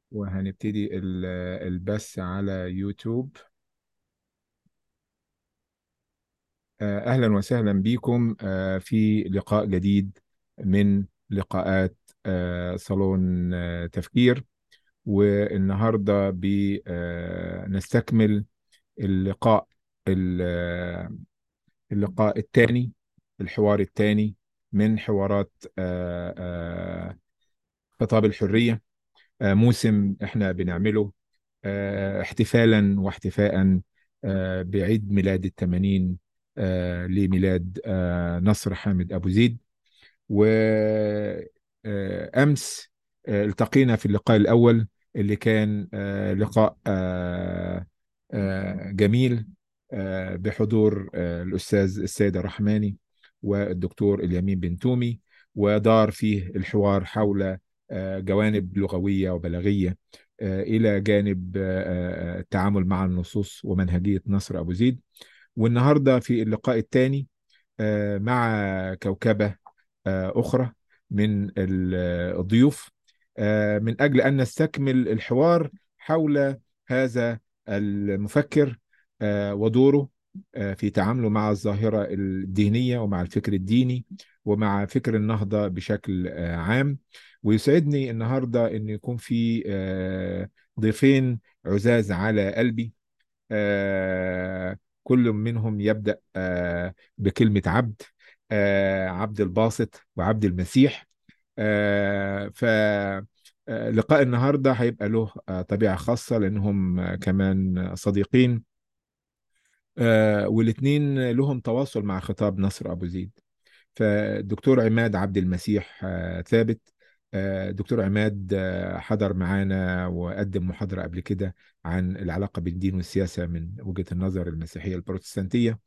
وهنبتدي ال- البث على يوتيوب آه، أهلا وسهلا بكم آه، في لقاء جديد من لقاءات آه، صالون آه، تفكير والنهاردة بنستكمل اللقاء ال- آه، اللقاء الثاني الحوار الثاني من حوارات آه، آه، خطاب الحرية آه، موسم احنا بنعمله آه، احتفالا واحتفاء آه، بعيد ميلاد الثمانين آه، لميلاد آه، نصر حامد أبو زيد وأمس التقينا في اللقاء الأول اللي كان آه، لقاء آه، آه، جميل آه، بحضور آه، الأستاذ السيد الرحماني والدكتور اليمين بن تومي ودار فيه الحوار حول آه، جوانب لغوية وبلاغية آه، إلى جانب آه، آه، التعامل مع النصوص ومنهجية نصر أبو زيد والنهاردة في اللقاء الثاني آه، مع كوكبة آه، أخرى من ال- الضيوف آه، من أجل أن نستكمل الحوار حول هذا المفكر آه، ودوره آه، في تعامله مع الظاهرة الدينية ومع الفكر الديني ومع فكر النهضة بشكل آه، عام ويسعدني النهاردة أن يكون في آه، ضيفين عزاز على قلبي آه، كل منهم يبدأ آه، بكلمة عبد آه، عبد الباسط وعبد المسيح آه، ف آه، لقاء النهارده هيبقى له آه، طبيعة خاصة لأنهم آه، كمان صديقين آه، والاتنين لهم تواصل مع خطاب نصر أبو زيد فالدكتور عماد عبد المسيح آه، ثابت آه، دكتور عماد آه، حضر معانا وقدم محاضرة قبل كده عن العلاقة بين الدين والسياسة من وجهة النظر المسيحية البروتستانتية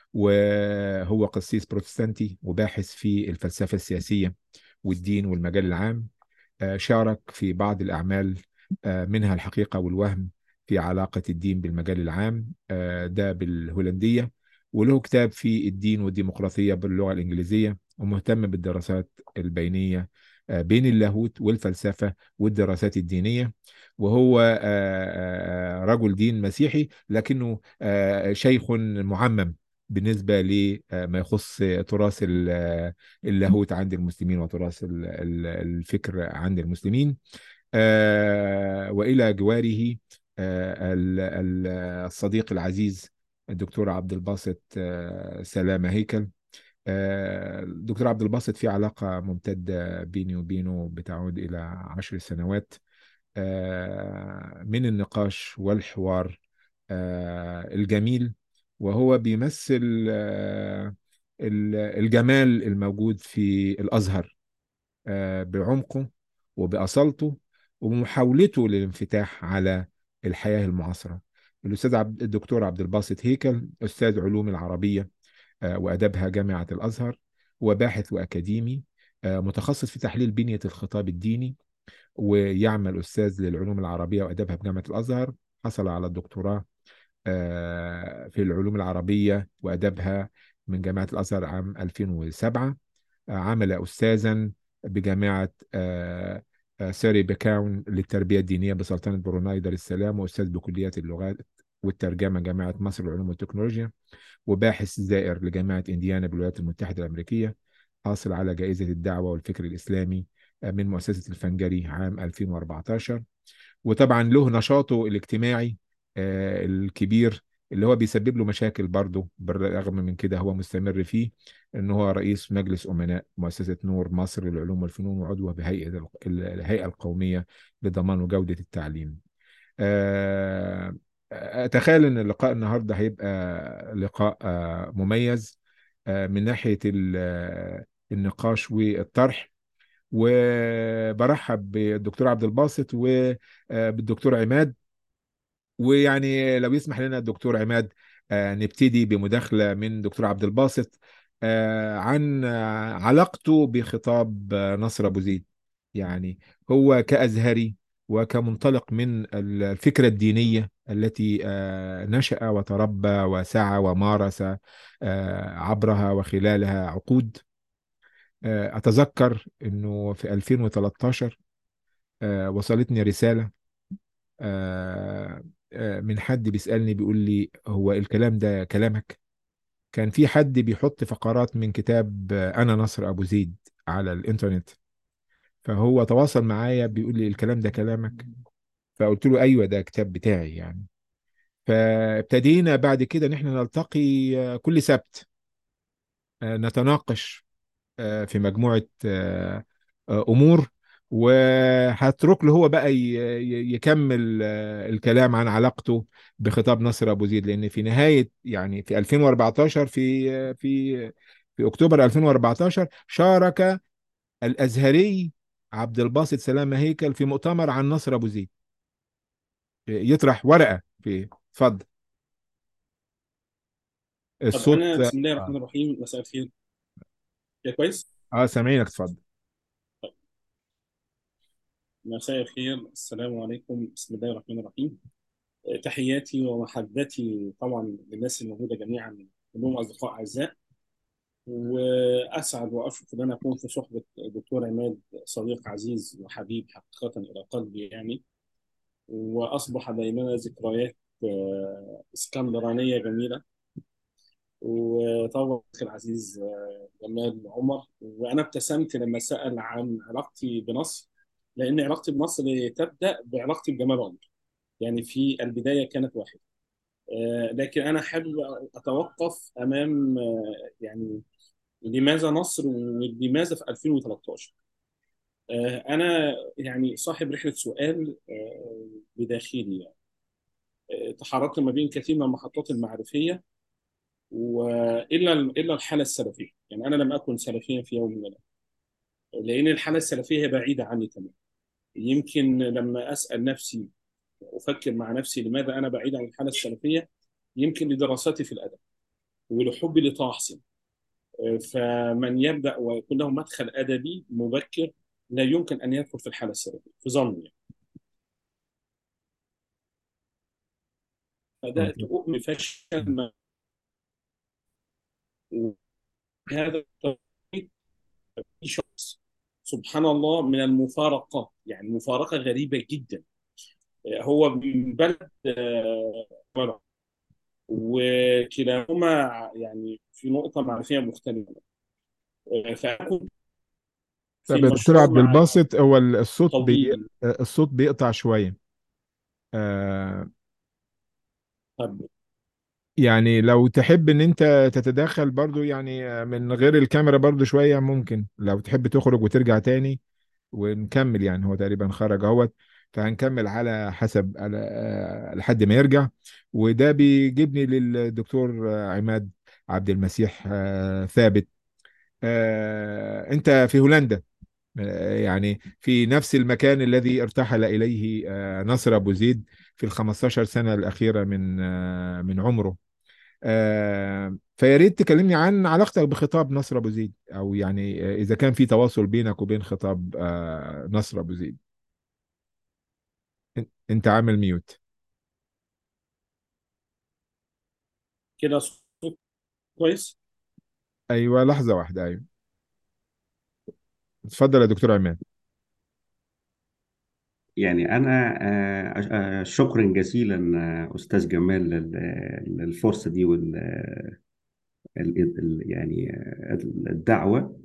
وهو قسيس بروتستانتي وباحث في الفلسفة السياسية والدين والمجال العام آه، شارك في بعض الأعمال آه، منها الحقيقة والوهم في علاقة الدين بالمجال العام آه، ده بالهولندية وله كتاب في الدين والديمقراطية باللغة الإنجليزية ومهتم بالدراسات البينية آه، بين اللاهوت والفلسفة والدراسات الدينية وهو آه، آه، رجل دين مسيحي لكنه آه، شيخ معمم بالنسبة لما يخص تراث ال- اللاهوت عند المسلمين وتراث ال- ال- الفكر عند المسلمين آه، وإلى جواره آه، ال- ال- الصديق العزيز الدكتور عبد الباسط آه، سلامة هيكل آه، الدكتور عبد الباسط في علاقة ممتدة بيني وبينه بتعود إلى عشر سنوات آه، من النقاش والحوار آه، الجميل وهو بيمثل آه، ال- الجمال الموجود في الأزهر آه، بعمقه وبأصالته ومحاولته للانفتاح على الحياة المعاصرة الأستاذ عبد الدكتور عبد الباسط هيكل أستاذ علوم العربية آه، وأدبها جامعة الأزهر وباحث وأكاديمي آه، متخصص في تحليل بنية الخطاب الديني ويعمل أستاذ للعلوم العربية وأدبها بجامعة الأزهر حصل على الدكتوراه آه، في العلوم العربية وأدبها من جامعة الأزهر عام 2007 آه، عمل أستاذا بجامعة آه، آه، ساري بكاون للتربية الدينية بسلطنة بروناي دار السلام وأستاذ بكليات اللغات والترجمة جامعة مصر للعلوم والتكنولوجيا وباحث زائر لجامعة إنديانا بالولايات المتحدة الأمريكية حاصل على جائزة الدعوة والفكر الإسلامي آه، من مؤسسة الفنجري عام 2014 وطبعا له نشاطه الاجتماعي آه، الكبير اللي هو بيسبب له مشاكل برضه بالرغم من كده هو مستمر فيه ان هو رئيس مجلس امناء مؤسسة نور مصر للعلوم والفنون وعضو بهيئة ال- الهيئة القومية لضمان وجودة التعليم آه، اتخيل ان اللقاء النهارده هيبقى لقاء آه، مميز آه، من ناحية ال- آه، النقاش والطرح وبرحب بالدكتور عبد الباسط وبالدكتور عماد ويعني لو يسمح لنا الدكتور عماد آه، نبتدي بمداخلة من دكتور عبد الباسط آه، عن آه، علاقته بخطاب آه، نصر أبو زيد يعني هو كأزهري وكمنطلق من الفكرة الدينية التي آه، نشأ وتربى وسعى ومارس آه، عبرها وخلالها عقود آه، أتذكر أنه في 2013 آه، وصلتني رسالة آه، آه، من حد بيسألني بيقول لي هو الكلام ده كلامك كان في حد بيحط فقرات من كتاب آه، أنا نصر أبو زيد على الإنترنت فهو تواصل معايا بيقول لي الكلام ده كلامك فقلت له أيوة ده كتاب بتاعي يعني فابتدينا بعد كده نحن نلتقي آه، كل سبت آه، نتناقش آه، في مجموعة آه، آه، أمور وهترك له هو بقى ي- ي- يكمل آه، الكلام عن علاقته بخطاب نصر أبو زيد لأن في نهاية يعني في 2014 في آه، في في أكتوبر 2014 شارك الأزهري عبد الباسط سلامة هيكل في مؤتمر عن نصر أبو زيد يطرح ورقة في اتفضل طب الصوت انا بسم الله الرحمن اه الرحيم مساء الخير كده كويس آه، سامعينك اتفضل مساء الخير السلام عليكم بسم الله الرحمن الرحيم آه، تحياتي ومحبتي طبعا للناس الموجوده جميعا كلهم اصدقاء اعزاء واسعد واشرف ان انا اكون في صحبه الدكتور عماد صديق عزيز وحبيب حقيقه الى قلبي يعني واصبح بيننا ذكريات آه، اسكندرانيه جميله وطبعا العزيز آه، جمال عمر وانا ابتسمت لما سال عن علاقتي بمصر لان علاقتي بمصر تبدا بعلاقتي بجمال عمر يعني في البدايه كانت واحده آه، لكن انا حابب اتوقف امام آه، يعني لماذا مصر ولماذا في 2013 آه، انا يعني صاحب رحله سؤال آه، بداخلي يعني آه، تحركت ما بين كثير من المحطات المعرفيه والا الا الحاله السلفيه يعني انا لم اكن سلفيا في يوم من الايام لان الحاله السلفيه هي بعيده عني تماما يمكن لما اسال نفسي افكر مع نفسي لماذا انا بعيد عن الحاله السلفيه يمكن لدراستي في الادب ولحبي لطه حسين فمن يبدا ويكون له مدخل ادبي مبكر لا يمكن ان يدخل في الحاله السلفيه في ظني يعني. بدات ممتاز. اؤمن فشل وهذا التوقيت في شخص سبحان الله من المفارقات يعني مفارقه غريبه جدا هو من بلد آه، وكلاهما يعني في نقطة معرفية مختلفة آه، فأكون في طب يا دكتور المشروع عبد مع الباسط هو الصوت بي... طويل الصوت بيقطع شوية آه طب يعني لو تحب ان انت تتدخل برضو يعني من غير الكاميرا برضو شوية ممكن لو تحب تخرج وترجع تاني ونكمل يعني هو تقريبا خرج اهوت فهنكمل على حسب على آه، لحد ما يرجع وده بيجيبني للدكتور آه، عماد عبد المسيح آه، ثابت آه، انت في هولندا آه، يعني في نفس المكان الذي ارتحل إليه آه، نصر أبو زيد في ال 15 سنة الأخيرة من آه، من عمره آه، فيا ريت تكلمني عن علاقتك بخطاب نصر أبو زيد أو يعني آه، إذا كان في تواصل بينك وبين خطاب آه، نصر أبو زيد إن- أنت عامل ميوت كده صوت كويس أيوة لحظة واحدة أيوة اتفضل يا دكتور عماد يعني أنا آه، آه، شكرا جزيلا آه، أستاذ جمال لل- للفرصة دي وال ال- ال- يعني آه، الدعوة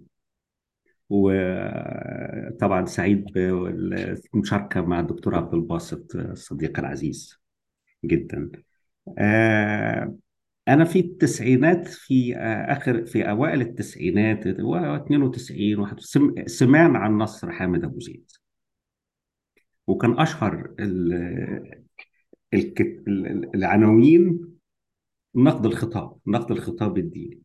وطبعا سعيد بالمشاركة مع الدكتور عبد الباسط الصديق العزيز جدا آه، أنا في التسعينات في آه، آخر في أوائل التسعينات و 92 واحد- سم- سمعنا عن نصر حامد أبو زيد وكان أشهر ال- الك- ال- العناوين نقد الخطاب نقد الخطاب الديني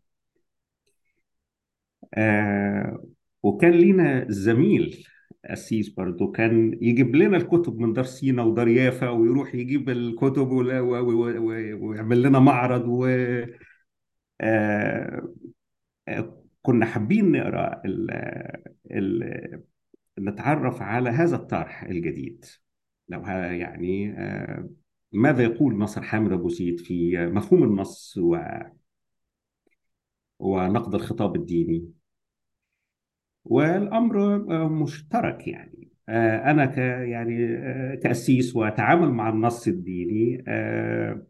آه وكان لينا زميل أسيس برضو كان يجيب لنا الكتب من دار سينا ودار يافا ويروح يجيب الكتب ولا- و- و- و- ويعمل لنا معرض و آه آه، كنا حابين نقرا ال ال نتعرف على هذا الطرح الجديد لو ها يعني آه ماذا يقول ناصر حامد أبو زيد في مفهوم النص و- ونقد الخطاب الديني والأمر آه، مشترك يعني آه، أنا ك يعني آه، كأسيس وأتعامل مع النص الديني آه،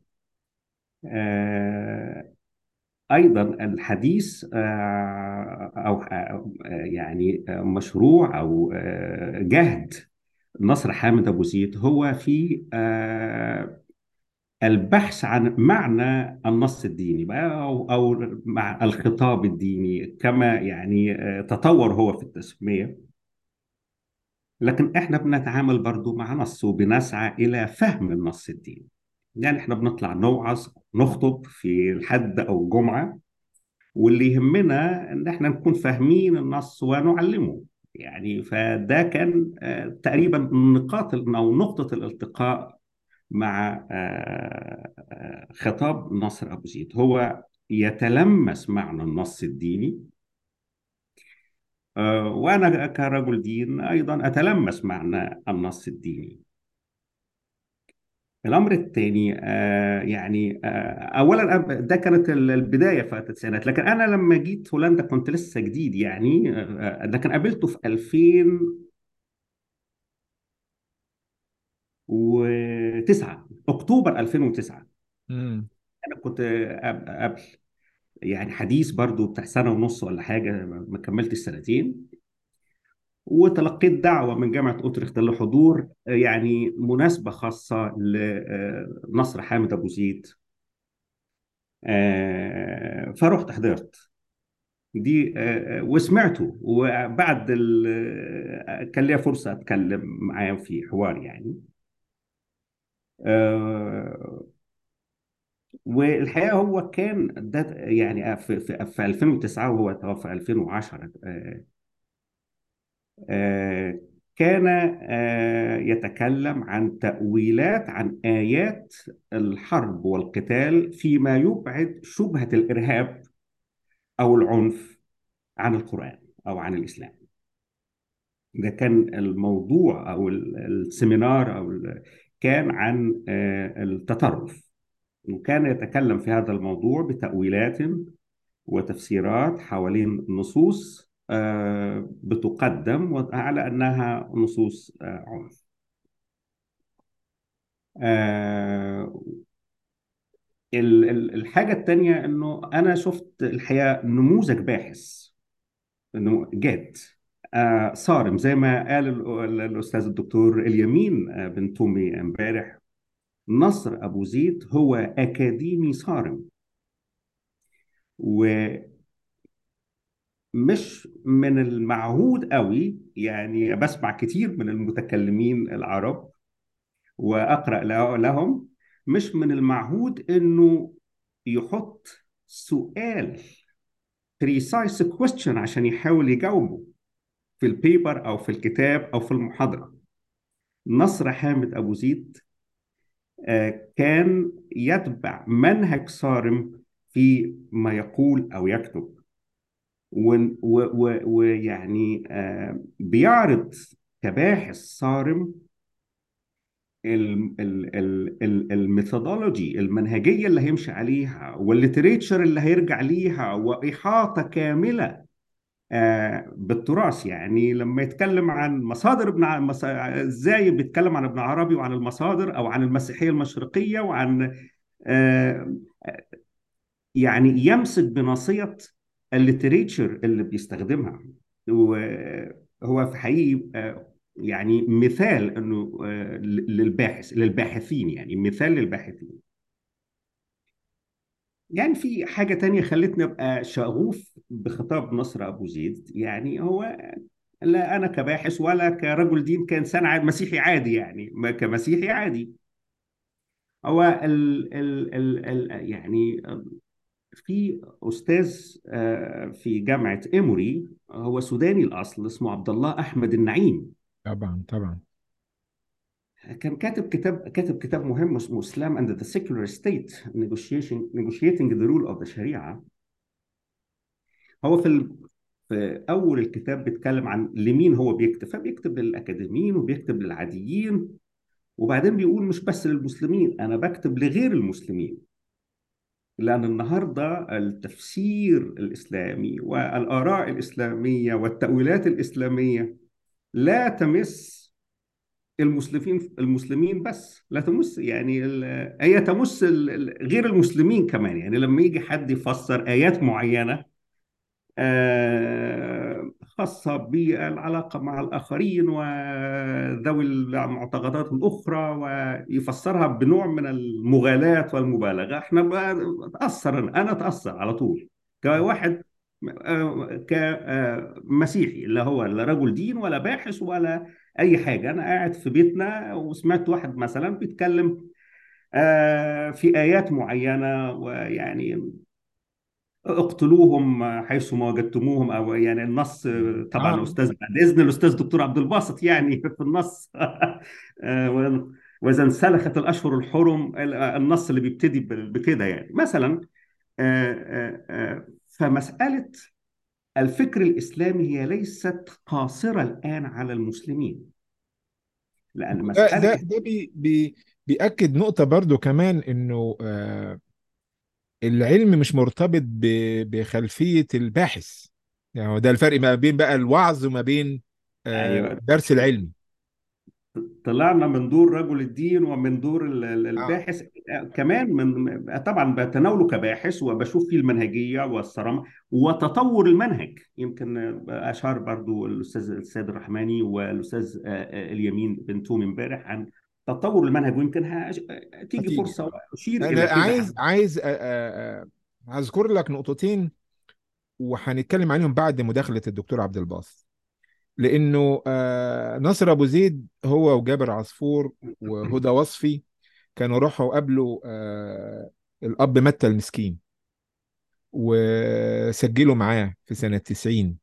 آه، أيضا الحديث آه، أو آه، يعني آه، مشروع أو آه، جهد نصر حامد أبو زيد هو في آه، البحث عن معنى النص الديني بقى أو أو مع الخطاب الديني كما يعني آه، تطور هو في التسمية لكن احنا بنتعامل برضو مع نص وبنسعى إلى فهم النص الديني يعني احنا بنطلع نوعظ نخطب في الحد أو الجمعة واللي يهمنا ان احنا نكون فاهمين النص ونعلمه يعني فده كان آه، تقريبا نقاط او نقطة الالتقاء مع آه، آه، خطاب ناصر أبو زيد هو يتلمس معنى النص الديني آه، وأنا كرجل دين أيضا أتلمس معنى النص الديني الأمر الثاني آه، يعني آه، أولا أب- ده كانت ال- البداية في التسعينات لكن أنا لما جيت هولندا كنت لسه جديد يعني آه، آه، لكن قابلته في 2009 أكتوبر 2009 مم. أنا كنت قبل قبل يعني حديث برضو بتاع سنة ونص ولا حاجة ما كملتش سنتين وتلقيت دعوة من جامعة أوترخت لحضور آه، يعني مناسبة خاصة لنصر حامد أبو زيد آه، فرحت حضرت دي آه، وسمعته وبعد ال- آه، كان ليا فرصة أتكلم معاه في حوار يعني آه، والحقيقة هو كان ده يعني في في في 2009 وهو توفى 2010 آه، آه، كان آه، يتكلم عن تأويلات عن آيات الحرب والقتال فيما يبعد شبهة الإرهاب أو العنف عن القرآن أو عن الإسلام ده كان الموضوع أو ال- السيمينار أو ال- كان عن آه، التطرف وكان يتكلم في هذا الموضوع بتأويلات وتفسيرات حوالين نصوص آه، بتقدم على أنها نصوص آه، عنف آه، ال- ال- الحاجة التانية أنه أنا شفت الحقيقة نموذج باحث أنه جاد آه، صارم زي ما قال ال- الأستاذ الدكتور اليمين آه، بن تومي امبارح نصر أبو زيد هو أكاديمي صارم ومش من المعهود قوي يعني بسمع كتير من المتكلمين العرب وأقرأ له- لهم مش من المعهود إنه يحط سؤال precise question عشان يحاول يجاوبه في البيبر أو في الكتاب أو في المحاضرة نصر حامد أبو زيد آه، كان يتبع منهج صارم في ما يقول أو يكتب ون- و- و- ويعني آه، بيعرض كباحث صارم الميثودولوجي المنهجية اللي هيمشي عليها والليتريتشر اللي هيرجع ليها وإحاطة كاملة آه، بالتراث يعني لما يتكلم عن مصادر ابن ع- مص- ازاي بيتكلم عن ابن عربي وعن المصادر او عن المسيحية المشرقية وعن آه، يعني يمسك بناصية الليتريتشر اللي بيستخدمها وهو في حقيقي آه، يعني مثال انه آه، للباحث للباحثين يعني مثال للباحثين يعني في حاجة تانية خلتني أبقى شغوف بخطاب نصر أبو زيد يعني هو لا أنا كباحث ولا كرجل دين كإنسان عاد مسيحي عادي يعني ما كمسيحي عادي هو ال ال ال ال يعني في أستاذ آه، في جامعة إيموري هو سوداني الأصل اسمه عبد الله أحمد النعيم طبعا طبعا كان كاتب كتاب كاتب كتاب مهم اسمه Islam and the Secular State Negotiation Negotiating the Rule of the Sharia هو في ال... في أول الكتاب بيتكلم عن لمين هو بيكتب فبيكتب للأكاديميين وبيكتب للعاديين وبعدين بيقول مش بس للمسلمين أنا بكتب لغير المسلمين لأن النهاردة التفسير الإسلامي والآراء الإسلامية والتأويلات الإسلامية لا تمس المسلمين المسلمين بس لا تمس يعني ال- هي تمس ال- ال- غير المسلمين كمان يعني لما يجي حد يفسر آيات معينة آه، خاصة بالعلاقة مع الآخرين وذوي المعتقدات الأخرى ويفسرها بنوع من المغالاة والمبالغة احنا بتأثر أنا أتأثر على طول كواحد آه، كمسيحي اللي هو لا رجل دين ولا باحث ولا أي حاجة أنا قاعد في بيتنا وسمعت واحد مثلا بيتكلم آه، في آيات معينة ويعني اقتلوهم حيث ما وجدتموهم او يعني النص طبعا اه استاذ بعد اذن الاستاذ دكتور عبد الباسط يعني في النص آه، واذا انسلخت الاشهر الحرم النص اللي بيبتدي بكده يعني مثلا آه، آه، آه، فمساله الفكر الاسلامي هي ليست قاصره الان على المسلمين لان ده مساله ده ده بي بي بيأكد نقطة برضو كمان انه آه العلم مش مرتبط ب- بخلفية الباحث يعني هو ده الفرق ما بين بقى الوعظ وما بين آه ايوه الدرس العلمي طلعنا من دور رجل الدين ومن دور ال- ال- اه الباحث كمان من طبعا بتناوله كباحث وبشوف فيه المنهجيه والصرامه وتطور المنهج يمكن اشار برضو الاستاذ السيد الرحماني والاستاذ آه، آه، اليمين بن تومي امبارح عن تطور المنهج ويمكن هاش- تيجي هتيجي فرصه اشير انا الى كده عايز عايز آه آه آه، هذكر لك نقطتين وهنتكلم عليهم بعد مداخلة الدكتور عبد الباسط لانه آه نصر ابو زيد هو وجابر عصفور وهدى وصفي كانوا راحوا قابلوا آه الاب متى المسكين وسجلوا معاه في سنة 90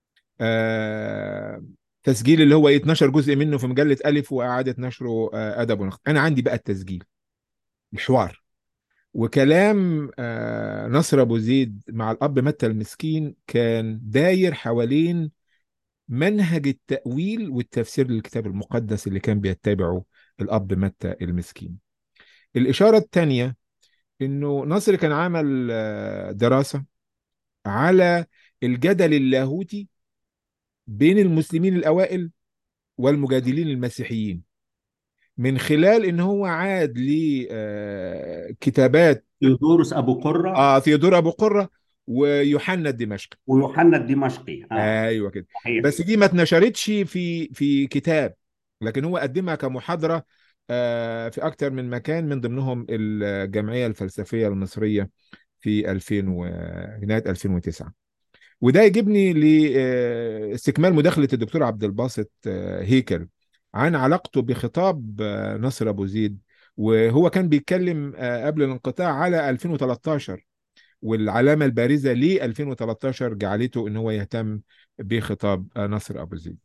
آه تسجيل اللي هو ايه 12 جزء منه في مجلة ألف وإعادة نشره آه أدب ونقد أنا عندي بقى التسجيل الحوار وكلام آه نصر أبو زيد مع الأب متى المسكين كان داير حوالين منهج التأويل والتفسير للكتاب المقدس اللي كان بيتبعه الأب متى المسكين الإشارة الثانية إنه نصر كان عمل آه، دراسة على الجدل اللاهوتي بين المسلمين الأوائل والمجادلين المسيحيين من خلال إن هو عاد لكتابات تيودوروس ابو قره آه ثيودور أبو قرة ويوحنا الدمشقي ويوحنا الدمشقي اه ايوه كده صحيح بس دي ما اتنشرتش في في كتاب لكن هو قدمها كمحاضرة آه، في أكتر من مكان من ضمنهم الجمعية الفلسفية المصرية في 2000 و... نهاية 2009 وده يجيبني لاستكمال مداخلة الدكتور عبد الباسط آه، هيكل عن علاقته بخطاب آه، نصر أبو زيد وهو كان بيتكلم آه، قبل الانقطاع على 2013 والعلامة البارزة ل 2013 جعلته ان هو يهتم بخطاب آه، نصر أبو زيد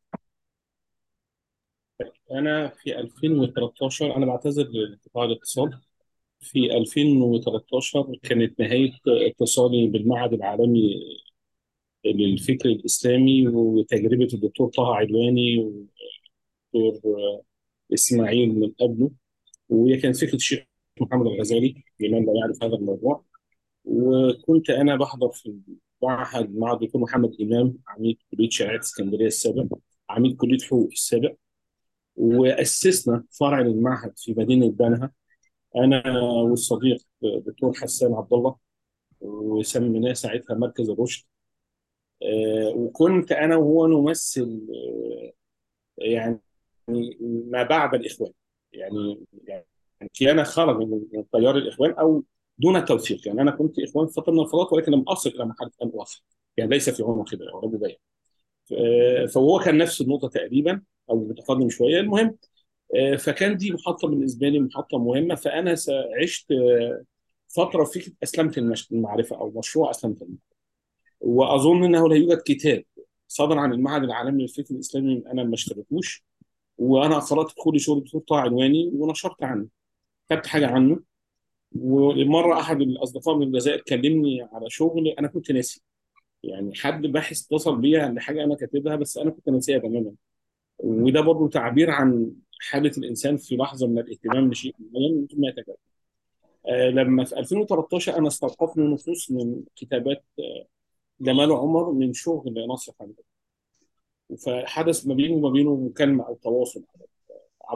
انا في 2013 انا بعتذر لقطاع الاتصال في 2013 كانت نهايه اتصالي بالمعهد العالمي للفكر الاسلامي وتجربه الدكتور طه علواني والدكتور اسماعيل من قبله وهي كانت فكره الشيخ محمد الغزالي لمن لا يعرف هذا الموضوع وكنت انا بحضر في معهد مع الدكتور محمد امام عميد كليه شريعه اسكندريه السابق عميد كليه حقوق السابق واسسنا فرع للمعهد في مدينه بنها انا والصديق دكتور حسان عبد الله وسميناه ساعتها مركز الرشد آه، وكنت انا وهو نمثل آه، يعني ما بعد الاخوان يعني يعني كيانا خرج من من تيار الاخوان او دون توثيق يعني انا كنت اخوان في فتره من الفترات ولكن لم اصل الى مرحله ان اوثق يعني ليس في عنق كده او رجل ضيق آه، فهو كان نفس النقطه تقريبا او متقدم شويه المهم آه، فكان دي محطه بالنسبه لي محطه مهمه فانا س- عشت آه، فتره في فكره اسلمت المش- المعرفه او مشروع اسلمت المعرفه واظن انه لا يوجد كتاب صدر عن المعهد العالمي للفكر الاسلامي انا ما اشتريتوش وانا قرات دخولي شغل الدكتور طه عنواني ونشرت عنه كتبت حاجه عنه ومره احد الاصدقاء من الجزائر كلمني على شغل انا كنت ناسي يعني حد باحث اتصل بيا عن حاجه انا كاتبها بس انا كنت ناسيها تماما وده برضه تعبير عن حاله الانسان في لحظه من الاهتمام بشيء معين ثم يتجاوز آه لما في 2013 انا استوقفني نصوص من كتابات آه، جمال عمر من شغل ناصر حمدان فحدث ما بينه وما بينه مكالمه او تواصل عبر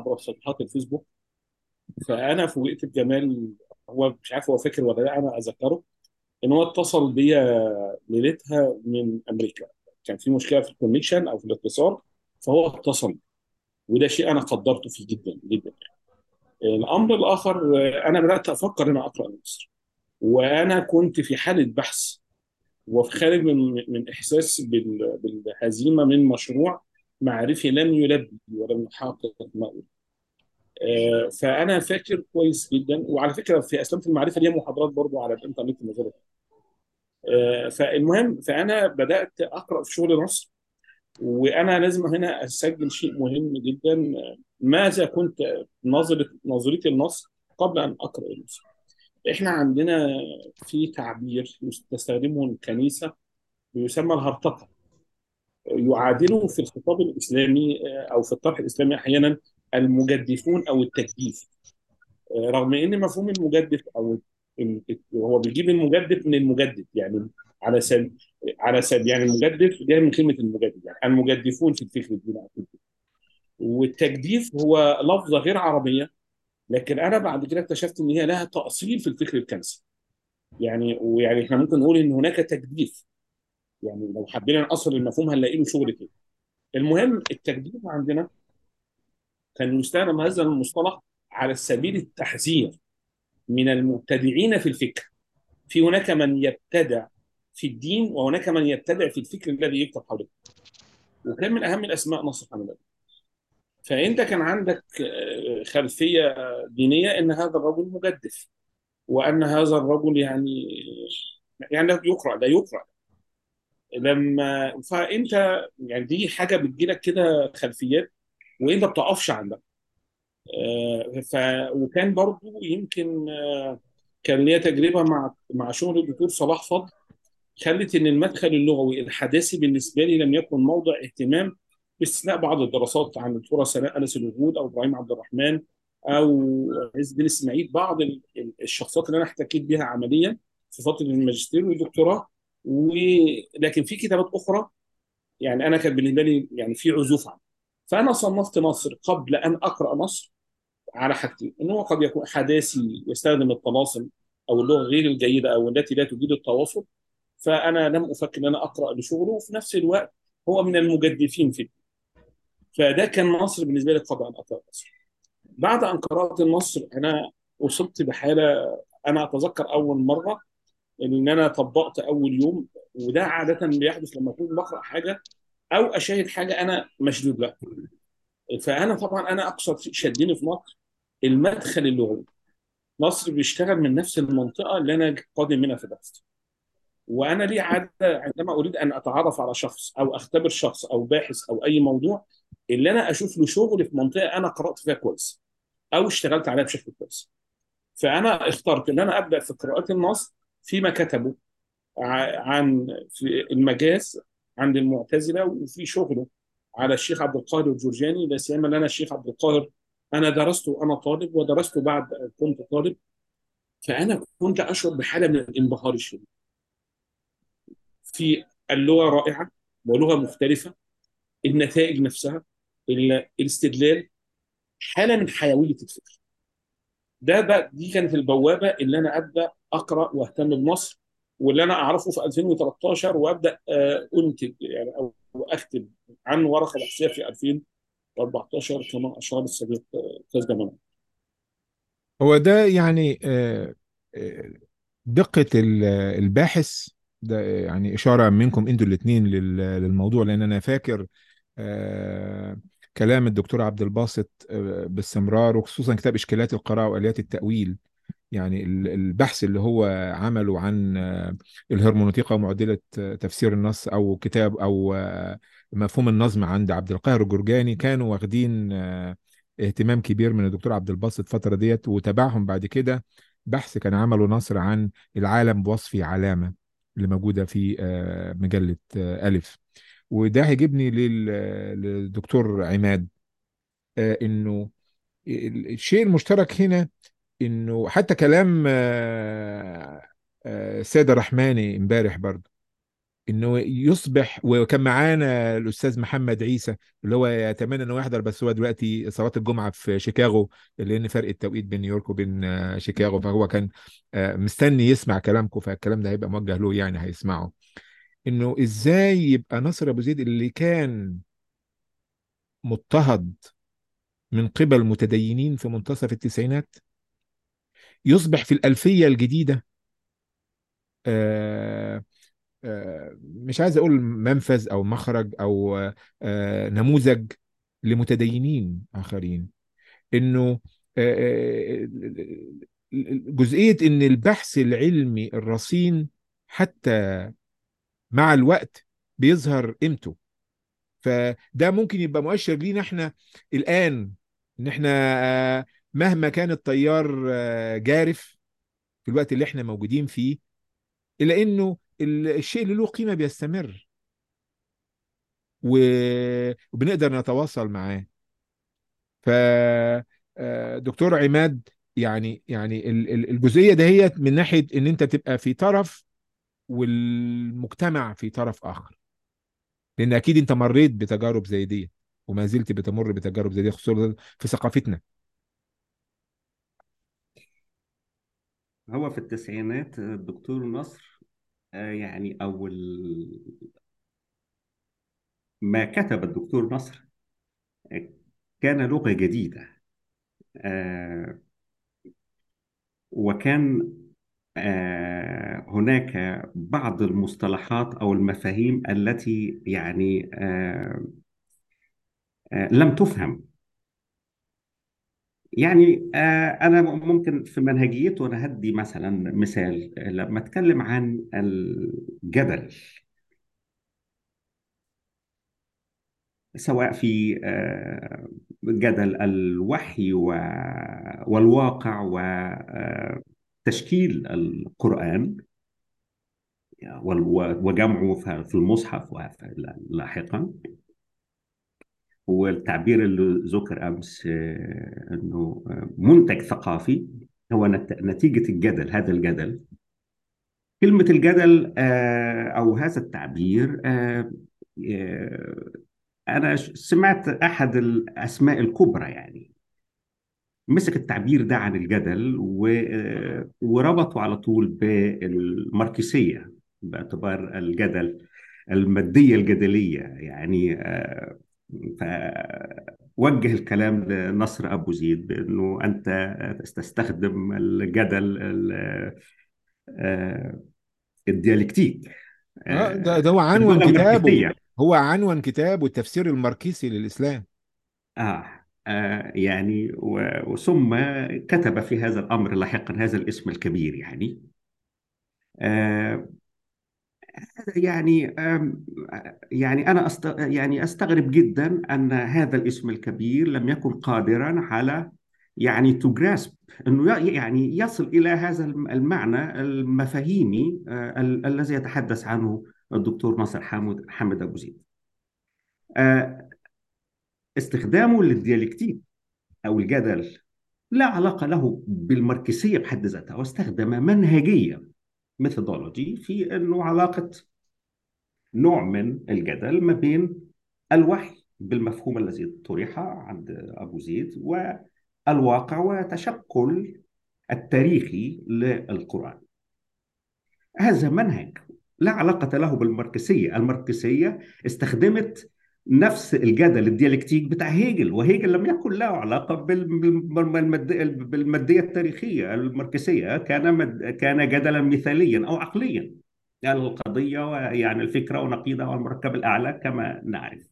عبر صفحات الفيسبوك فانا فوجئت بجمال هو مش عارف هو فاكر ولا لا انا اذكره ان هو اتصل بيا ليلتها من امريكا كان في مشكله في الكونكشن او في الاتصال فهو اتصل وده شيء انا قدرته فيه جدا جدا الامر الاخر آه، انا بدات افكر ان أنا اقرا مصر وانا كنت في حاله بحث وفي خارج من من احساس بال- بالهزيمه من مشروع معرفي لم يلبي ولم يحقق ما أريد. آه، فانا فاكر كويس جدا وعلى فكره في اسلامه المعرفه ليها محاضرات برضو على الانترنت نزلت آه، فالمهم فانا بدات اقرا في شغل نصر وانا لازم هنا اسجل شيء مهم جدا ماذا كنت نظرة نظرتي للنص قبل ان اقرا النص احنا عندنا في تعبير تستخدمه الكنيسه يسمى الهرطقه يعادله في الخطاب الاسلامي او في الطرح الاسلامي احيانا المجدفون او التجديف رغم ان مفهوم المجدف او ال- هو بيجيب المجدف من المجدد يعني على سبيل على سبيل يعني المجدف جاي من كلمه المجدد يعني المجدفون في الفكر الديني والتجديف هو لفظه غير عربيه لكن انا بعد كده اكتشفت ان هي لها تاصيل في الفكر الكنسي يعني ويعني احنا ممكن نقول ان هناك تجديف يعني لو حبينا نأصل المفهوم هنلاقي له شغل كده المهم التجديف عندنا كان يستخدم هذا المصطلح على سبيل التحذير من المبتدعين في الفكر في هناك من يبتدع في الدين وهناك من يبتدع في الفكر الذي يكتب حوله وكان من اهم الاسماء ناصر حمدان فانت كان عندك آه، خلفيه دينيه ان هذا الرجل مجدف وان هذا الرجل يعني يعني لا يقرا لا يقرا لما فانت يعني دي حاجه بتجيلك كده خلفيات وانت ما بتقفش عندها آه، ف وكان برضو يمكن آه، كان ليا تجربه مع مع شغل الدكتور صلاح فضل خلت ان المدخل اللغوي الحداثي بالنسبه لي لم يكن موضع اهتمام باستثناء بعض الدراسات عن الدكتوره سناء انس الوجود او ابراهيم عبد الرحمن او عز الدين اسماعيل بعض ال- ال- الشخصيات اللي انا احتكيت بها عمليا في فتره الماجستير والدكتوراه ولكن في كتابات اخرى يعني انا كان بالنسبه لي يعني في عزوف عنها فانا صنفت نصر قبل ان اقرا نصر على حاجتين ان هو قد يكون حداثي يستخدم الطلاسم او اللغه غير الجيده او التي لا تجيد التواصل فانا لم افكر ان انا اقرا لشغله وفي نفس الوقت هو من المجدفين في فده كان نصر بالنسبه لي قبل ان اقرا نصر بعد ان قرات النصر انا اصبت بحاله انا اتذكر اول مره ان انا طبقت اول يوم وده عاده بيحدث لما اكون بقرا حاجه او اشاهد حاجه انا مشدود لها فانا طبعا انا اقصد شيء شدني في مصر المدخل اللغوي مصر بيشتغل من نفس المنطقه اللي انا قادم منها في دراستي وانا لي عاده عندما اريد ان اتعرف على شخص او اختبر شخص او باحث او اي موضوع اللي انا اشوف له شغل في منطقه انا قرات فيها كويس او اشتغلت عليها بشكل كويس فانا اخترت ان انا ابدا في قراءه النص فيما كتبه ع- عن في المجاز عند المعتزله وفي شغله على الشيخ عبد القاهر الجرجاني لا سيما ان انا الشيخ عبد القاهر انا درسته وانا طالب ودرسته بعد كنت طالب فانا كنت اشعر بحاله من الانبهار الشديد في اللغه رائعه ولغه مختلفه النتائج نفسها ال- الاستدلال حاله من حيويه الفكر ده بقى دي كانت البوابه اللي انا ابدا اقرا واهتم بمصر واللي انا اعرفه في 2013 وابدا آه، انتج يعني او اكتب عن ورقه بحثيه في 2014 كما اشار الصديق آه، استاذ جمال هو ده يعني آه، آه، دقة ال- الباحث ده يعني إشارة منكم أنتوا الاثنين للموضوع لأن أنا فاكر آه، كلام الدكتور عبد الباسط آه، باستمرار وخصوصا كتاب إشكالات القراءة وآليات التأويل يعني ال- البحث اللي هو عمله عن آه، الهرمونوتيقا ومعدلة آه، تفسير النص أو كتاب أو آه، مفهوم النظم عند عبد القاهر الجرجاني كانوا واخدين آه، اهتمام كبير من الدكتور عبد الباسط الفترة ديت وتابعهم بعد كده بحث كان عمله نصر عن العالم بوصفه علامة اللي موجودة في آه، مجلة آه، ألف وده هيجيبني لل- للدكتور عماد آه، إنه ال- الشيء المشترك هنا إنه حتى كلام آه، آه، سيد رحماني امبارح برضه انه يصبح وكان معانا الاستاذ محمد عيسى اللي هو يتمنى انه يحضر بس هو دلوقتي صلاه الجمعه في شيكاغو لان فرق التوقيت بين نيويورك وبين آه، شيكاغو فهو كان آه، مستني يسمع كلامكم فالكلام ده هيبقى موجه له يعني هيسمعه انه ازاي يبقى ناصر ابو زيد اللي كان مضطهد من قبل متدينين في منتصف التسعينات يصبح في الألفية الجديدة آه، آه، مش عايز أقول منفذ أو مخرج أو آه، نموذج لمتدينين آخرين إنه آه، آه، جزئية إن البحث العلمي الرصين حتى مع الوقت بيظهر قيمته فده ممكن يبقى مؤشر لينا احنا الآن ان احنا آه، مهما كان التيار آه، جارف في الوقت اللي احنا موجودين فيه الا انه ال- الشيء اللي له قيمة بيستمر و- وبنقدر نتواصل معاه ف آه، دكتور عماد يعني يعني ال- ال- الجزئية دهيت من ناحية ان انت تبقى في طرف والمجتمع في طرف اخر لان اكيد انت مريت بتجارب زي دي وما زلت بتمر بتجارب زي دي خصوصا في ثقافتنا هو في التسعينات الدكتور نصر آه، يعني أول ما كتب الدكتور نصر آه، كان لغة جديدة آه، وكان آه، هناك بعض المصطلحات أو المفاهيم التي يعني آه، آه، لم تفهم يعني آه، أنا ممكن في منهجيته أنا هدي مثلا مثال لما أتكلم عن الجدل سواء في آه، جدل الوحي و- والواقع وتشكيل القرآن وال- وجمعه في المصحف لاحقا والتعبير اللي ذكر أمس آه، أنه آه، منتج ثقافي هو نت- نتيجة الجدل هذا الجدل كلمة الجدل آه، أو هذا التعبير آه، آه، أنا ش- سمعت أحد الأسماء الكبرى يعني مسك التعبير ده عن الجدل و- آه، وربطه على طول بالماركسية باعتبار الجدل المادية الجدلية يعني آه، فوجه الكلام لنصر أبو زيد بأنه أنت تستخدم الجدل ال- آه، الديالكتيك اه ده آه، ده هو عنوان اللغة كتابه الماركسية هو عنوان كتابه التفسير الماركسي للإسلام آه آه، يعني و- وثم كتب في هذا الأمر لاحقا هذا الاسم الكبير يعني آه، يعني آم، يعني أنا أست يعني أستغرب جدا أن هذا الاسم الكبير لم يكن قادرا على يعني to grasp أنه ي- يعني يصل إلى هذا الم- المعنى المفاهيمي آه، ال- الذي يتحدث عنه الدكتور ناصر حامد حامد أبو زيد آه، استخدامه للديالكتيك أو الجدل لا علاقة له بالماركسية بحد ذاتها واستخدم منهجية ميثودولوجي في أنه علاقة نوع من الجدل ما بين الوحي بالمفهوم الذي طرح عند أبو زيد والواقع وتشكل التاريخي للقرآن هذا منهج لا علاقة له بالماركسية الماركسية استخدمت نفس الجدل الديالكتيك بتاع هيجل وهيجل لم يكن له علاقة بال- بالمد- بالمادية التاريخية الماركسية كان مد- كان جدلا مثاليا أو عقليا يعني القضية ويعني الفكرة ونقيضها والمركب الأعلى كما نعرف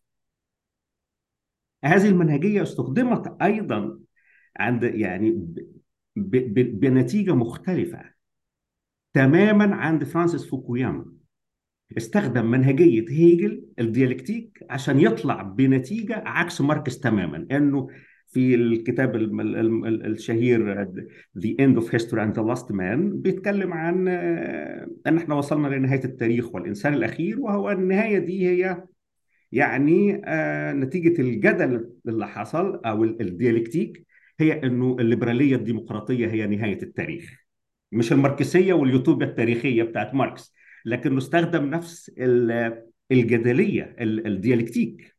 هذه المنهجية استخدمت أيضا عند يعني ب- ب- بنتيجة مختلفة تماما عند فرانسيس فوكوياما استخدم منهجية هيجل الديالكتيك عشان يطلع بنتيجة عكس ماركس تماما انه في الكتاب الم- الم- ال- الشهير The End of History and the Last Man بيتكلم عن آه، ان احنا وصلنا لنهاية التاريخ والانسان الاخير وهو النهاية دي هي يعني آه، نتيجة الجدل اللي حصل او ال- الديالكتيك هي انه الليبرالية الديمقراطية هي نهاية التاريخ مش الماركسية واليوتوبيا التاريخية بتاعت ماركس لكنه استخدم نفس ال- الجدليه ال- الديالكتيك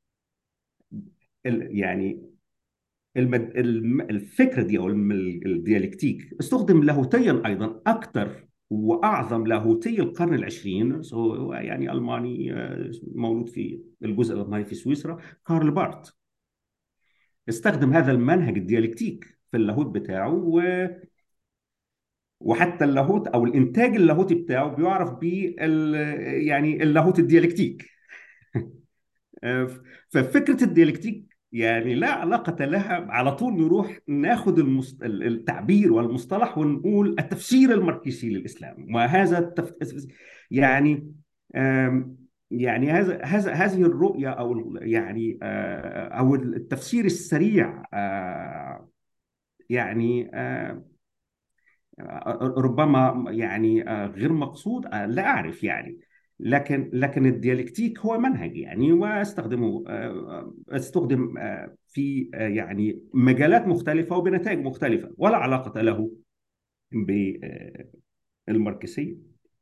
ال- يعني المد... الم- الفكره دي او الم- الديالكتيك استخدم لاهوتيا ايضا اكثر واعظم لاهوتي القرن العشرين هو يعني الماني آه، مولود في الجزء الالماني في سويسرا كارل بارت استخدم هذا المنهج الديالكتيك في اللاهوت بتاعه و... وحتى اللاهوت او الانتاج اللاهوتي بتاعه بيعرف بال يعني اللاهوت الديالكتيك ففكره الديالكتيك يعني لا علاقة لها على طول نروح ناخد المص... التعبير والمصطلح ونقول التفسير الماركسي للإسلام وهذا التف... يعني آم، يعني هذا هذا هذه الرؤية أو ال- يعني آه، أو التفسير السريع آه، يعني آه، ربما يعني آه، غير مقصود آه، لا أعرف يعني لكن لكن الديالكتيك هو منهج يعني واستخدمه آه، استخدم آه، في آه، يعني مجالات مختلفة وبنتائج مختلفة ولا علاقة له بالماركسية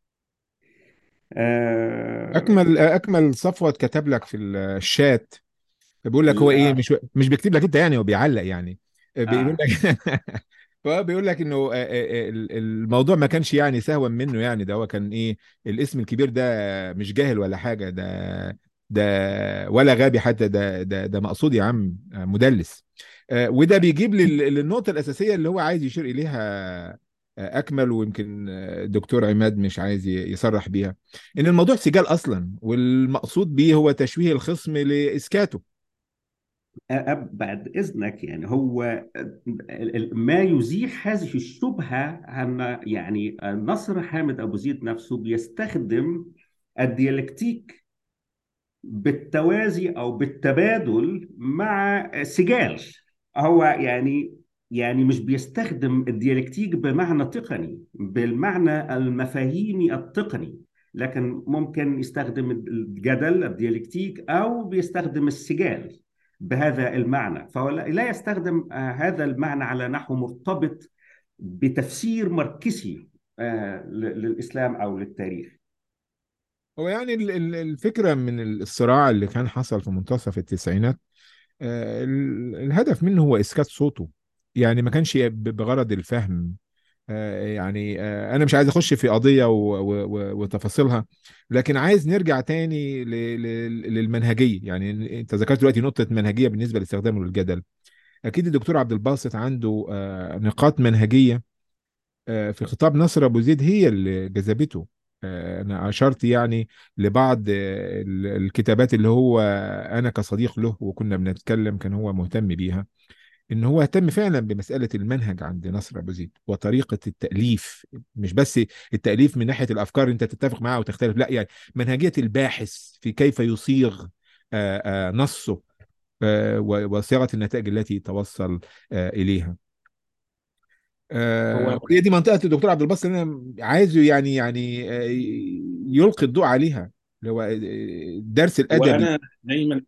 آه، اكمل اكمل صفوت كتب لك في الشات بيقول لك هو ايه لا مش مش بيكتب لك انت يعني هو بيعلق يعني بيقول آه لك فهو بيقول لك انه آه، آه، ال- الموضوع ما كانش يعني سهوا منه يعني ده هو كان ايه الاسم الكبير ده مش جاهل ولا حاجه ده ده ولا غبي حتى ده ده ده مقصود يا عم آه، مدلس آه، وده بيجيب لل- للنقطه الاساسيه اللي هو عايز يشير اليها آه، اكمل ويمكن آه، الدكتور عماد مش عايز ي- يصرح بيها ان الموضوع سجال اصلا والمقصود بيه هو تشويه الخصم لاسكاته أب بعد إذنك يعني هو ال- ال- ما يزيح هذه الشبهة أن يعني نصر حامد أبو زيد نفسه بيستخدم الديالكتيك بالتوازي او بالتبادل مع سجال هو يعني يعني مش بيستخدم الديالكتيك بمعنى تقني بالمعنى المفاهيمي التقني لكن ممكن يستخدم الجدل الديالكتيك او بيستخدم السجال بهذا المعنى فهو لا لا يستخدم آه، هذا المعنى على نحو مرتبط بتفسير ماركسي آه، ل- للإسلام أو للتاريخ هو يعني ال- ال- الفكرة من الصراع اللي كان حصل في منتصف التسعينات آه، ال- الهدف منه هو إسكات صوته يعني ما كانش ب- بغرض الفهم آه، يعني آه، أنا مش عايز أخش في قضية و- و- و- وتفاصيلها لكن عايز نرجع تاني ل- ل- للمنهجية يعني أنت ذكرت دلوقتي نقطة منهجية بالنسبة لاستخدامه للجدل أكيد الدكتور عبد الباسط عنده آه، نقاط منهجية آه، في خطاب نصر أبو زيد هي اللي جذبته آه، أنا أشرت يعني لبعض آه، ال- الكتابات اللي هو أنا كصديق له وكنا بنتكلم كان هو مهتم بيها إن هو اهتم فعلا بمسألة المنهج عند نصر أبو زيد وطريقة التأليف مش بس التأليف من ناحية الأفكار أنت تتفق معها وتختلف لا يعني منهجية الباحث في كيف يصيغ آه، آه، نصه آه، و- وصياغة النتائج التي توصل آه، إليها آه، هو وهي دي منطقة الدكتور عبد الباسط اللي انا عايزه يعني يعني آه، يلقي الضوء عليها اللي هو آه، الدرس الأدبي وانا دايما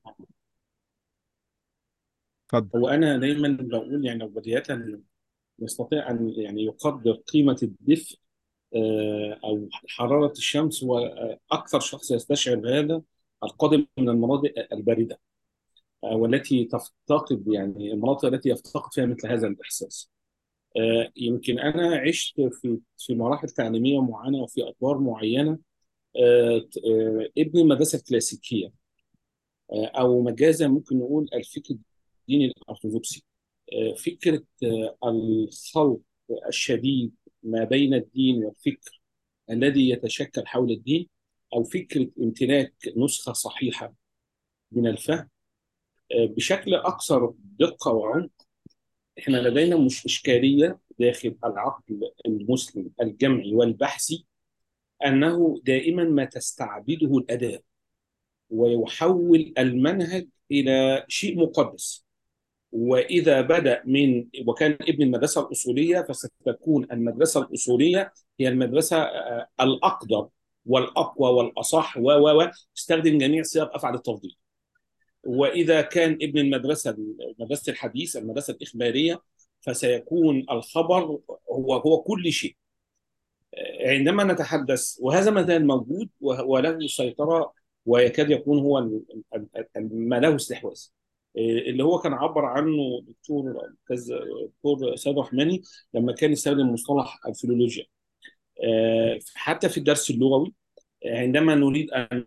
اتفضل هو انا دايما بقول يعني لو بدايه يستطيع ان يعني يقدر قيمه الدفء آه، او حراره الشمس واكثر شخص يستشعر هذا القادم من المناطق البارده آه، والتي تفتقد يعني المناطق التي يفتقد فيها مثل هذا الاحساس آه، يمكن انا عشت في في مراحل تعليميه معينه وفي ادوار معينه آه، آه، ابن المدرسه الكلاسيكيه آه، او مجازا ممكن نقول الفكر الديني الارثوذكسي آه، فكره آه، الخلط الشديد ما بين الدين والفكر الذي يتشكل حول الدين او فكره امتلاك نسخه صحيحه من الفهم آه، بشكل اكثر دقه وعمق احنا لدينا مش اشكاليه داخل العقل المسلم الجمعي والبحثي انه دائما ما تستعبده الاداه ويحول المنهج الى شيء مقدس واذا بدا من وكان ابن المدرسه الاصوليه فستكون المدرسه الاصوليه هي المدرسه آه، الاقدر والاقوى والاصح و و و استخدم جميع صيغ افعل التفضيل واذا كان ابن المدرسه مدرسه الحديث المدرسه الاخباريه فسيكون الخبر هو هو كل شيء عندما نتحدث وهذا ما زال موجود وه- وله سيطرة ويكاد يكون هو ال- ال- ال- ما له استحواذ اللي هو كان عبر عنه دكتور كز- دكتور سيد رحماني لما كان يستخدم مصطلح الفيلولوجيا آه، حتى في الدرس اللغوي عندما نريد أن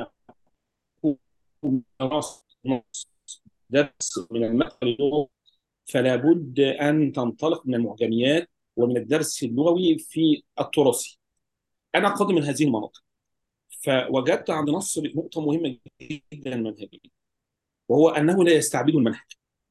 نكون دراسة نص درس من المدخل اللغوي فلا بد أن تنطلق من المعجميات ومن الدرس اللغوي في التراثي أنا قادم من هذه المناطق فوجدت عند نصر نقطة مهمة جدا منهجية وهو أنه لا يستعبد المنهج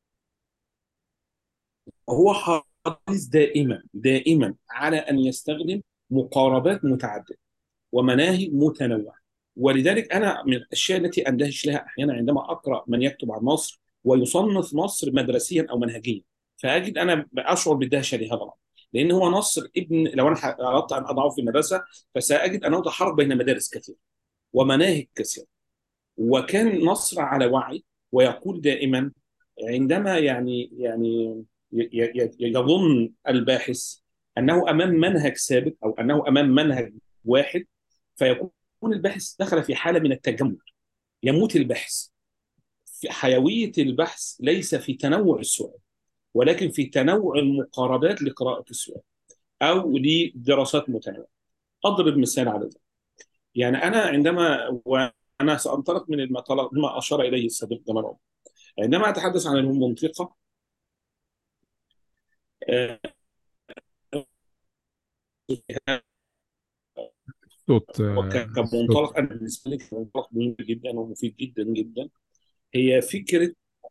وهو حريص دائما دائما على أن يستخدم مقاربات متعددة ومناهج متنوعة ولذلك أنا من الأشياء التي أندهش لها أحيانا عندما أقرأ من يكتب عن مصر ويصنف مصر مدرسيا أو منهجيا فأجد أنا أشعر بالدهشة لهذا الأمر لأن هو نصر ابن لو أنا أردت أن أضعه في المدرسة فسأجد أنه تحرك بين مدارس كثيرة ومناهج كثيرة وكان نصر على وعي ويقول دائما عندما يعني يعني ي- ي- يظن الباحث انه امام منهج ثابت او انه امام منهج واحد فيكون الباحث دخل في حاله من التجمد يموت الباحث في حيويه البحث ليس في تنوع السؤال ولكن في تنوع المقاربات لقراءه السؤال او لدراسات متنوعه اضرب مثال على ذلك يعني انا عندما وانا سانطلق من المطلق ما اشار اليه الصديق جمال عمر عندما اتحدث عن المنطقه آه، صوت وك- آه، صوت كمنطلق انا بالنسبه لي كمنطلق مهم جدا ومفيد جدا جدا هي فكره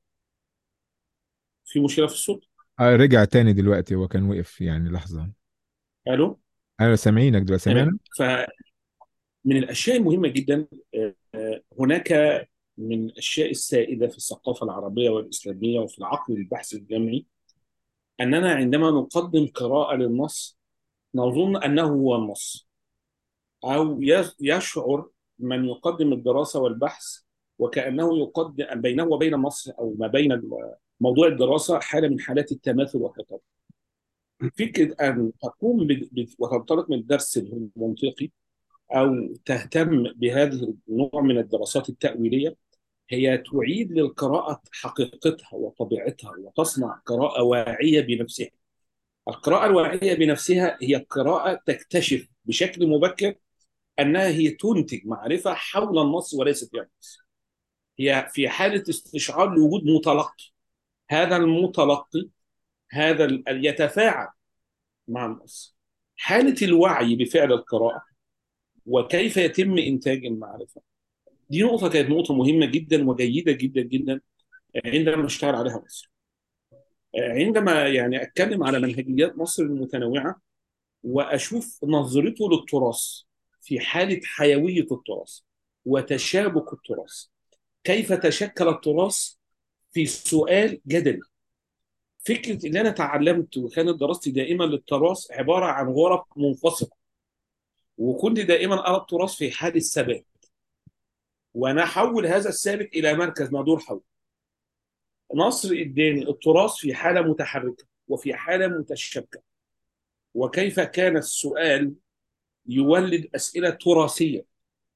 في مشكله في الصوت آه، رجع تاني دلوقتي هو كان وقف يعني لحظة الو أيوة سامعينك دلوقتي تمام سامعنا فمن الاشياء المهمه جدا آه، آه، هناك من الاشياء السائده في الثقافه العربيه والاسلاميه وفي العقل البحث الجمعي اننا عندما نقدم قراءه للنص نظن انه هو النص أو يش- يشعر من يقدم الدراسة والبحث وكأنه يقدم بينه وبين النص أو ما بين موضوع الدراسة حالة من حالات التماثل والخطاب فكرة أن تقوم ب- ب- وتنطلق من الدرس المنطقي أو تهتم بهذه النوع من الدراسات التأويلية هي تعيد للقراءة حقيقتها وطبيعتها وتصنع قراءة واعية بنفسها القراءة الواعية بنفسها هي قراءة تكتشف بشكل مبكر انها هي تنتج معرفه حول النص وليست في النص هي في حاله استشعار لوجود متلقي هذا المتلقي هذا ال- يتفاعل مع النص حاله الوعي بفعل القراءه وكيف يتم انتاج المعرفه دي نقطه كانت نقطه مهمه جدا وجيده جدا جدا عندما اشتغل عليها مصر عندما يعني اتكلم على منهجيات مصر المتنوعه واشوف نظرته للتراث في حاله حيويه التراث وتشابك التراث كيف تشكل التراث في سؤال جدلي فكره ان انا تعلمت وكانت دراستي دائما للتراث عباره عن غرف منفصله وكنت دائما ارى التراث في حال الثبات وانا احول هذا الثابت الى مركز ما ادور حوله نصر اداني التراث في حاله متحركه وفي حاله متشابكه وكيف كان السؤال يولد اسئله تراثيه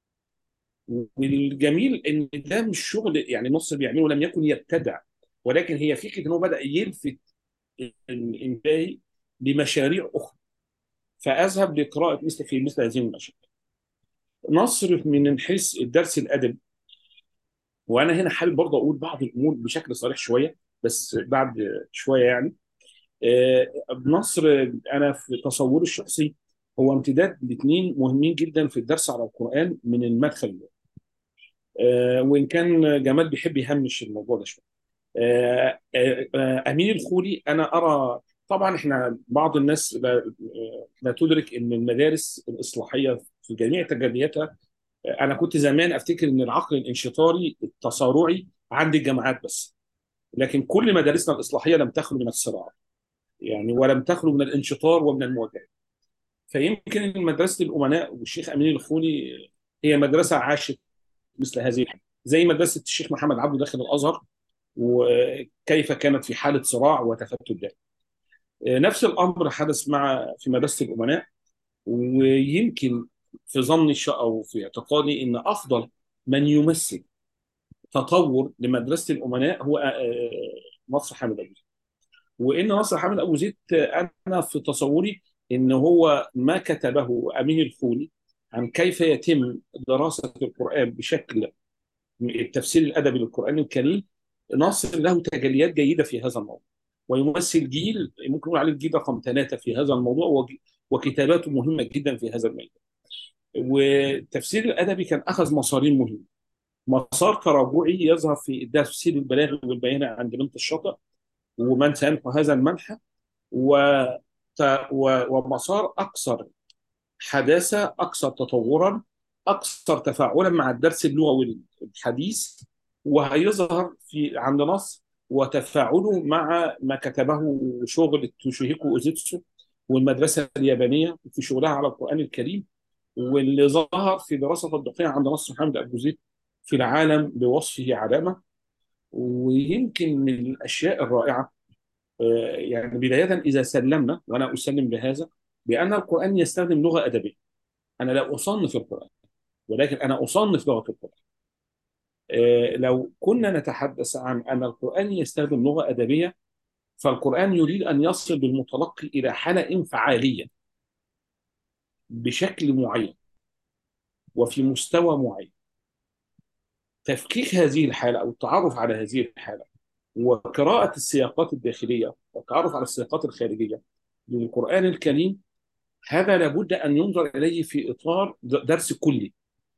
والجميل ان ده مش شغل يعني نصر بيعمله لم يكن يبتدع ولكن هي فكره ان هو بدا يلفت الانتباه لمشاريع اخرى فاذهب لقراءه مثل في مثل هذه المشاريع نصر من حيث الدرس الادبي وانا هنا حابب برضه اقول بعض الامور بشكل صريح شويه بس بعد شويه يعني آه، نصر انا في تصوري الشخصي هو امتداد لاثنين مهمين جدا في الدرس على القران من المدخل ده آه، وان كان جمال بيحب يهمش الموضوع ده شويه آه، آه، آه، امين الخولي انا ارى طبعا احنا بعض الناس لا, آه، لا تدرك ان المدارس الاصلاحيه في جميع تجلياتها آه، انا كنت زمان افتكر ان العقل الانشطاري التصارعي عند الجامعات بس لكن كل مدارسنا الاصلاحيه لم تخلو من الصراع يعني ولم تخلو من الانشطار ومن المواجهه فيمكن مدرسه الامناء والشيخ امين الخولي هي مدرسه عاشت مثل هذه الحاجة. زي مدرسه الشيخ محمد عبده داخل الازهر وكيف كانت في حاله صراع وتفتت دائم نفس الامر حدث مع في مدرسه الامناء ويمكن في ظني الش- او في اعتقادي ان افضل من يمثل تطور لمدرسه الامناء هو آه، نصر حامد ابو زيد وان نصر حامد ابو زيد آه، انا في تصوري ان هو ما كتبه امين الخولي عن كيف يتم دراسه القران بشكل التفسير الادبي للقران الكريم ناصر له تجليات جيده في هذا الموضوع ويمثل جيل ممكن نقول عليه الجيل رقم ثلاثه في هذا الموضوع وج- وكتاباته مهمه جدا في هذا المجال. والتفسير الادبي كان اخذ مسارين مهمين. مسار تراجعي يظهر في تفسير البلاغه والبيان عند بنت الشاطئ ومن سيمحو هذا المنحى و... و... ومسار اكثر حداثه اكثر تطورا اكثر تفاعلا مع الدرس اللغوي الحديث وهيظهر في عند نصر وتفاعله مع ما كتبه شغل توشيهيكو اوزيتسو والمدرسه اليابانيه في شغلها على القران الكريم واللي ظهر في دراسه تطبيقيه عند نصر محمد ابو زيد في العالم بوصفه علامه ويمكن من الاشياء الرائعه آه، يعني بدايه اذا سلمنا وانا اسلم بهذا بان القران يستخدم لغه ادبيه انا لا اصنف القران ولكن انا اصنف لغه القران آه، لو كنا نتحدث عن ان القران يستخدم لغه ادبيه فالقران يريد ان يصل بالمتلقي الى حاله انفعاليه بشكل معين وفي مستوى معين تفكيك هذه الحاله او التعرف على هذه الحاله وقراءه السياقات الداخليه والتعرف على السياقات الخارجيه للقران الكريم هذا لابد ان ينظر اليه في اطار درس كلي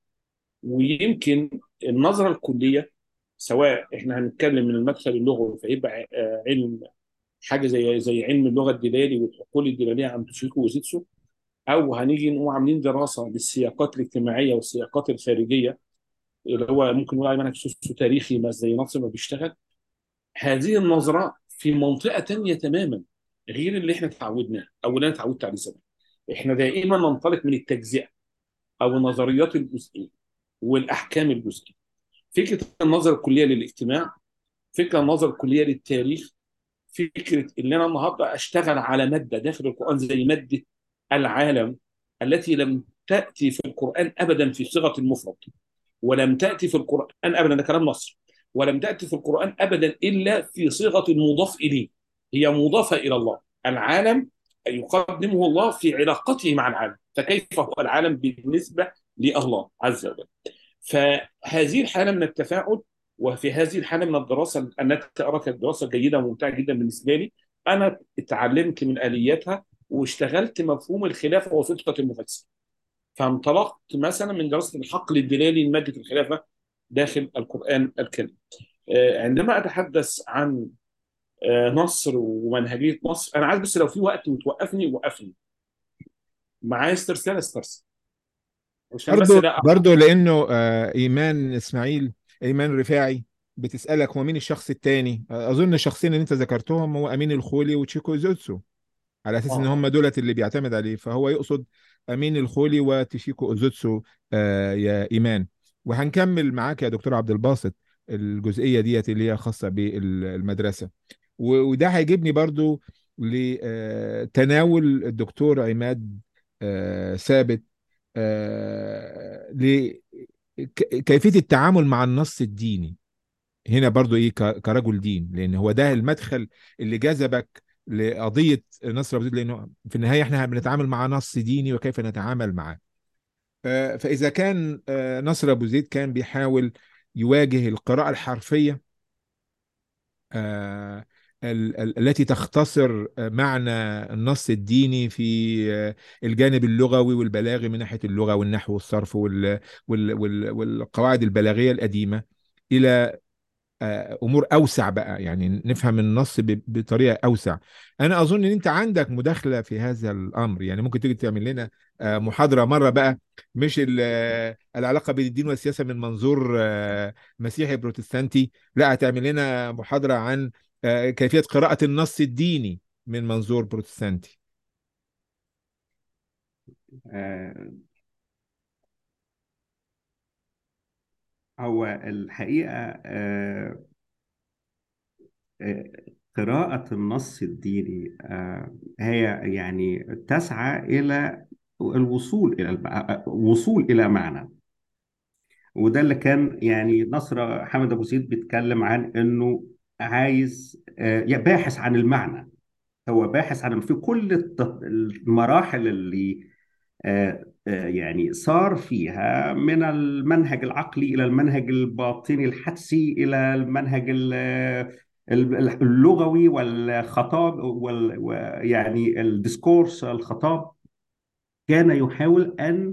ويمكن النظره الكليه سواء احنا هنتكلم من المدخل اللغوي فيبقى آه، علم حاجه زي زي علم اللغه الدلالي والحقول الدلاليه عن توشيكو وزيتسو او هنيجي نقوم عاملين دراسه للسياقات الاجتماعيه والسياقات الخارجيه اللي هو ممكن نقول عليه منهج سوسو تاريخي ما زي نصر ما بيشتغل هذه النظره في منطقه تانية تماما غير اللي احنا اتعودناه او اللي انا اتعودت عليه زمان احنا دائما ننطلق من التجزئه او النظريات الجزئيه والاحكام الجزئيه فكره النظره الكليه للاجتماع فكره النظره الكليه للتاريخ فكره ان انا النهارده اشتغل على ماده داخل القران زي ماده العالم التي لم تاتي في القران ابدا في صيغه المفرد ولم تاتي في القران ابدا ده كلام نصر ولم تاتي في القران ابدا الا في صيغه المضاف اليه هي مضافه الى الله العالم يقدمه الله في علاقته مع العالم فكيف هو العالم بالنسبه لله عز وجل فهذه الحاله من التفاعل وفي هذه الحاله من الدراسه التي اراها كانت دراسه جيده وممتعه جدا بالنسبه لي انا اتعلمت من الياتها واشتغلت مفهوم الخلافه وسلطه المفسر فانطلقت مثلا من دراسه الحقل الدلالي لماده الخلافه داخل القران الكريم آه، عندما اتحدث عن آه، نصر ومنهجيه نصر انا عايز بس لو في وقت وتوقفني وقفني معايا استرسال استرسل عشان بس برضو لا برضو لانه آه، ايمان اسماعيل ايمان رفاعي بتسالك هو مين الشخص التاني آه، اظن الشخصين اللي انت ذكرتهم هو امين الخولي وتشيكو زوتسو على اساس ان اه هم دولت اللي بيعتمد عليه فهو يقصد امين الخولي وتشيكو اوزوتسو آه يا ايمان وهنكمل معاك يا دكتور عبد الباسط الجزئيه ديت اللي هي خاصه بالمدرسه و- وده هيجيبني برضو لتناول الدكتور عماد آه ثابت آه لكيفيه التعامل مع النص الديني هنا برضو ايه ك- كرجل دين لان هو ده المدخل اللي جذبك لقضيه نصر ابو زيد لانه في النهايه احنا بنتعامل مع نص ديني وكيف نتعامل معاه آه، فاذا كان آه، نصر ابو زيد كان بيحاول يواجه القراءه الحرفيه آه، ال- ال- التي تختصر آه، معنى النص الديني في آه، الجانب اللغوي والبلاغي من ناحيه اللغه والنحو والصرف وال- وال- وال- والقواعد البلاغيه القديمه الى آه، امور اوسع بقى يعني نفهم النص ب- بطريقه اوسع انا اظن ان انت عندك مداخله في هذا الامر يعني ممكن تيجي تعمل لنا آه، محاضره مره بقى مش ال- آه، العلاقه بين الدين والسياسه من منظور آه، مسيحي بروتستانتي لا هتعمل لنا محاضره عن آه، كيفيه قراءه النص الديني من منظور بروتستانتي آه، هو الحقيقة آه، آه، قراءة النص الديني آه، هي يعني تسعى إلى الوصول إلى الب- وصول إلى معنى وده اللي كان يعني نصر حامد أبو زيد بيتكلم عن إنه عايز آه، باحث عن المعنى هو باحث عن في كل الت- المراحل اللي آه، آه، يعني صار فيها من المنهج العقلي إلى المنهج الباطني الحدسي إلى المنهج ال- ال- اللغوي والخطاب وال و- يعني الديسكورس الخطاب كان يحاول أن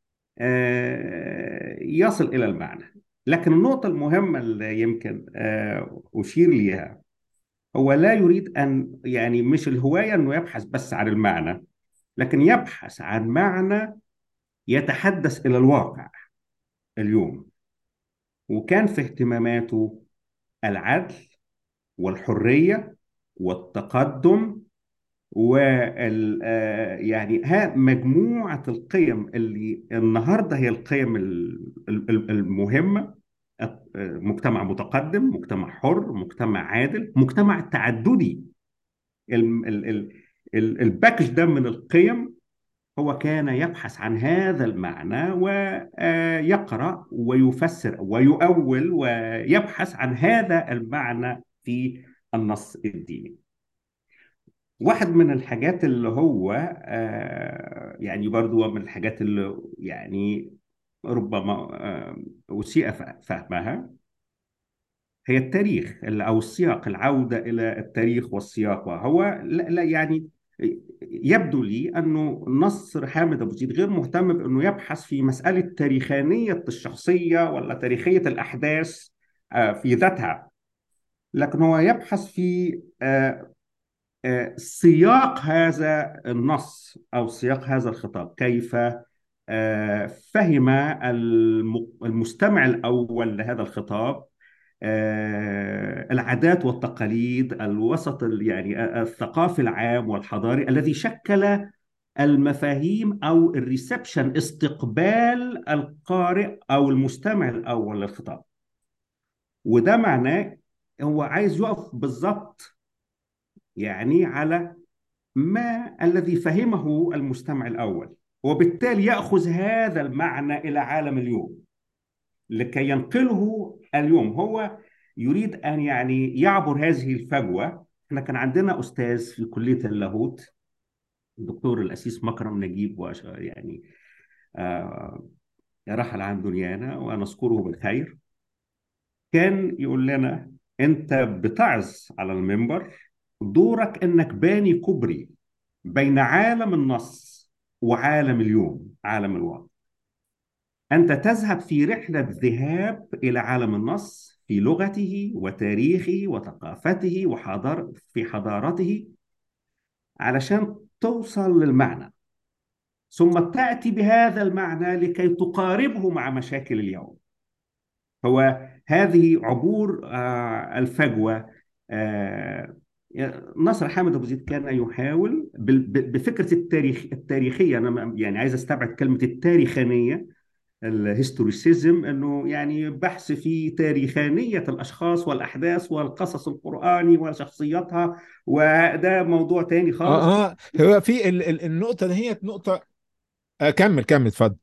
آه، يصل إلى المعنى لكن النقطة المهمة اللي يمكن آه، أشير ليها هو لا يريد أن يعني مش الهواية أنه يبحث بس عن المعنى لكن يبحث عن معنى يتحدث إلى الواقع اليوم وكان في اهتماماته العدل والحرية والتقدم وال آه، يعني ها مجموعة القيم اللي النهاردة هي القيم ال- ال- المهمة آه، مجتمع متقدم مجتمع حر مجتمع عادل مجتمع تعددي ال- ال- ال- ال- الباكج ده من القيم هو كان يبحث عن هذا المعنى ويقرأ ويفسر ويؤول ويبحث عن هذا المعنى في النص الديني واحد من الحاجات اللي هو آه، يعني برضو من الحاجات اللي يعني ربما آه، أسيء ف- فهمها هي التاريخ ال- أو السياق العودة إلى التاريخ والسياق وهو لا, لا يعني يبدو لي أنه نصر حامد أبو زيد غير مهتم بأنه يبحث في مسألة تاريخانية الشخصية ولا تاريخية الأحداث آه، في ذاتها لكن هو يبحث في آه، آه، سياق هذا النص أو سياق هذا الخطاب كيف آه، فهم الم- المستمع الأول لهذا الخطاب آه، العادات والتقاليد الوسط ال- يعني الثقافي العام والحضاري الذي شكل المفاهيم أو الريسبشن استقبال القارئ أو المستمع الأول للخطاب وده معناه هو عايز يقف بالظبط يعني على ما الذي فهمه المستمع الأول وبالتالي يأخذ هذا المعنى إلى عالم اليوم لكي ينقله اليوم هو يريد أن يعني يعبر هذه الفجوة احنا كان عندنا أستاذ في كلية اللاهوت الدكتور الأسيس مكرم نجيب وش يعني آه رحل عن دنيانا ونذكره بالخير كان يقول لنا أنت بتعظ على المنبر دورك أنك باني كوبري بين عالم النص وعالم اليوم عالم الواقع أنت تذهب في رحلة ذهاب إلى عالم النص في لغته وتاريخه وثقافته وحضار في حضارته علشان توصل للمعنى ثم تأتي بهذا المعنى لكي تقاربه مع مشاكل اليوم هو هذه عبور آه، الفجوة آه، نصر حامد أبو زيد كان يحاول بال- ب- بفكرة التاريخ التاريخية أنا م- يعني عايز أستبعد كلمة التاريخانية الهيستوريسيزم انه يعني بحث في تاريخانيه الاشخاص والاحداث والقصص القراني وشخصياتها وده موضوع تاني خالص اه اه هو في ال ال النقطة دي هي نقطة آه كمل كمل اتفضل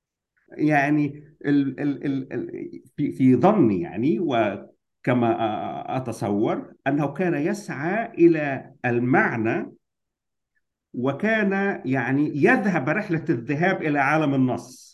يعني ال ال ال ال في في ظني يعني وكما أ- اتصور انه كان يسعى الى المعنى وكان يعني يذهب رحله الذهاب الى عالم النص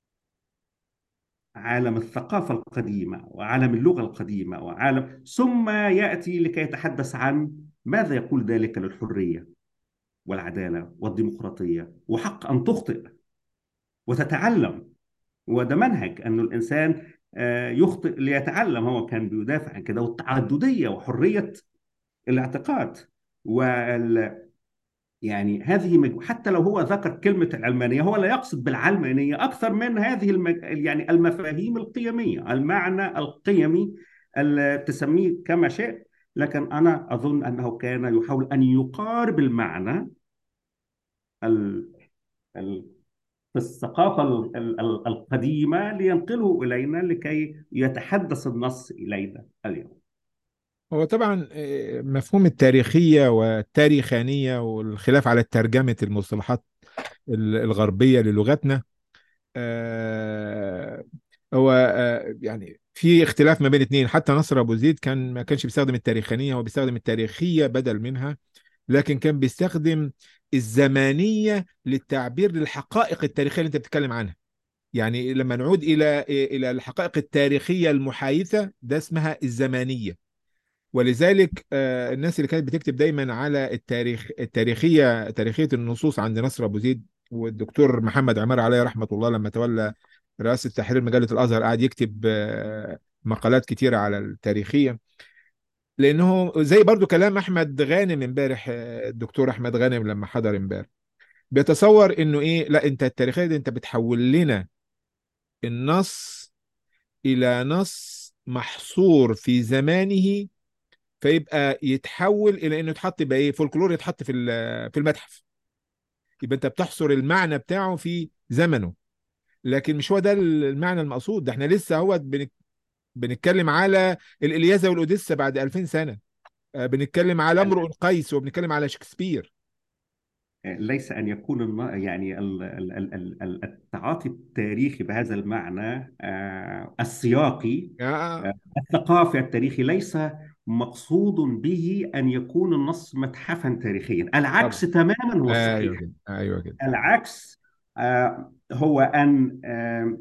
عالم الثقافة القديمة وعالم اللغة القديمة وعالم ثم يأتي لكي يتحدث عن ماذا يقول ذلك للحرية والعدالة والديمقراطية وحق أن تخطئ وتتعلم وده منهج أنه الإنسان آه، يخطئ ليتعلم هو كان بيدافع عن كده والتعددية وحرية الاعتقاد وال يعني هذه مج... حتى لو هو ذكر كلمة العلمانية هو لا يقصد بالعلمانية أكثر من هذه المج... يعني المفاهيم القيمية المعنى القيمي اللي تسميه كما شئت لكن أنا أظن أنه كان يحاول أن يقارب المعنى ال... ال... في الثقافة ال... ال... القديمة لينقله إلينا لكي يتحدث النص إلينا اليوم هو طبعا آه، مفهوم التاريخية والتاريخانية والخلاف على ترجمة المصطلحات ال- الغربية للغتنا آه، هو آه، يعني في اختلاف ما بين اتنين حتى نصر أبو زيد كان ما كانش بيستخدم التاريخانية هو بيستخدم التاريخية بدل منها لكن كان بيستخدم الزمانية للتعبير للحقائق التاريخية اللي انت بتتكلم عنها يعني لما نعود الى الى الحقائق التاريخيه المحايثه ده اسمها الزمانيه ولذلك آه، الناس اللي كانت بتكتب دايما على التاريخ التاريخيه تاريخيه النصوص عند نصر ابو زيد والدكتور محمد عمار عليه رحمه الله لما تولى رئاسه تحرير مجله الازهر قعد يكتب آه، مقالات كتيره على التاريخيه لانه زي برضو كلام احمد غانم امبارح آه، الدكتور احمد غانم لما حضر امبارح بيتصور انه ايه لا انت التاريخيه دي انت بتحول لنا النص إلى نص محصور في زمانه فيبقى يتحول إلى إنه يتحط يبقى إيه فولكلور يتحط في ال- في المتحف يبقى أنت بتحصر المعنى بتاعه في زمنه لكن مش هو ده المعنى المقصود ده احنا لسه هو بنك- بنتكلم على الإلياذة والأوديسة بعد 2000 سنة آه، بنتكلم على امرؤ القيس وبنتكلم على شكسبير ليس أن يكون الم- يعني ال- ال- ال- ال- ال- التعاطي التاريخي بهذا المعنى آه، السياقي آه، آه، الثقافي التاريخي ليس مقصود به أن يكون النص متحفا تاريخيا العكس طبعا تماما هو ايوه الصحيح كده ايوه كده العكس آه، هو أن آه،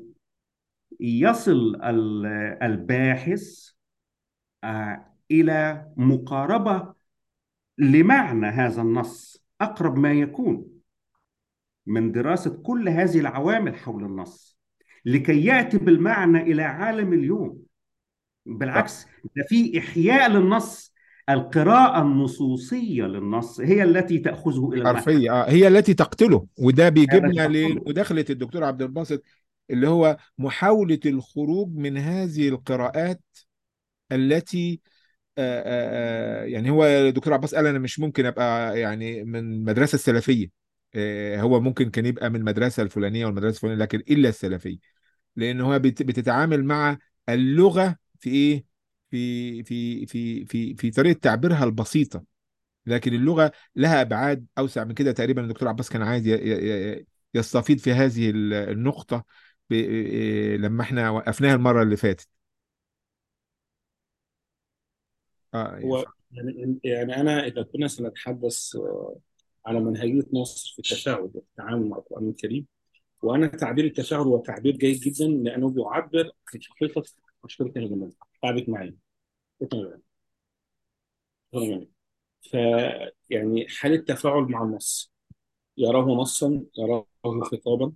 يصل ال- الباحث آه، إلى مقاربة لمعنى هذا النص أقرب ما يكون من دراسة كل هذه العوامل حول النص لكي يأتي بالمعنى إلى عالم اليوم صح بالعكس ده في إحياء للنص القراءة النصوصية للنص هي التي تأخذه إلى المتحف حرفية اه هي التي تقتله وده هذا بيجيبنا التقلب لمداخلة الدكتور عبد الباسط اللي هو محاولة الخروج من هذه القراءات التي آه، آه، آه، يعني هو الدكتور عباس قال انا مش ممكن ابقى يعني من المدرسة السلفية آه، هو ممكن كان يبقى من المدرسة الفلانية والمدرسة الفلانية لكن إلا السلفية لأن هو بت- بتتعامل مع اللغة في إيه؟ في في في في في طريقة تعبيرها البسيطة لكن اللغة لها أبعاد أوسع من كده تقريبا الدكتور عباس كان عايز ي- ي- ي- يستفيض في هذه ال- النقطة ب- إيه لما احنا وقفناها المرة اللي فاتت اه هو يعني يعني انا اذا كنا سنتحدث آه، على منهجيه مصر في التفاعل والتعامل مع القران الكريم وانا تعبير التفاعل هو تعبير جيد جدا لانه بيعبر عن حقيقه مشكله الجمال تعبت معايا شكراً جزيلاً. ف يعني حاله تفاعل مع النص يراه نصا يراه خطابا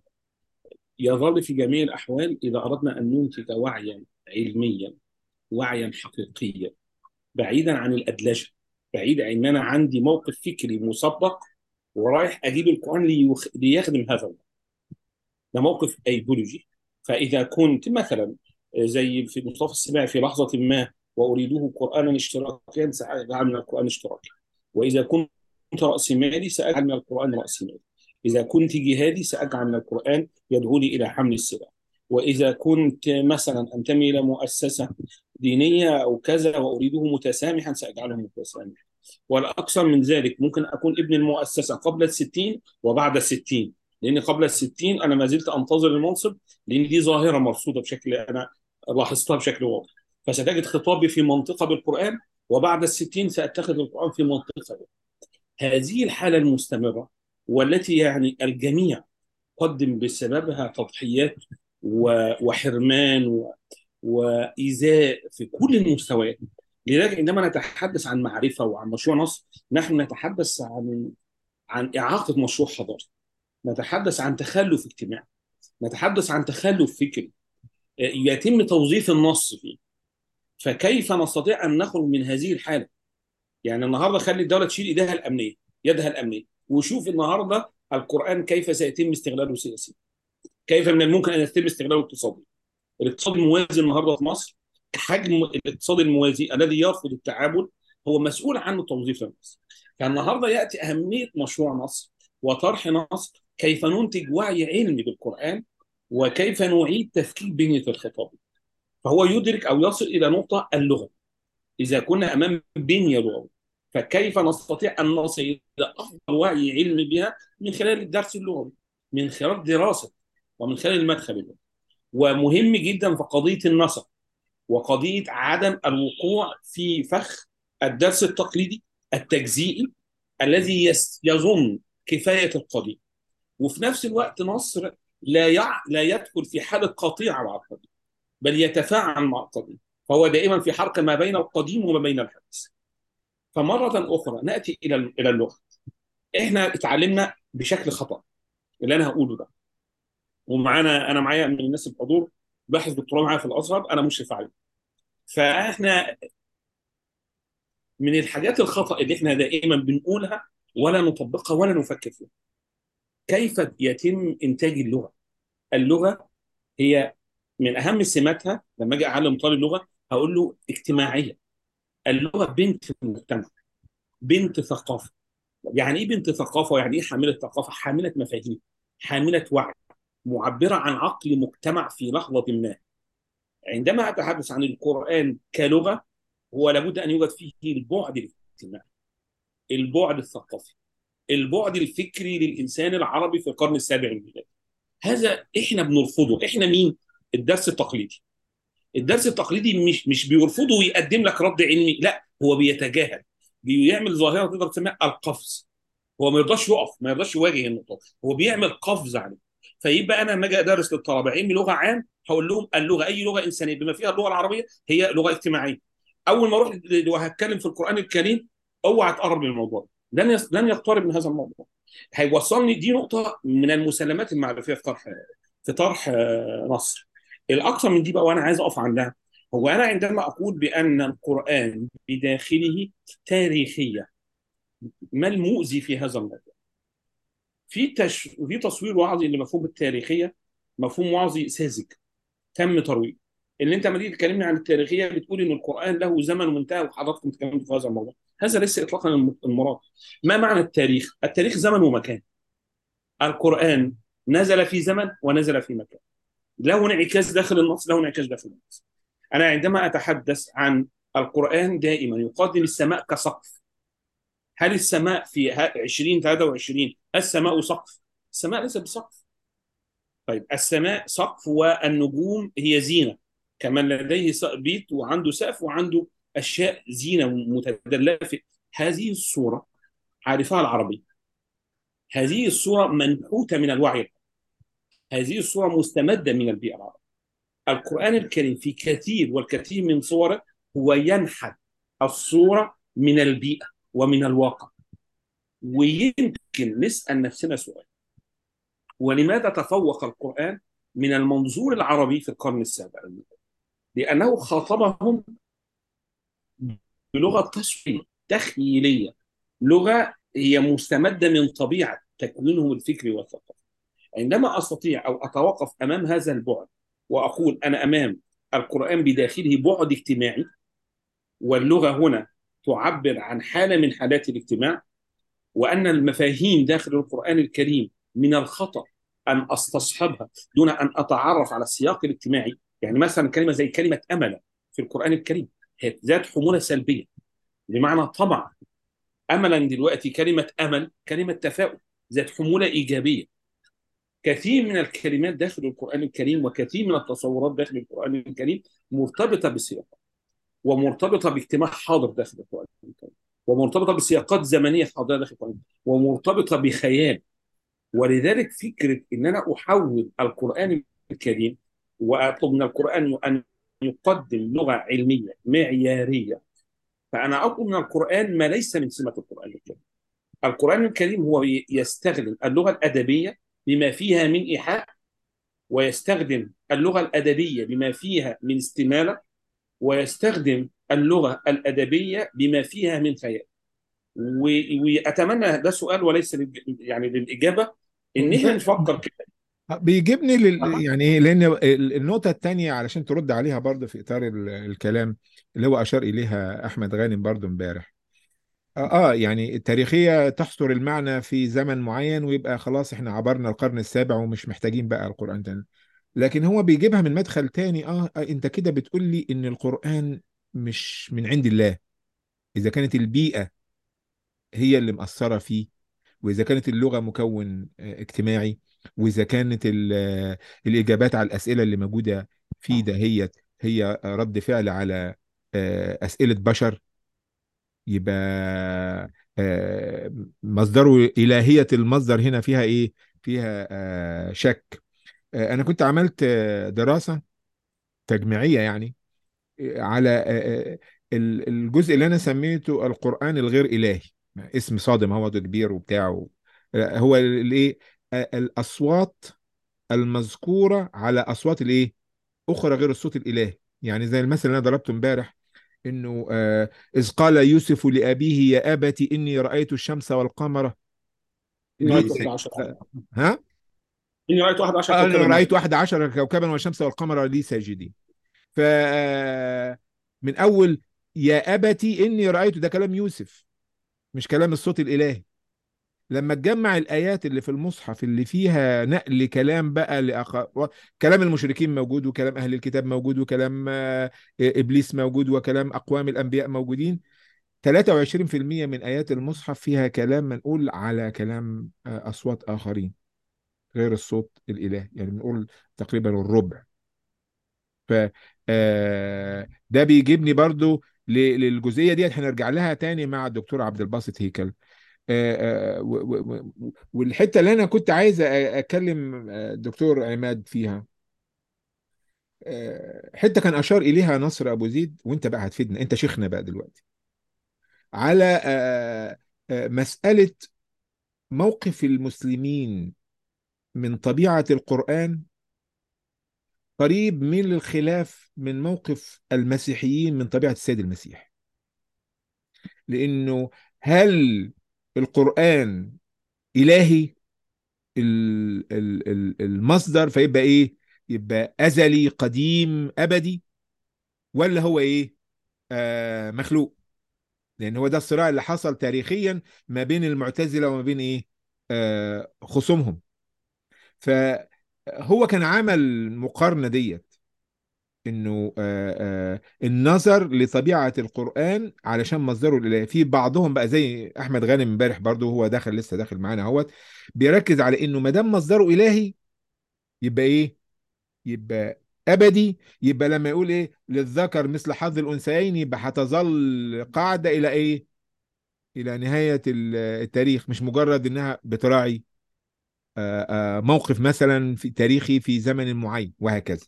يظل في جميع الاحوال اذا اردنا ان ننتج وعيا علميا وعيا حقيقيا بعيدا عن الادلجه بعيد عن ان انا عندي موقف فكري مسبق ورايح اجيب القران ليخ... ليخدم هذا الموقف. ده موقف ايديولوجي فاذا كنت مثلا زي في مصطفى السباعي في لحظه ما واريده قرانا اشتراكيا ساجعل من القران اشتراكي واذا كنت راسمالي ساجعل من القران راسمالي اذا كنت جهادي ساجعل من القران يدعوني الى حمل السلاح واذا كنت مثلا انتمي الى مؤسسه دينيه او كذا واريده متسامحا ساجعله متسامحا والاكثر من ذلك ممكن اكون ابن المؤسسه قبل الستين وبعد الستين لان قبل الستين انا ما زلت انتظر المنصب لان دي ظاهره مرصوده بشكل انا لاحظتها بشكل واضح فستجد خطابي في منطقه بالقران وبعد الستين ساتخذ القران في منطقه بي. هذه الحاله المستمره والتي يعني الجميع قدم بسببها تضحيات و- وحرمان و- وإيذاء في كل المستويات لذلك عندما نتحدث عن معرفة وعن مشروع نصر نحن نتحدث عن عن إعاقة مشروع حضاري نتحدث عن تخلف اجتماعي نتحدث عن تخلف فكري آه، يتم توظيف النص فيه فكيف نستطيع أن نخرج من هذه الحالة يعني النهارده خلي الدولة تشيل إيديها الأمنية يدها الأمنية وشوف النهارده القرآن كيف سيتم استغلاله سياسيا كيف من الممكن أن يتم استغلاله اقتصاديا الاقتصاد الموازي النهارده في مصر حجم الاقتصاد الموازي الذي يرفض التعامل هو مسؤول عنه توظيف النصر فالنهارده ياتي اهميه مشروع نصر وطرح نصر كيف ننتج وعي علمي بالقران وكيف نعيد تفكيك بنيه الخطاب فهو يدرك او يصل الى نقطه اللغه اذا كنا امام بنيه لغويه فكيف نستطيع ان نصل الى افضل وعي علمي بها من خلال الدرس اللغوي من خلال دراسه ومن خلال المدخل اللغوي ومهم جدا في قضيه النسق وقضيه عدم الوقوع في فخ الدرس التقليدي التجزيئي الذي يس- يظن كفايه القضيه وفي نفس الوقت مصر لا يع... لا يدخل في حاله قطيعه مع القديم بل يتفاعل مع القديم فهو دائما في حركه ما بين القديم وما بين الحديث فمره اخرى ناتي الى الى اللغه احنا اتعلمنا بشكل خطا اللي انا هقوله ده ومعانا انا معايا من الناس الحضور باحث دكتوراه معايا في الازهر انا مشرف عليه فاحنا من الحاجات الخطا اللي احنا دائما بنقولها ولا نطبقها ولا نفكر فيها كيف يتم انتاج اللغه اللغه هي من اهم سماتها لما اجي اعلم طالب لغه هقول له اجتماعيه اللغه بنت المجتمع بنت ثقافه يعني ايه بنت ثقافه يعني ايه حامله ثقافه حامله مفاهيم حامله وعي معبره عن عقل مجتمع في لحظه ما عندما اتحدث عن القران كلغه هو لابد ان يوجد فيه البعد الاجتماعي البعد الثقافي البعد الفكري للانسان العربي في القرن السابع الميلادي هذا احنا بنرفضه احنا مين الدرس التقليدي الدرس التقليدي مش مش بيرفضه ويقدم لك رد علمي لا هو بيتجاهل بيعمل ظاهره تقدر تسميها القفز هو ما يرضاش يقف ما يرضاش يواجه النقطه هو بيعمل قفز عليه فيبقى انا لما اجي ادرس للطلبه علمي لغه عام هقول لهم اللغه اي لغه انسانيه بما فيها اللغه العربيه هي لغه اجتماعيه اول ما اروح ل- وهتكلم في القران الكريم اوعى تقرب من الموضوع لن يس- لن يقترب من هذا الموضوع هيوصلني دي نقطه من المسلمات المعرفيه في طرح في طرح آه، نصر الاكثر من دي بقى وانا عايز اقف عندها هو انا عندما اقول بان القران بداخله تاريخيه ما المؤذي في هذا الموضوع في تش... في تصوير وعظي لمفهوم التاريخيه مفهوم وعظي ساذج تم ترويجه اللي انت لما تيجي تكلمني عن التاريخيه بتقول ان القران له زمن وانتهى وحضراتكم تكلمتوا في هذا الموضوع هذا ليس اطلاقا الم- المراد ما معنى التاريخ التاريخ زمن ومكان القران نزل في زمن ونزل في مكان له انعكاس داخل النص له انعكاس داخل النص انا عندما اتحدث عن القران دائما يقدم السماء كسقف هل السماء في ه- 2023 السماء سقف السماء ليست بسقف طيب السماء سقف والنجوم هي زينة كمان لديه س- بيت وعنده سقف وعنده أشياء زينة متدلة في هذه الصورة عارفها العربي هذه الصورة منحوتة من الوعي هذه الصورة مستمدة من البيئة العربية القرآن الكريم في كثير والكثير من صوره هو ينحت الصورة من البيئة ومن الواقع ويمكن نسأل نفسنا سؤال ولماذا تفوق القرآن من المنظور العربي في القرن السابع لأنه خاطبهم بلغة تصويرية تخيلية لغة هي مستمدة من طبيعة تكوينهم الفكري والثقافي عندما أستطيع أو أتوقف أمام هذا البعد وأقول أنا أمام القرآن بداخله بعد اجتماعي واللغة هنا تعبر عن حالة من حالات الاجتماع وأن المفاهيم داخل القرآن الكريم من الخطأ أن أستصحبها دون أن أتعرف على السياق الاجتماعي يعني مثلا كلمة زي كلمة أمل في القرآن الكريم هي ذات حمولة سلبية بمعنى طمع أملا دلوقتي كلمة أمل كلمة تفاؤل ذات حمولة إيجابية كثير من الكلمات داخل القرآن الكريم وكثير من التصورات داخل القرآن الكريم مرتبطة بالسياق ومرتبطة باجتماع حاضر داخل القرآن الكريم ومرتبطة بسياقات زمنية حاضرة داخل القرآن ومرتبطة بخيال ولذلك فكرة إن أنا أحول القرآن الكريم وأطلب من القرآن أن يقدم لغة علمية معيارية فأنا أطلب من القرآن ما ليس من سمة القرآن الكريم القرآن الكريم هو يستخدم اللغة الأدبية بما فيها من إيحاء ويستخدم اللغة الأدبية بما فيها من استمالة ويستخدم اللغة الأدبية بما فيها من خيال و- وأتمنى ده سؤال وليس للج- يعني للإجابة إن إحنا نفكر كده بيجيبني لل... يعني ايه لان ال- النقطة التانية علشان ترد عليها برضه في اطار ال- الكلام اللي هو اشار اليها احمد غانم برضه امبارح اه آه، يعني التاريخية تحصر المعنى في زمن معين ويبقى خلاص احنا عبرنا القرن السابع ومش محتاجين بقى القرآن تاني لكن هو بيجيبها من مدخل تاني اه آه، انت كده بتقول لي ان القرآن مش من عند الله اذا كانت البيئة هي اللي مأثرة فيه وإذا كانت اللغة مكون آه، اجتماعي وإذا كانت ال- آه، الإجابات على الأسئلة اللي موجودة فيه ده هي هي رد فعل على آه، أسئلة بشر يبقى آه، مصدره إلهية المصدر هنا فيها إيه؟ فيها آه، شك آه، أنا كنت عملت آه، دراسة تجميعية يعني آه، على آه، آه، ال- الجزء اللي أنا سميته القرآن الغير إلهي اسم صادم هو ده كبير وبتاع و- آه، هو الإيه؟ آه، الأصوات المذكورة على أصوات الإيه؟ أخرى غير الصوت الإلهي يعني زي المثل اللي أنا ضربته امبارح انه آه اذ قال يوسف لابيه يا ابت اني رايت الشمس والقمر إني لي رأيت سج... 11 آه ها إني رأيت 11 انا كوكبا رايت واحد عشر كوكبا والشمس والقمر لي ساجدين ف آه، من اول يا ابتي اني رايت ده كلام يوسف مش كلام الصوت الالهي لما تجمع الايات اللي في المصحف اللي فيها نقل كلام بقى لأخ... و- كلام المشركين موجود وكلام اهل الكتاب موجود وكلام آه، ابليس موجود وكلام اقوام الانبياء موجودين 23% من آيات المصحف فيها كلام منقول على كلام آه، أصوات آخرين غير الصوت الإلهي يعني بنقول تقريبا الربع ف آه، ده بيجيبني برضو ل- للجزئية دي هنرجع لها تاني مع الدكتور عبد الباسط هيكل آه، آه، و- و- و- والحتة اللي أنا كنت عايز أ- أكلم آه، الدكتور عماد فيها آه، حتة كان أشار إليها نصر أبو زيد وأنت بقى هتفيدنا أنت شيخنا بقى دلوقتي على آه، آه، مسألة موقف المسلمين من طبيعة القرآن قريب من الخلاف من موقف المسيحيين من طبيعة السيد المسيح لأنه هل القرآن إلهي ال- ال- ال- المصدر فيبقى إيه يبقى أزلي قديم أبدي ولا هو إيه آه مخلوق لأن هو ده الصراع اللي حصل تاريخيا ما بين المعتزلة وما بين إيه آه خصومهم فهو كان عمل مقارنة ديت انه آه، آه، النظر لطبيعة القرآن علشان مصدره الالهي في بعضهم بقى زي احمد غانم امبارح برضو هو داخل لسه داخل معانا اهوت بيركز على انه ما دام مصدره الهي يبقى ايه يبقى ابدي يبقى لما يقول ايه للذكر مثل حظ الانثيين يبقى هتظل قاعدة الى ايه الى نهاية ال- التاريخ مش مجرد انها بتراعي آه، آه، موقف مثلا في تاريخي في زمن معين وهكذا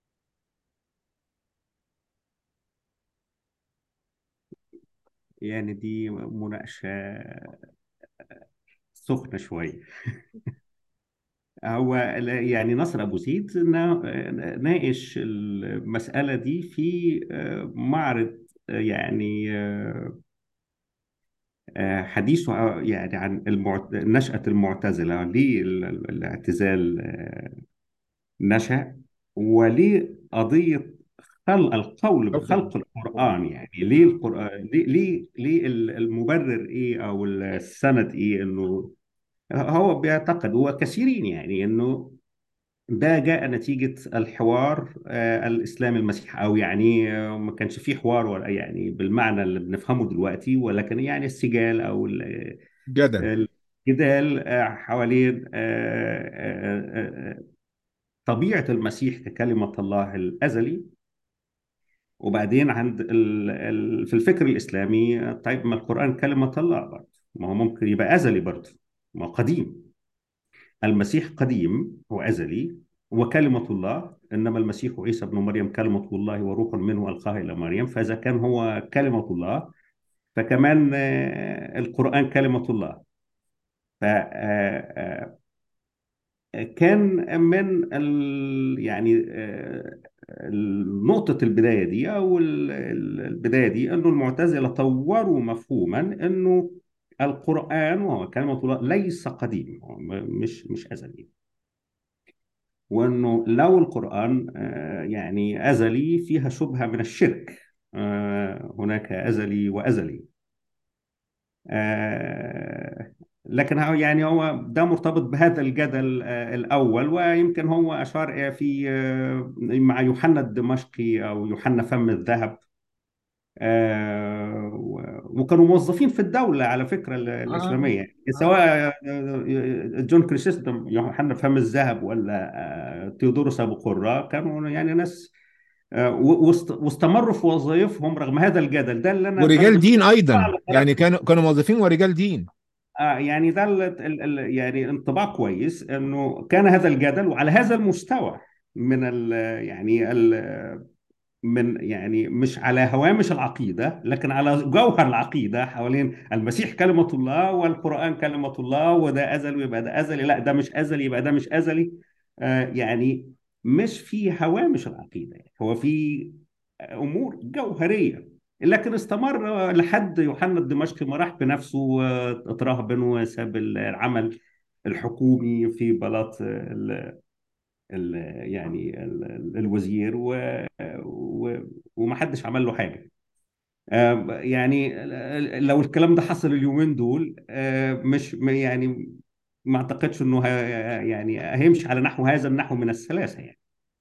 يعني دي مناقشة سخنة شوية هو لا- يعني نصر أبو زيد نا- ناقش المسألة دي في آه، معرض آه، يعني آه، آه، حديثه آه، يعني عن المعت... نشأة المعتزلة ليه ال- ال- الاعتزال آه، نشأ وليه قضية خلق القول بخلق القرآن يعني ليه القرآن ليه ليه ليه المبرر إيه أو السند إيه إنه هو بيعتقد وكثيرين يعني انه ده جاء نتيجة الحوار آه، الإسلامي المسيحي أو يعني آه، ما كانش فيه حوار ولا يعني بالمعنى اللي بنفهمه دلوقتي ولكن يعني السجال أو ال- جدل الجدال آه، حوالين آه، آه، آه، طبيعة المسيح ككلمة الله الأزلي وبعدين عند ال... ال... في الفكر الإسلامي طيب ما القرآن كلمة الله برضه ما هو ممكن يبقى أزلي برضه ما هو قديم المسيح قديم وأزلي وكلمة الله إنما المسيح عيسى ابن مريم كلمة الله وروح منه ألقاها إلى مريم فإذا كان هو كلمة الله فكمان آه، القرآن كلمة الله ف آه، آه، كان من ال... يعني آه، نقطة البداية دي أو ال- ال- البداية دي أنه المعتزلة طوروا مفهوما أنه القرآن وهو كلمة الله ليس قديم هو م- مش مش أزلي وأنه لو القرآن آه، يعني أزلي فيها شبهة من الشرك آه، هناك أزلي وأزلي آه، لكن هو يعني هو ده مرتبط بهذا الجدل آه، الأول ويمكن هو أشار في آه، مع يوحنا الدمشقي أو يوحنا فم الذهب آه، و- وكانوا موظفين في الدولة على فكرة ال- اه الإسلامية يعني اه سواء آه، جون كريسيستم يوحنا فم الذهب ولا آه، تيودوروس أبو قرة كانوا يعني ناس آه، و- واست- واستمروا في وظائفهم رغم هذا الجدل ده اللي أنا ورجال بس دين ايضا على يعني طريقة كانوا كانوا موظفين ورجال دين آه يعني ده ال ال ال يعني انطباع كويس انه كان هذا الجدل وعلى هذا المستوى من ال يعني ال من يعني مش على هوامش العقيده لكن على جوهر العقيده حوالين المسيح كلمه الله والقران كلمه الله وده ازلي يبقى ده ازلي لا ده مش ازلي يبقى ده مش ازلي آه يعني مش في هوامش العقيده يعني هو في امور جوهريه لكن استمر لحد يوحنا الدمشقي ما راح بنفسه آه، اترهبن وساب العمل الحكومي في بلاط ال ال يعني ال ال الوزير و و وما حدش عمل له حاجه آه، يعني لو الكلام ده حصل اليومين دول آه، مش يعني ما اعتقدش انه ه- يعني هيمشي على نحو هذا النحو من السلاسه يعني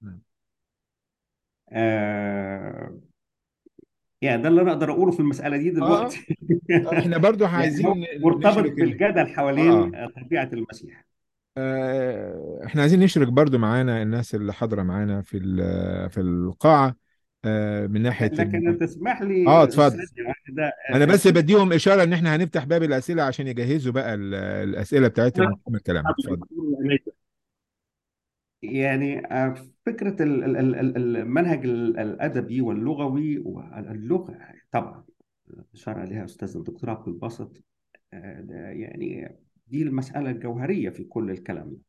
آه، يعني ده اللي انا اقدر اقوله في المساله دي اه دلوقتي آه، احنا برضو يعني عايزين هو مرتبط نشرك ال... بالجدل حوالين اه طبيعه المسيح آه، احنا عايزين نشرك برضو معانا الناس اللي حاضرة معانا في ال- في القاعة آه، من ناحية لكن ال... تسمح اه لي اتفضل ثانيه واحده انا بس في بديهم اشارة ان احنا هنفتح باب الاسئلة عشان يجهزوا بقى ال- الاسئلة بتاعتهم ونكمل كلامنا اتفضل يعني آه، فكرة ال- ال- ال- ال- المنهج ال- الأدبي واللغوي واللغة طبعا أشار عليها أستاذ الدكتور عبد الباسط آه، ده يعني دي المسألة الجوهرية في كل الكلام ده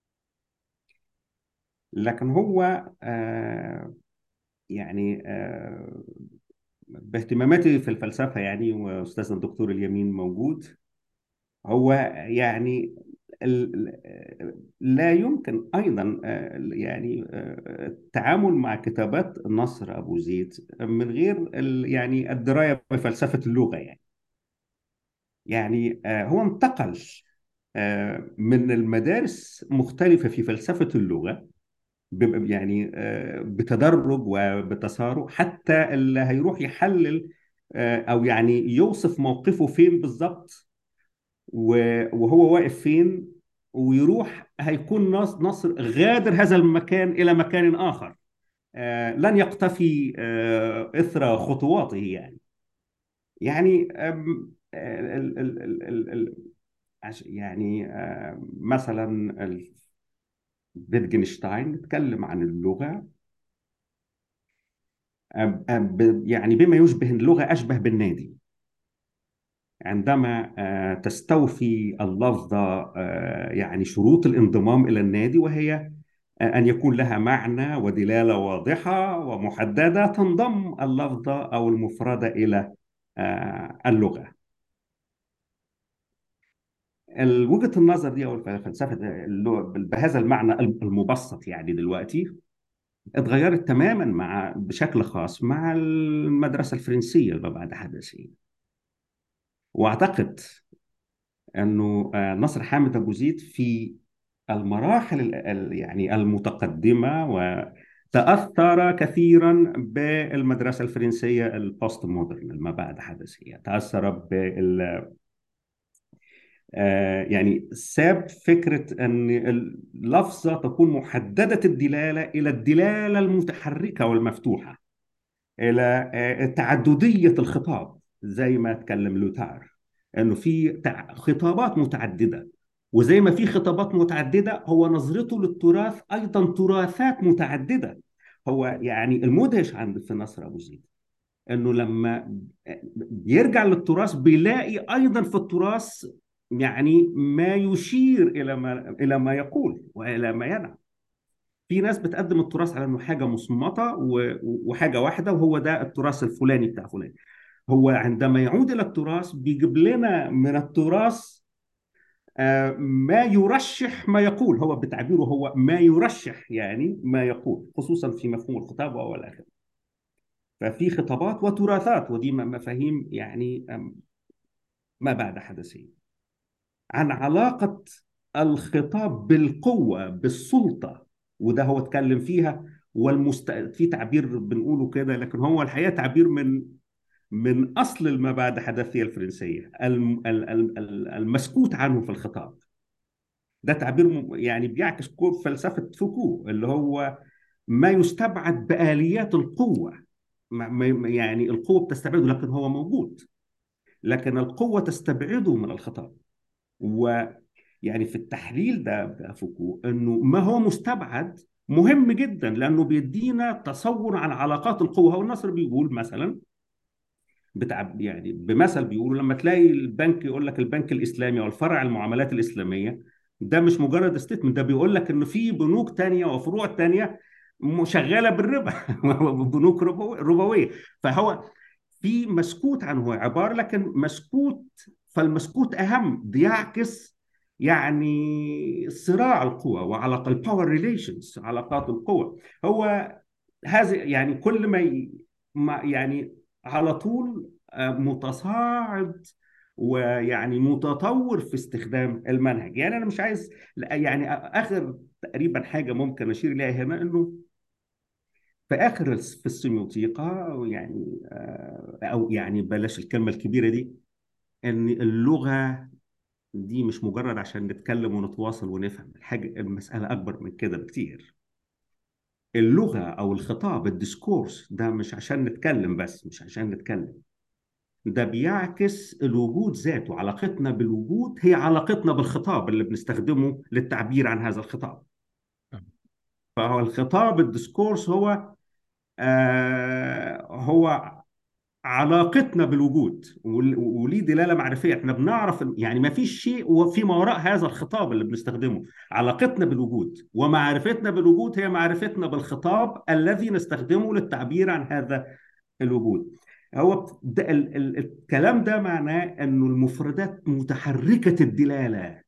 لكن هو آه، يعني آه، باهتماماتي في الفلسفة يعني وأستاذنا الدكتور اليمين موجود هو يعني ال- ال- لا يمكن ايضا آه، يعني آه، التعامل مع كتابات نصر ابو زيد من غير ال- يعني الدرايه بفلسفه اللغه يعني يعني آه، هو انتقل آه، من المدارس مختلفه في فلسفه اللغه ب- يعني آه، بتدرج وبتسارع حتى اللي هيروح يحلل آه، او يعني يوصف موقفه فين بالظبط و- وهو واقف فين ويروح هيكون ناص- نصر غادر هذا المكان إلى مكان آخر آه، لن يقتفي آه، إثر خطواته يعني يعني آم، آه، ال- ال- ال- ال- ال- عش- يعني آه، مثلا ال- فيتجنشتاين اتكلم عن اللغة آه، آه، ب- يعني بما يشبه اللغة أشبه بالنادي عندما آه، تستوفي اللفظة آه، يعني شروط الانضمام إلى النادي وهي آه، أن يكون لها معنى ودلالة واضحة ومحددة تنضم اللفظة أو المفردة إلى آه، اللغة ال- وجهة النظر دي أو الفلسفة اللغة بهذا المعنى المبسط يعني دلوقتي اتغيرت تماما مع بشكل خاص مع المدرسة الفرنسية ما بعد حدثين وأعتقد انه آه، نصر حامد ابو زيد في المراحل ال- ال- يعني المتقدمه وتاثر كثيرا بالمدرسه الفرنسيه البوست مودرن ما بعد حدثيه تاثر بال آه، يعني ساب فكره ان اللفظه تكون محدده الدلاله الى الدلاله المتحركه والمفتوحه الى آه، تعدديه الخطاب زي ما اتكلم لوتار انه في تع- خطابات متعدده وزي ما في خطابات متعدده هو نظرته للتراث ايضا تراثات متعدده هو يعني المدهش عند في نصر ابو زيد انه لما بيرجع للتراث بيلاقي ايضا في التراث يعني ما يشير الى ما الى ما يقول والى ما ينعم في ناس بتقدم التراث على انه حاجه مصمته و- وحاجه واحده وهو ده التراث الفلاني بتاع فلان هو عندما يعود الى التراث بيجيب لنا من التراث آه، ما يرشح ما يقول هو بتعبيره هو ما يرشح يعني ما يقول خصوصا في مفهوم الخطابه والآخر ففي خطابات وتراثات ودي م- مفاهيم يعني آم، ما بعد حدثية عن علاقة الخطاب بالقوة بالسلطة وده هو اتكلم فيها والمست... في تعبير بنقوله كده لكن هو الحقيقة تعبير من من أصل المبادئ الحداثية الفرنسية الم- ال- ال- ال- المسكوت عنه في الخطاب ده تعبير م- يعني بيعكس كو- فلسفة فوكو اللي هو ما يستبعد بآليات القوة ما- ما- يعني القوة بتستبعده لكن هو موجود لكن القوة تستبعده من الخطاب ويعني في التحليل ده بتاع فوكو انه ما هو مستبعد مهم جدا لانه بيدينا تصور عن علاقات القوة هو النصر بيقول مثلا بتاع يعني بمثل بيقولوا لما تلاقي البنك يقول لك البنك الاسلامي او الفرع المعاملات الاسلاميه ده مش مجرد ستيتمنت ده بيقول لك انه في بنوك تانية وفروع تانية م- شغاله بالربا بنوك ربو- ربويه فهو في مسكوت عنه عباره لكن مسكوت فالمسكوت اهم بيعكس يعني صراع القوى وعلاقه الباور ريليشنز علاقات القوى هو هذا يعني كل ما ي- ما يعني على طول آه، متصاعد ويعني متطور في استخدام المنهج يعني انا مش عايز لا، يعني اخر تقريبا حاجه ممكن اشير اليها هنا انه في اخر الس- في السيميوتيقا يعني آه، او يعني بلاش الكلمه الكبيره دي ان اللغه دي مش مجرد عشان نتكلم ونتواصل ونفهم الحاجه المساله اكبر من كده بكتير اللغة أو الخطاب الديسكورس ده مش عشان نتكلم بس مش عشان نتكلم ده بيعكس الوجود ذاته علاقتنا بالوجود هي علاقتنا بالخطاب اللي بنستخدمه للتعبير عن هذا الخطاب فهو الخطاب الديسكورس هو آه هو علاقتنا بالوجود ول- وليه دلاله معرفيه احنا بنعرف إن- يعني ما فيش شيء وفي ما وراء هذا الخطاب اللي بنستخدمه علاقتنا بالوجود ومعرفتنا بالوجود هي معرفتنا بالخطاب الذي نستخدمه للتعبير عن هذا الوجود هو ده ال ال الكلام ده معناه انه المفردات متحركه الدلاله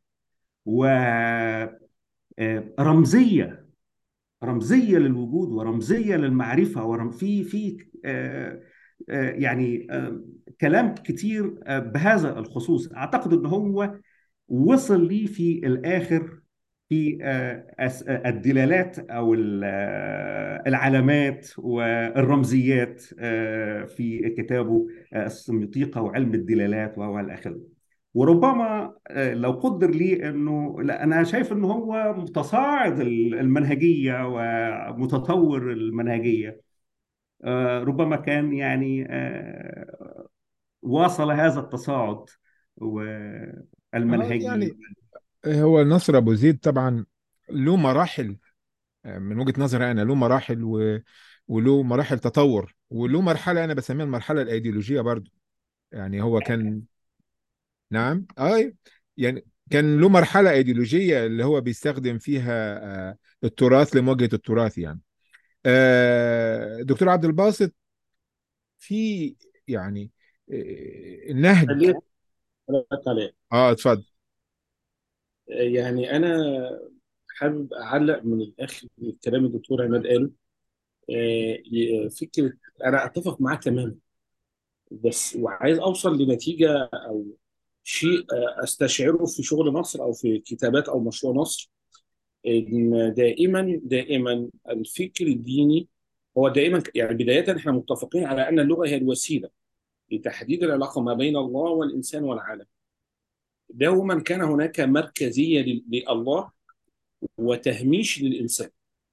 ورمزيه رمزيه للوجود ورمزيه للمعرفه ورم في في آه، آه، يعني آه، كلام كتير آه، بهذا الخصوص اعتقد ان هو وصل لي في الاخر في آه، أس- آه، الدلالات او ال- آه، العلامات والرمزيات آه، في كتابه آه، السميوطيقه وعلم الدلالات والى اخره وربما آه، لو قدر لي انه لا انا شايف انه هو متصاعد المنهجيه ومتطور المنهجيه آه، ربما كان يعني آه، واصل هذا التصاعد اه والمنهجي يعني هو نصر ابو زيد طبعا له مراحل آه، من وجهة نظري انا له مراحل و... وله مراحل تطور وله مرحلة انا بسميها المرحلة الايديولوجية برضو يعني هو كان نعم اي يعني كان له مرحلة ايديولوجية اللي هو بيستخدم فيها آه، التراث لمواجهة التراث يعني آه، دكتور عبد الباسط في يعني آه، النهج خليني أتفرج عليه اه اتفضل يعني انا حابب اعلق من الاخر الكلام الدكتور عماد قاله آه، ي- فكره انا اتفق معاه تماما بس وعايز اوصل لنتيجه او شيء آه، استشعره في شغل مصر او في كتابات او مشروع مصر ان دائما دائما الفكر الديني هو دائما يعني بدايه احنا متفقين على ان اللغه هي الوسيله لتحديد العلاقه ما بين الله والانسان والعالم دوما كان هناك مركزيه لل- لله وتهميش للانسان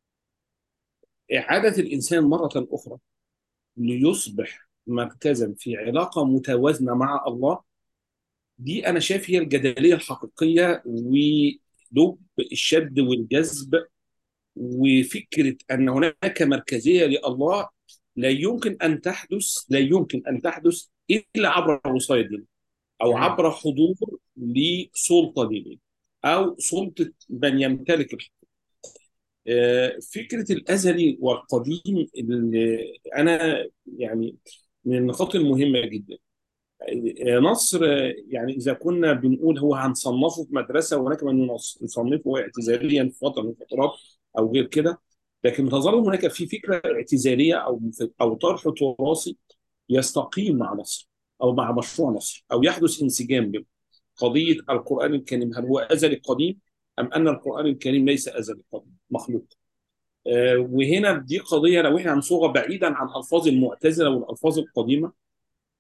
اعاده الانسان مره اخرى ليصبح مركزا في علاقه متوازنه مع الله دي انا شايف هي الجدليه الحقيقيه ولب الشد والجذب وفكره ان هناك مركزيه لله لا يمكن ان تحدث لا يمكن ان تحدث الا عبر الوصايه الدينيه او تمام عبر حضور لسلطه دينيه او سلطه من يمتلك الحكم آه، فكره الازلي والقديم اللي انا يعني من النقاط المهمه جدا آه، نصر آه، يعني اذا كنا بنقول هو هنصنفه في مدرسه وهناك من ينص- يصنفه اعتزاليا في فتره من الفترات او غير كده لكن تظل هناك في فكره اعتزاليه او او طرح تراثي يستقيم مع نصر او مع مشروع نصر او يحدث انسجام بين قضيه القران الكريم هل هو ازلي قديم ام ان القران الكريم ليس ازلي قديم مخلوق آه، وهنا دي قضيه لو احنا هنصوغها بعيدا عن الفاظ المعتزله والالفاظ القديمه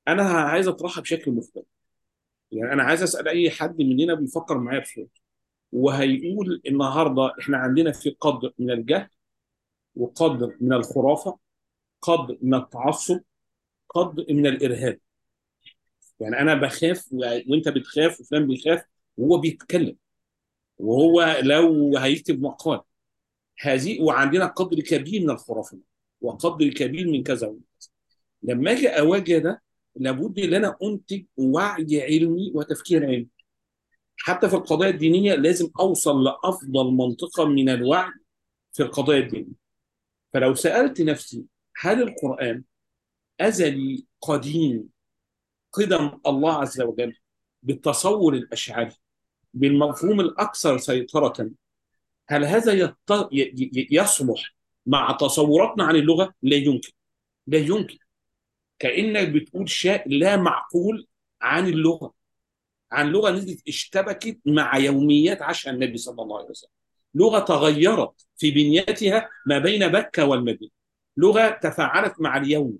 انا عايز اطرحها بشكل مختلف يعني انا عايز اسال اي حد مننا بيفكر معايا بصوت وهيقول النهارده احنا عندنا في قدر من الجهل وقدر من الخرافه قدر من التعصب قدر من الارهاب يعني انا بخاف و- وانت بتخاف وفلان بيخاف وهو بيتكلم وهو لو هيكتب مقال هذه وعندنا قدر كبير من الخرافه وقدر كبير من كذا وكذا لما اجي اواجه ده لابد ان انا انتج وعي علمي وتفكير علمي حتى في القضايا الدينيه لازم اوصل لافضل منطقه من الوعي في القضايا الدينيه فلو سالت نفسي هل القران ازلي قديم قدم الله عز وجل بالتصور الاشعري بالمفهوم الاكثر سيطره هل هذا يط... ي... ي... يصلح مع تصوراتنا عن اللغه؟ لا يمكن لا يمكن كانك بتقول شيء لا معقول عن اللغه عن لغه نزلت اشتبكت مع يوميات عاشها النبي صلى الله عليه وسلم لغه تغيرت في بنيتها ما بين مكه والمدينه لغه تفاعلت مع اليوم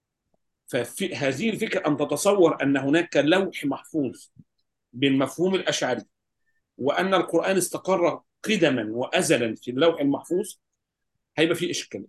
ففي هذه الفكره ان تتصور ان هناك لوح محفوظ بالمفهوم الاشعري وان القران استقر قدما وازلا في اللوح المحفوظ هيبقى في اشكال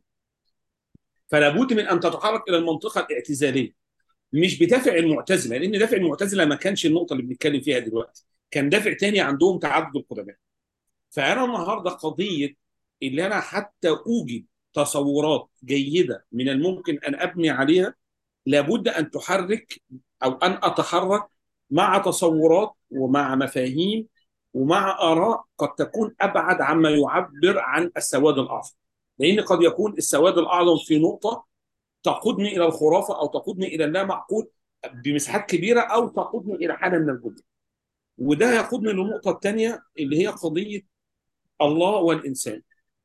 فلا بد من ان تتحرك الى المنطقه الاعتزاليه مش بدافع المعتزله لان دافع المعتزله ما كانش النقطه اللي بنتكلم فيها دلوقتي كان دافع تاني عندهم تعدد القدماء فانا النهارده قضيه اللي انا حتى اوجد تصورات جيده من الممكن ان ابني عليها لابد ان تحرك او ان اتحرك مع تصورات ومع مفاهيم ومع اراء قد تكون ابعد عما يعبر عن السواد الاعظم لان قد يكون السواد الاعظم في نقطه تقودني الى الخرافه او تقودني الى اللا معقول بمساحات كبيره او تقودني الى حاله من الجدل وده يقودني للنقطه الثانيه اللي هي قضيه الله والانسان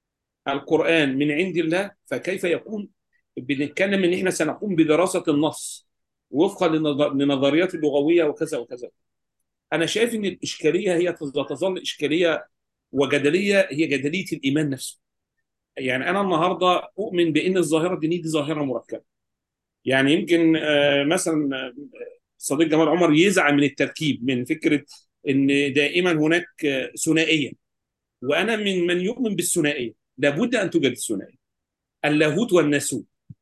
القران من عند الله فكيف يكون بنتكلم ان احنا سنقوم بدراسه النص وفقا للنظ- للنظريات اللغويه وكذا وكذا انا شايف ان الاشكاليه هي تظل اشكاليه وجدليه هي جدليه الايمان نفسه يعني انا النهارده اؤمن بان الظاهره الدينيه دي ظاهره مركبه يعني يمكن آه، مثلا آه، صديق جمال عمر يزعل من التركيب من فكره ان دائما هناك آه، ثنائيه وانا من من يؤمن بالثنائيه لابد ان توجد الثنائيه اللاهوت والناسوت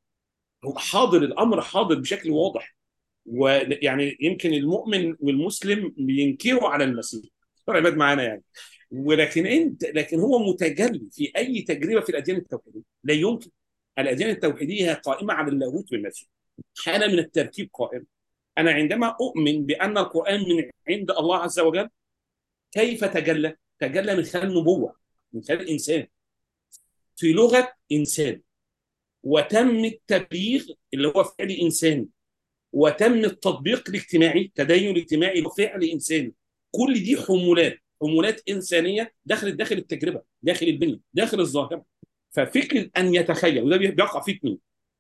هو حاضر الامر حاضر بشكل واضح ويعني يمكن المؤمن والمسلم بينكروا على المسيح عباد معانا يعني ولكن انت لكن هو متجلي في اي تجربه في الاديان التوحيديه لا يمكن الاديان التوحيديه قائمه على اللاهوت والناسوت حاله من التركيب قائمه انا عندما اؤمن بان القران من عند الله عز وجل كيف تجلى؟ تجلى من خلال نبوه من خلال انسان في لغه انسان وتم التبليغ اللي هو فعل انساني وتم التطبيق الاجتماعي التدين الاجتماعي وفعل انساني كل دي حمولات حمولات انسانيه دخلت داخل التجربه داخل البنيه داخل الظاهره ففكره ان يتخيل وده بيقع فيه اثنين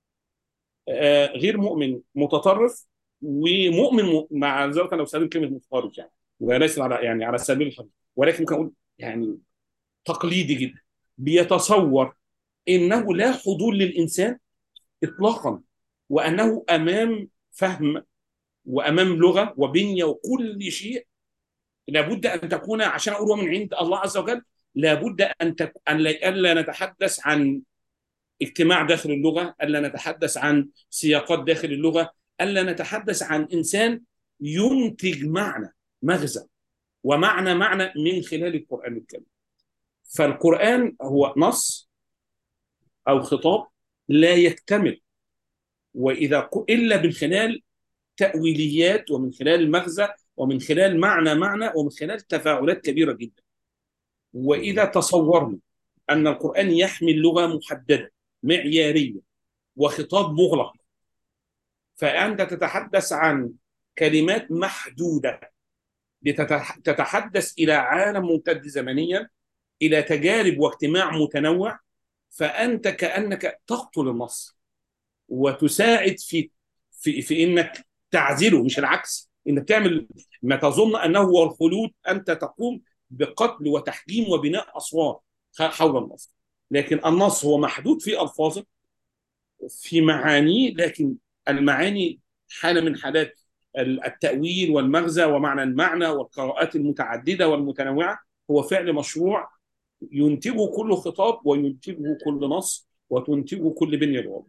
آه غير مؤمن متطرف ومؤمن م... مع ذلك انا بستخدم كلمه متطرف يعني وليس على يعني على سبيل الحرف ولكن ممكن اقول يعني تقليدي جدا بيتصور انه لا حضور للانسان اطلاقا وانه امام فهم وامام لغه وبنيه وكل شيء لابد ان تكون عشان اقول هو من عند الله عز وجل لابد ان تك... ان لا الا نتحدث عن اجتماع داخل اللغه، الا نتحدث عن سياقات داخل اللغه، الا نتحدث عن انسان ينتج معنى مغزى ومعنى معنى من خلال القران الكريم. فالقران هو نص او خطاب لا يكتمل واذا الا من خلال تاويليات ومن خلال مغزى ومن خلال معنى معنى ومن خلال تفاعلات كبيره جدا. واذا تصورنا ان القران يحمل لغه محدده معياريه وخطاب مغلق فانت تتحدث عن كلمات محدوده تتحدث الى عالم ممتد زمنيا الى تجارب واجتماع متنوع فانت كانك تقتل النص وتساعد في في في انك تعزله مش العكس انك تعمل ما تظن انه هو الخلود انت تقوم بقتل وتحجيم وبناء اسوار حول النص لكن النص هو محدود في الفاظه في معانيه لكن المعاني حاله من حالات التاويل والمغزى ومعنى المعنى والقراءات المتعدده والمتنوعه هو فعل مشروع ينتجه كل خطاب وينتجه كل نص وتنتجه كل بنيه لغويه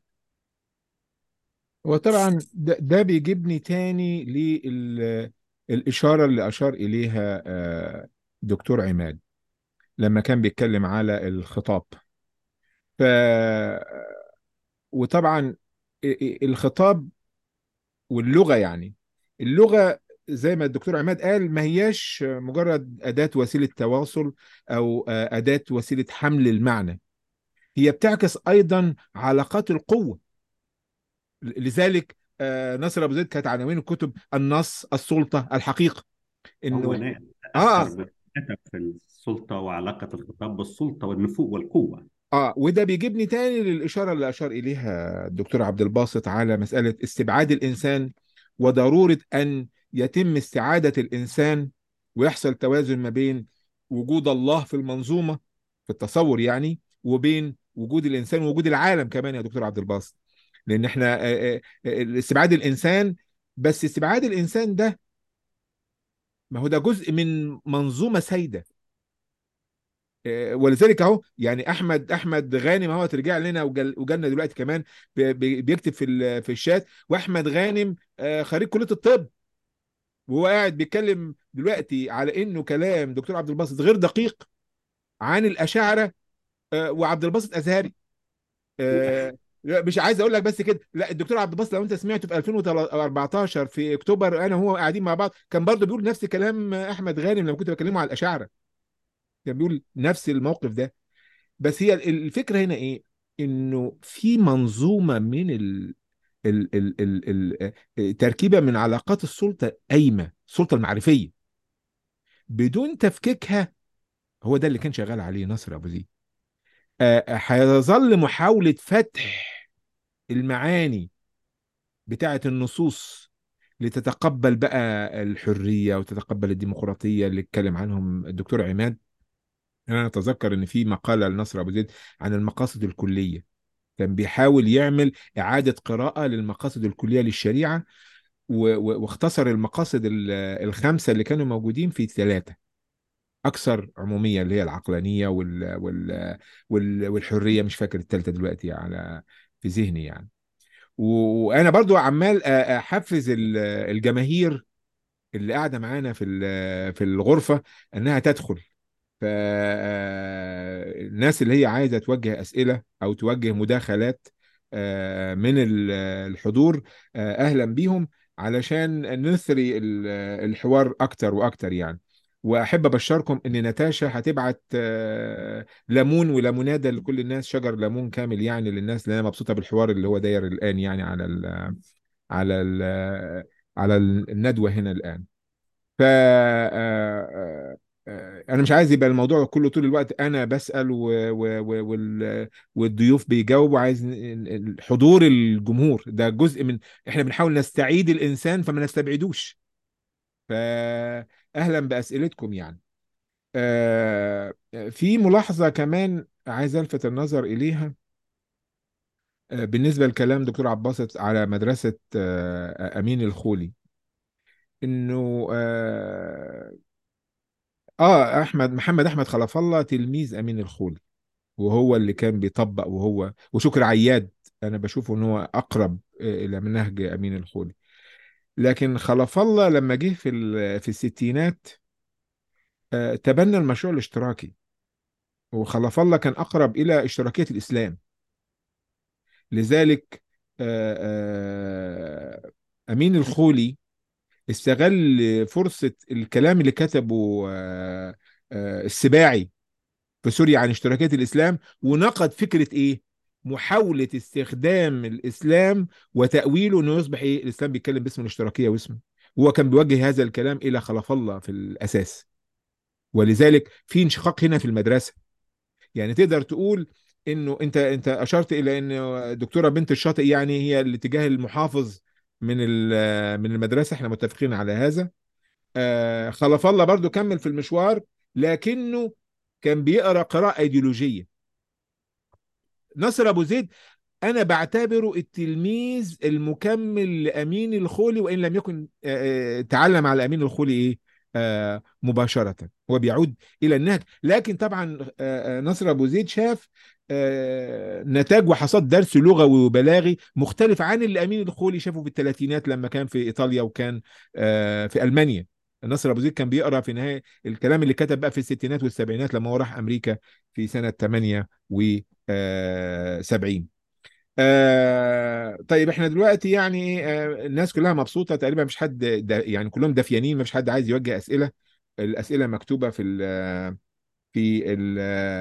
وطبعا ده, ده بيجيبني تاني للإشارة اللي أشار إليها آه، دكتور عماد لما كان بيتكلم على الخطاب ف وطبعا الخطاب واللغة يعني اللغة زي ما الدكتور عماد قال ما هياش مجرد أداة وسيلة تواصل أو آه، أداة وسيلة حمل المعنى هي بتعكس أيضا علاقات القوة لذلك آه، ناصر أبو زيد كانت عناوين الكتب النص السلطة الحقيقة هو إنه نا- آه أثر كتب في السلطة وعلاقة الخطاب بالسلطة والنفوذ والقوة اه وده بيجيبني تاني للإشارة اللي أشار إليها الدكتور عبد الباسط على مسألة استبعاد الإنسان وضرورة أن يتم استعادة الإنسان ويحصل توازن ما بين وجود الله في المنظومة في التصور يعني وبين وجود الإنسان ووجود العالم كمان يا دكتور عبد الباسط لأن احنا آه، آه، آه، استبعاد الإنسان بس استبعاد الإنسان ده ما هو ده جزء من منظومة سايدة آه، ولذلك اهو يعني احمد احمد غانم اهو رجع لنا وجل- وجالنا دلوقتي كمان بي- بي- بيكتب في ال- في الشات واحمد غانم آه، خريج كليه الطب وهو قاعد بيتكلم دلوقتي على انه كلام دكتور عبد الباسط غير دقيق عن الاشاعره آه، وعبد الباسط ازهري آه، لا، مش عايز اقول لك بس كده لا الدكتور عبد الباسط لو انت سمعته في 2014 في اكتوبر انا وهو قاعدين مع بعض كان برضه بيقول نفس كلام احمد غانم لما كنت بكلمه على الاشاعره كان بيقول نفس الموقف ده بس هي ال- الفكرة هنا ايه انه في منظومة من ال ال ال ال ال تركيبة من علاقات السلطة قايمة السلطة المعرفية بدون تفكيكها هو ده اللي كان شغال عليه نصر ابو زيد آه، هيظل محاولة فتح المعاني بتاعة النصوص لتتقبل بقى الحرية وتتقبل الديمقراطية اللي اتكلم عنهم الدكتور عماد انا اتذكر ان في مقالة لنصر ابو زيد عن المقاصد الكلية كان بيحاول يعمل إعادة قراءة للمقاصد الكلية للشريعة و- و- واختصر المقاصد ال- الخمسة اللي كانوا موجودين في ثلاثة أكثر عمومية اللي هي العقلانية وال وال وال والحرية مش فاكر الثالثة دلوقتي على في ذهني يعني و- وأنا برضو عمال أ- أحفز ال- الجماهير اللي قاعدة معانا في ال- في الغرفة إنها تدخل فالناس اللي هي عايزة توجه أسئلة أو توجه مداخلات آه، من ال- الحضور آه، أهلا بيهم علشان نثري ال- الحوار أكتر وأكتر يعني وأحب أبشركم إن ناتاشا هتبعت آه، ليمون وليمونادة لكل الناس شجر ليمون كامل يعني للناس لأن أنا مبسوطة بالحوار اللي هو داير الآن يعني على ال على ال على الندوة هنا الآن ف آه، آه، انا مش عايز يبقى الموضوع كله طول الوقت انا بسأل و... و... و... وال... والضيوف بيجاوبوا عايز ن- ن- حضور الجمهور ده جزء من احنا بنحاول نستعيد الانسان فما نستبعدوش فاهلا باسئلتكم يعني آه، في ملاحظة كمان عايز الفت النظر اليها آه، بالنسبة لكلام دكتور عباسط على مدرسة آه، امين الخولي انه آه، اه احمد محمد احمد خلف الله تلميذ امين الخولي وهو اللي كان بيطبق وهو وشكر عياد انا بشوفه ان هو اقرب آه، الى منهج امين الخولي لكن خلف الله لما جه في ال- في الستينات آه، تبنى المشروع الاشتراكي وخلف الله كان اقرب الى اشتراكية الاسلام لذلك آه، آه، امين الخولي استغل فرصة الكلام اللي كتبه آه، آه، السباعي في سوريا عن اشتراكية الإسلام ونقد فكرة إيه؟ محاولة استخدام الإسلام وتأويله إنه يصبح إيه؟ الإسلام بيتكلم باسم الاشتراكية واسمه هو كان بيوجه هذا الكلام إلى خلف الله في الأساس ولذلك في انشقاق هنا في المدرسة يعني تقدر تقول إنه أنت أنت أشرت إلى إن الدكتورة بنت الشاطئ يعني هي الاتجاه المحافظ من ال- من المدرسة احنا متفقين على هذا آه، خلف الله برضو كمل في المشوار لكنه كان بيقرا قراءة ايديولوجية نصر ابو زيد انا بعتبره التلميذ المكمل لامين الخولي وان لم يكن آه، آه، تعلم على امين الخولي ايه آه، مباشره هو بيعود الى النهج لكن طبعا آه، آه، نصر ابو زيد شاف آه، نتاج وحصاد درس لغوي وبلاغي مختلف عن اللي امين الخولي شافه في الثلاثينات لما كان في ايطاليا وكان آه، في المانيا نصر ابو زيد كان بيقرا في نهايه الكلام اللي كتب بقى في الستينات والسبعينات لما هو راح امريكا في سنه 78 آه طيب احنا دلوقتي يعني آه الناس كلها مبسوطه تقريبا مش حد دا يعني كلهم دافيانين مفيش حد عايز يوجه اسئله الاسئله مكتوبه في ال في ال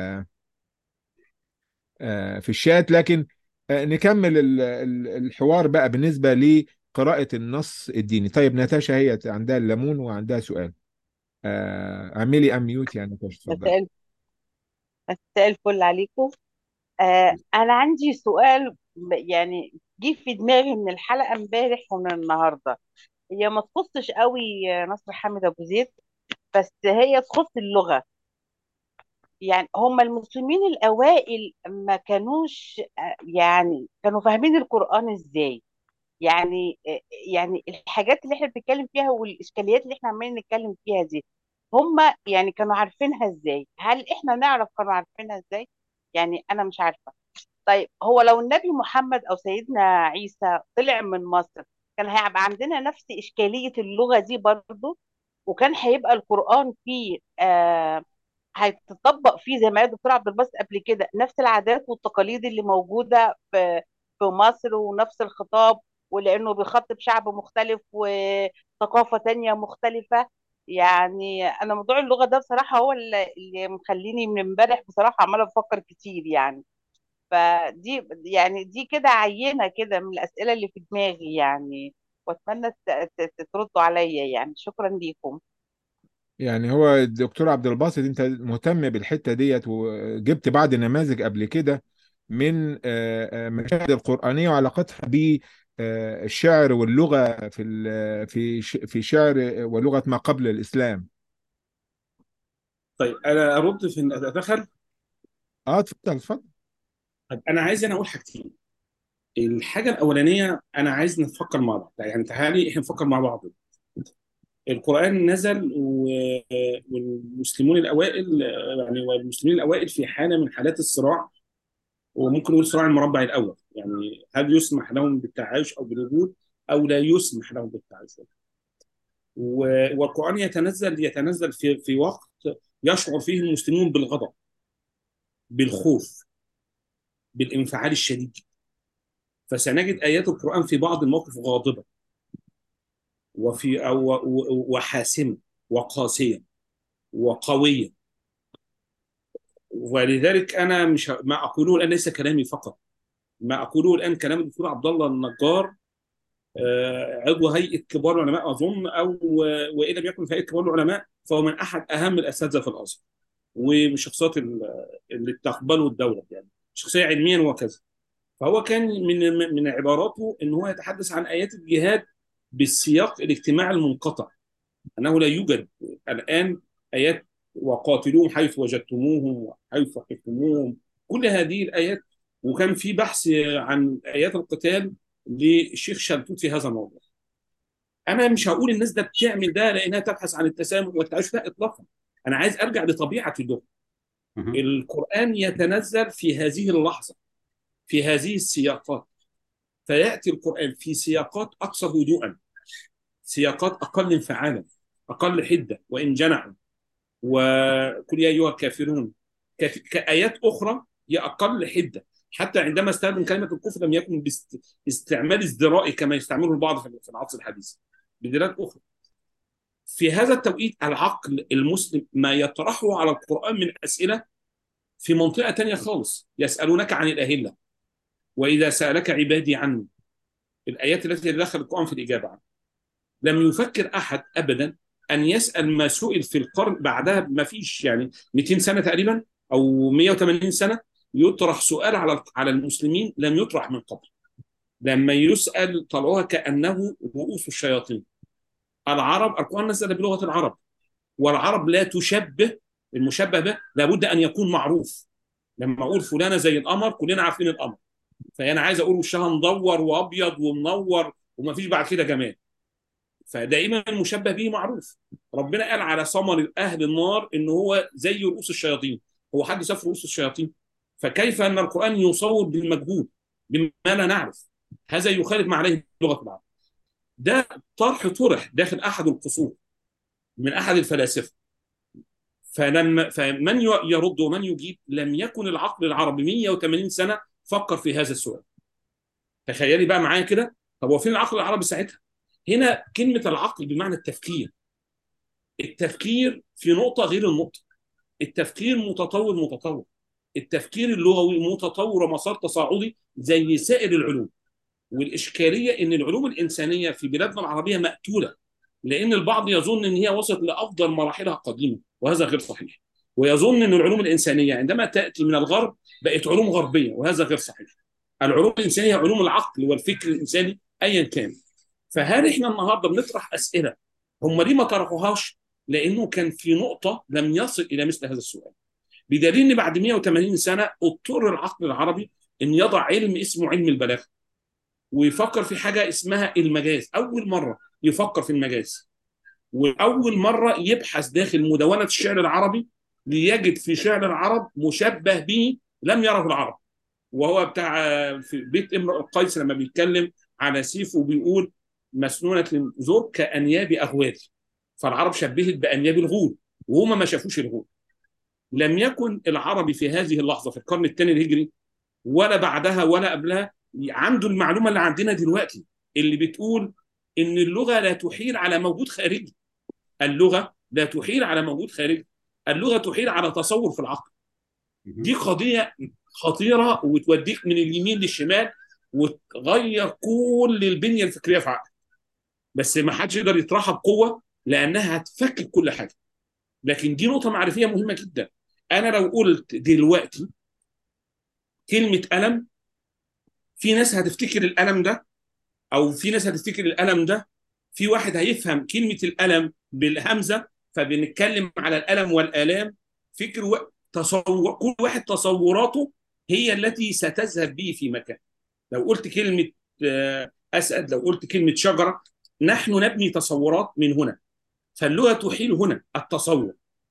آه في الشات لكن آه نكمل ال- ال- الحوار بقى بالنسبه لقراءه النص الديني طيب ناتاشا هي عندها الليمون وعندها سؤال آه اعملي اميوت يعني ناتاشا اتفضلي مساء مساء الفل عليكم آه أنا عندي سؤال ب- يعني جه في دماغي من الحلقة امبارح ومن النهاردة هي ما تخصش قوي نصر حامد أبو زيد بس هي تخص اللغة يعني هم المسلمين الأوائل ما كانوش آه، يعني كانوا فاهمين القرآن إزاي يعني آه، يعني الحاجات اللي احنا بنتكلم فيها والإشكاليات اللي احنا عمالين نتكلم فيها دي هم يعني كانوا عارفينها إزاي هل احنا نعرف كانوا عارفينها إزاي يعني أنا مش عارفة طيب هو لو النبي محمد او سيدنا عيسى طلع من مصر كان هيبقى عندنا نفس اشكاليه اللغه دي برضه وكان هيبقى القران فيه آه هيتطبق فيه زي ما قال الدكتور عبد الباسط قبل كده نفس العادات والتقاليد اللي موجوده في في مصر ونفس الخطاب ولانه بيخاطب شعب مختلف وثقافه تانية مختلفه يعني انا موضوع اللغه ده بصراحه هو اللي اللي مخليني من امبارح بصراحه عماله بفكر كتير يعني فدي يعني دي كده عينة كده من الأسئلة اللي في دماغي يعني وأتمنى ت- ت- تردوا عليا يعني شكرا ليكم يعني هو الدكتور عبد الباسط انت مهتم بالحته ديت وجبت بعض النماذج قبل كده من آه، آه، مشاهد القرآنية وعلاقتها بالشعر واللغة في ال- في ش- في شعر ولغة ما قبل الإسلام طيب انا ارد في اتدخل اه اتفضل اتفضل طيب انا عايز انا اقول حاجتين الحاجه الاولانيه انا عايز نفكر مع بعض يعني تعالي احنا نفكر مع بعض القران نزل و- والمسلمون الاوائل يعني والمسلمين الاوائل في حاله من حالات الصراع وممكن نقول صراع المربع الاول يعني هل يسمح لهم بالتعايش او بالوجود او لا يسمح لهم بالتعايش و- والقران يتنزل يتنزل في في وقت يشعر فيه المسلمون بالغضب بالخوف بالانفعال الشديد فسنجد ايات القران في بعض المواقف غاضبه وفي أو و- وحاسمه وقاسيه وقويه ولذلك انا مش ه- ما اقوله الان ليس كلامي فقط ما اقوله الان كلام الدكتور عبد الله النجار آه، عضو هيئه كبار العلماء اظن او وان لم يكن في هيئه كبار العلماء فهو من احد اهم الاساتذه في الازهر ومن الشخصيات ال- اللي تقبله الدوله يعني شخصيه علميا وكذا فهو كان من من عباراته ان هو يتحدث عن ايات الجهاد بالسياق الاجتماعي المنقطع انه لا يوجد الان ايات وقاتلوهم حيث وجدتموهم وحيث حفظتموهم كل هذه الايات وكان في بحث عن ايات القتال للشيخ شلتوت في هذا الموضوع انا مش هقول الناس ده بتعمل ده لانها تبحث عن التسامح والتعايش لا اطلاقا انا عايز ارجع لطبيعه اللغه مهم. القران يتنزل في هذه اللحظه في هذه السياقات فياتي القران في سياقات اكثر هدوءا سياقات اقل انفعالا اقل حده وان جنحوا وقل يا ايها الكافرون كف- كايات اخرى هي اقل حده حتى عندما استخدم كلمه الكفر لم يكن باست- استعمال ازدرائي كما يستعمله البعض في في العصر الحديث بدلالات اخرى في هذا التوقيت العقل المسلم ما يطرحه على القران من اسئله في منطقه تانية خالص يسالونك عن الاهله واذا سالك عبادي عني الايات التي دخل القران في الاجابه عنها لم يفكر احد ابدا ان يسال ما سئل في القرن بعدها ما فيش يعني 200 سنه تقريبا او 180 سنه يطرح سؤال على على المسلمين لم يطرح من قبل لما يسال طلعوها كانه رؤوس الشياطين العرب القران نزل بلغه العرب والعرب لا تشبه المشبه به لابد ان يكون معروف لما اقول فلانه زي القمر كلنا عارفين القمر فانا عايز اقول وشها مدور وابيض ومنور ومفيش بعد كده جمال فدائما المشبه به معروف ربنا قال على ثمر اهل النار ان هو زي رؤوس الشياطين هو حد شاف رؤوس الشياطين فكيف ان القران يصور بالمجهول بما لا نعرف هذا يخالف ما عليه لغه العرب ده طرح طرح داخل احد القصور من احد الفلاسفه فلما فمن يرد ومن يجيب لم يكن العقل العربي 180 سنه فكر في هذا السؤال تخيلي بقى معايا كده طب هو فين العقل العربي ساعتها هنا كلمه العقل بمعنى التفكير التفكير في نقطه غير النقطه التفكير متطور متطور التفكير اللغوي متطور ومسار تصاعدي زي سائر العلوم والاشكاليه ان العلوم الانسانيه في بلادنا العربيه مقتوله لان البعض يظن ان هي وصلت لافضل مراحلها قديما وهذا غير صحيح ويظن ان العلوم الانسانيه عندما تاتي من الغرب بقت علوم غربيه وهذا غير صحيح العلوم الانسانيه علوم العقل والفكر الانساني ايا كان فهل احنا النهارده بنطرح اسئله هم ليه ما طرحوهاش لانه كان في نقطه لم يصل الى مثل هذا السؤال بدليل ان بعد 180 سنه اضطر العقل العربي ان يضع علم اسمه علم البلاغه ويفكر في حاجه اسمها المجاز اول مره يفكر في المجاز واول مره يبحث داخل مدونه الشعر العربي ليجد في شعر العرب مشبه به لم يره العرب وهو بتاع في بيت امرؤ القيس لما بيتكلم على سيفه بيقول مسنونه زور كانياب اغوال فالعرب شبهت بانياب الغول وهم ما شافوش الغول لم يكن العربي في هذه اللحظه في القرن الثاني الهجري ولا بعدها ولا قبلها عنده المعلومه اللي عندنا دلوقتي اللي بتقول ان اللغه لا تحيل على موجود خارجي اللغه لا تحيل على موجود خارجي اللغه تحيل على تصور في العقل دي قضيه خطيره وتوديك من اليمين للشمال وتغير كل البنيه الفكريه في عقلك بس ما حدش يقدر يطرحها بقوه لانها هتفكك كل حاجه لكن دي نقطه معرفيه مهمه جدا انا لو قلت دلوقتي كلمه الم في ناس هتفتكر الالم ده او في ناس هتفتكر الالم ده في واحد هيفهم كلمه الالم بالهمزه فبنتكلم على الالم والالام فكر و... تصور كل واحد تصوراته هي التي ستذهب به في مكان لو قلت كلمه اسد لو قلت كلمه شجره نحن نبني تصورات من هنا فاللغه تحيل هنا التصور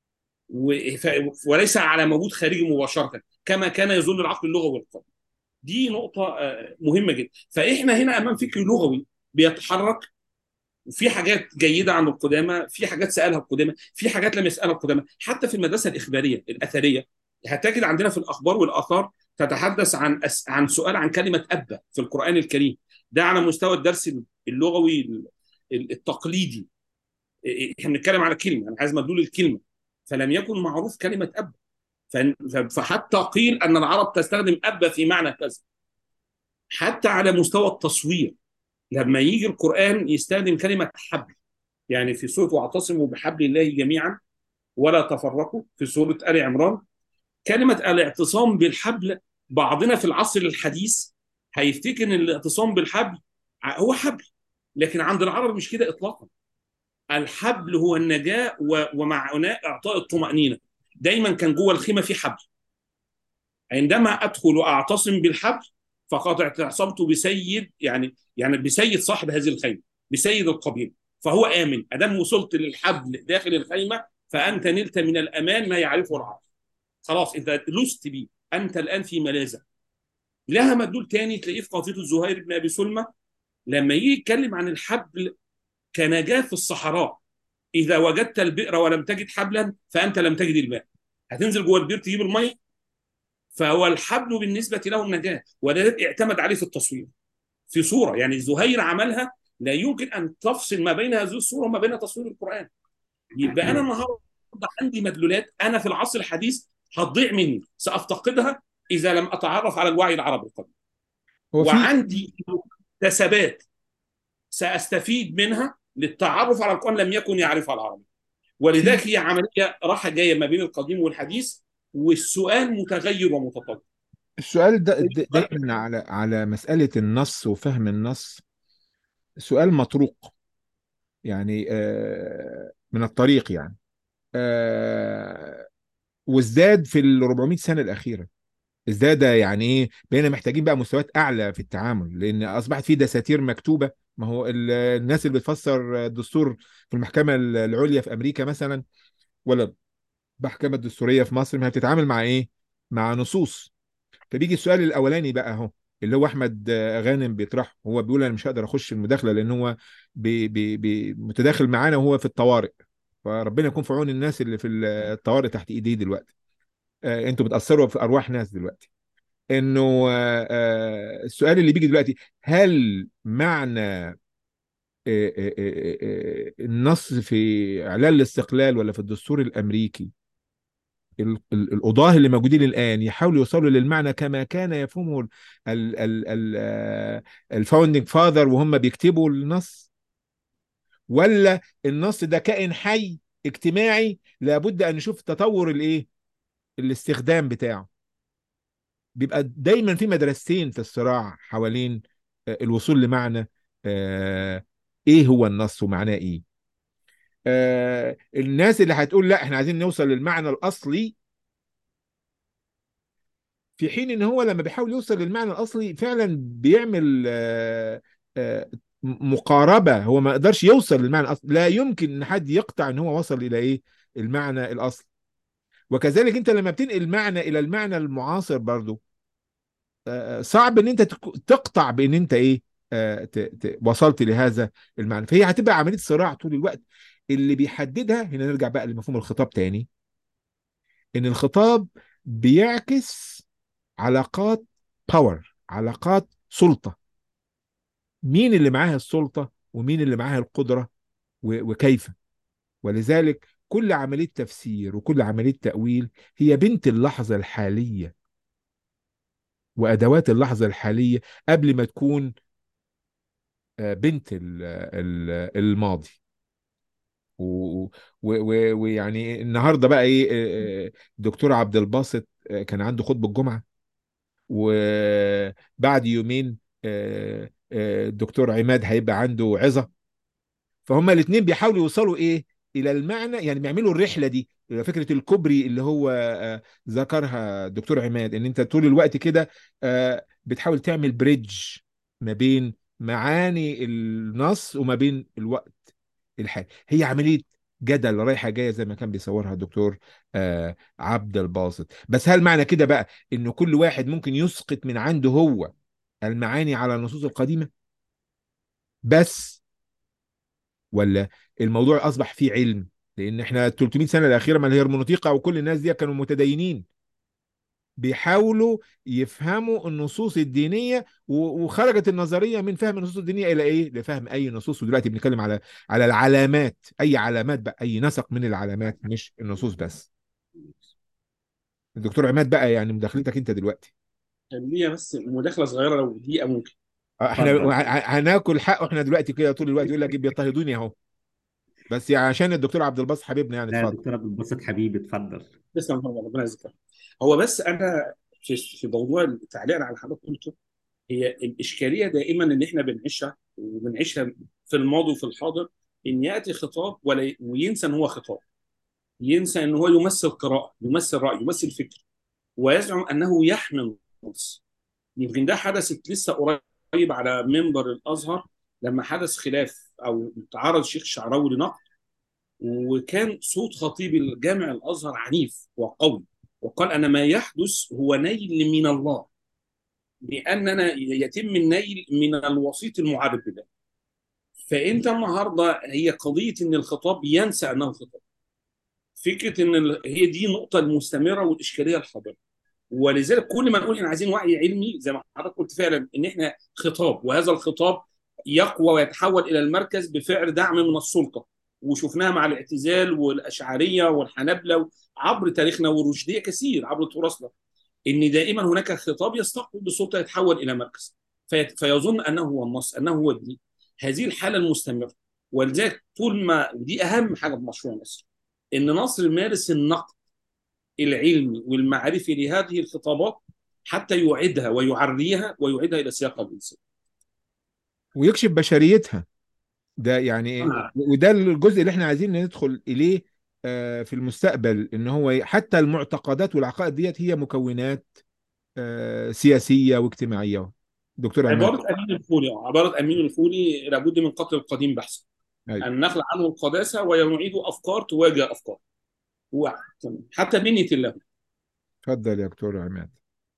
وليس على موجود خارجي مباشره كما كان يظن العقل اللغوي والقلب دي نقطة مهمة جدا فإحنا هنا أمام فكر لغوي بيتحرك وفي حاجات جيدة عن القدامى في حاجات سألها القدامى في حاجات لم يسألها القدامى حتى في المدرسة الإخبارية الأثرية هتجد عندنا في الأخبار والآثار تتحدث عن أس... عن سؤال عن كلمة أبا في القرآن الكريم ده على مستوى الدرس اللغوي التقليدي احنا بنتكلم على كلمة أنا عايز مدلول الكلمة فلم يكن معروف كلمة أبا فحتى قيل ان العرب تستخدم ابا في معنى كذا حتى على مستوى التصوير لما يجي القران يستخدم كلمه حبل يعني في سوره واعتصموا بحبل الله جميعا ولا تفرقوا في سوره ال عمران كلمه الاعتصام بالحبل بعضنا في العصر الحديث هيفتكر ان الاعتصام بالحبل هو حبل لكن عند العرب مش كده اطلاقا الحبل هو النجاه ومعناه اعطاء الطمانينه دايما كان جوه الخيمه في حبل عندما ادخل واعتصم بالحبل فقد اعتصمت بسيد يعني يعني بسيد صاحب هذه الخيمه بسيد القبيله فهو امن ادام وصلت للحبل داخل الخيمه فانت نلت من الامان ما يعرفه العرب خلاص انت لست بيه انت الان في ملاذه لها مدلول تاني تلاقيه في قضيه الزهير بن ابي سلمى لما يجي يتكلم عن الحبل كنجاه في الصحراء اذا وجدت البئر ولم تجد حبلا فانت لم تجد الماء هتنزل جوه البئر تجيب الميه فهو الحبل بالنسبه له النجاه ولذلك اعتمد عليه في التصوير في صوره يعني زهير عملها لا يمكن ان تفصل ما بين هذه الصوره وما بين تصوير القران يبقى انا النهارده عندي مدلولات انا في العصر الحديث هتضيع مني سافتقدها اذا لم اتعرف على الوعي العربي القديم وعندي مكتسبات ساستفيد منها للتعرف على القرآن لم يكن يعرفها العربي ولذلك هي عملية راحة جاية ما بين القديم والحديث والسؤال متغير ومتطور السؤال ده دايما على على مسألة النص وفهم النص سؤال مطروق يعني آه من الطريق يعني آه وازداد في ال 400 سنة الأخيرة ازداد يعني ايه بقينا محتاجين بقى مستويات اعلى في التعامل لان اصبحت في دساتير مكتوبه ما هو ال- الناس اللي بتفسر الدستور في المحكمه العليا في امريكا مثلا ولا المحكمه الدستوريه في مصر ما هي بتتعامل مع ايه مع نصوص فبيجي السؤال الاولاني بقى اهو اللي هو احمد آه، غانم بيطرحه هو بيقول انا مش هقدر اخش المداخله لان هو بي بي بي متداخل معانا وهو في الطوارئ فربنا يكون في عون الناس اللي في الطوارئ تحت ايديه دلوقتي آه، انتوا بتاثروا في ارواح ناس دلوقتي انه آه، آه، السؤال اللي بيجي دلوقتي هل معنى آه، آه، آه، آه، النص في اعلان الاستقلال ولا في الدستور الامريكي ال- ال- القضاة اللي موجودين الآن يحاولوا يوصلوا للمعنى كما كان يفهمه الفاوندنج فاذر وهم بيكتبوا النص ولا النص ده كائن حي اجتماعي لابد أن نشوف تطور الايه الاستخدام بتاعه بيبقى دايما في مدرستين في الصراع حوالين آه، الوصول لمعنى آه، ايه هو النص ومعناه ايه آه، الناس اللي هتقول لا احنا عايزين نوصل للمعنى الاصلي في حين ان هو لما بيحاول يوصل للمعنى الاصلي فعلا بيعمل آه، آه، مقاربه هو ما يقدرش يوصل للمعنى الاصلي لا يمكن ان حد يقطع ان هو وصل الى ايه المعنى الاصلي وكذلك انت لما بتنقل المعنى الى المعنى المعاصر برضو آه، صعب ان انت تك- تقطع بان انت ايه آه، ت- ت- وصلت لهذا المعنى فهي هتبقى عمليه صراع طول الوقت اللي بيحددها هنا نرجع بقى لمفهوم الخطاب تاني ان الخطاب بيعكس علاقات باور علاقات سلطة مين اللي معاه السلطة ومين اللي معاه القدرة و- وكيف ولذلك كل عملية تفسير وكل عملية تأويل هي بنت اللحظة الحالية وأدوات اللحظة الحالية قبل ما تكون آه، بنت ال- ال- الماضي و- و- و- ويعني النهارده بقى ايه آه، آه، الدكتور عبد الباسط آه، كان عنده خطبة الجمعة وبعد يومين آه، آه، الدكتور عماد هيبقى عنده عظة فهما الاثنين بيحاولوا يوصلوا ايه الى المعنى يعني بيعملوا الرحلة دي فكرة الكوبري اللي هو آه، ذكرها الدكتور عماد ان انت طول الوقت كده آه، بتحاول تعمل بريدج ما بين معاني النص وما بين الوقت الحالي هي عملية جدل رايحة جاية زي ما كان بيصورها الدكتور آه عبد الباسط بس هل معنى كده بقى انه كل واحد ممكن يسقط من عنده هو المعاني على النصوص القديمة بس ولا الموضوع اصبح فيه علم لان احنا 300 سنة الاخيرة ما الهرمونوطيقة وكل الناس دي كانوا متدينين بيحاولوا يفهموا النصوص الدينية و- وخرجت النظرية من فهم النصوص الدينية إلى إيه؟ لفهم أي نصوص ودلوقتي بنتكلم على على العلامات أي علامات بقى أي نسق من العلامات مش النصوص بس الدكتور عماد بقى يعني مداخلتك أنت دلوقتي كان ليا بس مداخله صغيره لو دقيقه ممكن آه، احنا اتفضل ه- ه- هناكل حقه احنا دلوقتي كده طول الوقت يقول لك بيضطهدوني اهو بس يعني عشان الدكتور عبد الباسط حبيبنا يعني لا اتفضل دكتور عبد الباسط حبيبي اتفضل تسلم طبعا ربنا يجزيك هو بس انا في في موضوع التعليق على حضرتك قلته هي الاشكاليه دائما اللي احنا بنعيشها وبنعيشها في الماضي وفي الحاضر ان ياتي خطاب ولا وينسى ان هو خطاب ينسى ان هو يمثل قراءه يمثل راي يمثل فكر ويزعم انه يحمل النص يمكن ده حدثت لسه قريب على منبر الازهر لما حدث خلاف او تعرض الشيخ الشعراوي لنقد وكان صوت خطيب الجامع الازهر عنيف وقوي وقال ان ما يحدث هو نيل من الله لاننا يتم النيل من الوسيط المعارض بالله فانت النهارده هي قضيه ان الخطاب ينسى انه خطاب فكره ان ال- هي دي النقطه المستمره والاشكاليه الحاضره ولذلك كل ما نقول احنا عايزين وعي علمي زي ما حضرتك قلت فعلا ان احنا خطاب وهذا الخطاب يقوى ويتحول الى المركز بفعل دعم من السلطه وشفناها مع الاعتزال والاشعريه والحنابله عبر تاريخنا والرشديه كثير عبر تراثنا ان دائما هناك خطاب يستقبل بالسلطه يتحول الى مركز في فيظن انه هو النص انه هو الدين هذه الحاله المستمره ولذلك طول ما ودي اهم حاجه في مشروع مصر ان مصر مارس النقد العلمي والمعرفي لهذه الخطابات حتى يعيدها ويعريها ويعيدها الى سياقها الانساني. ويكشف بشريتها ده يعني آه. وده الجزء اللي احنا عايزين ندخل اليه آه، في المستقبل ان هو ي- حتى المعتقدات والعقائد ديت هي مكونات آه، سياسيه واجتماعيه دكتور عماد عباره امين الخولي اه عباره امين الخولي لابد من قتل القديم بحثا ايوه ان نخلع عنه القداسه ويعيد افكار تواجه افكار هو حتى بنيه الله اتفضل يا دكتور عماد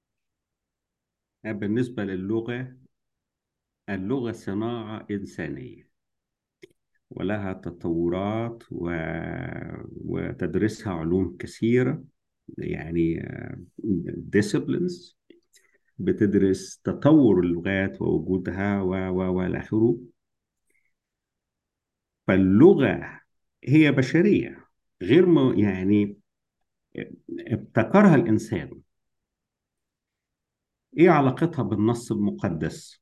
بالنسبة للغة اللغة صناعة إنسانية ولها تطورات و... وتدرسها علوم كثيرة يعني disciplines بتدرس تطور اللغات ووجودها و و والى آخره فاللغة هي بشرية غير م... يعني ابتكرها الإنسان إيه علاقتها بالنص المقدس؟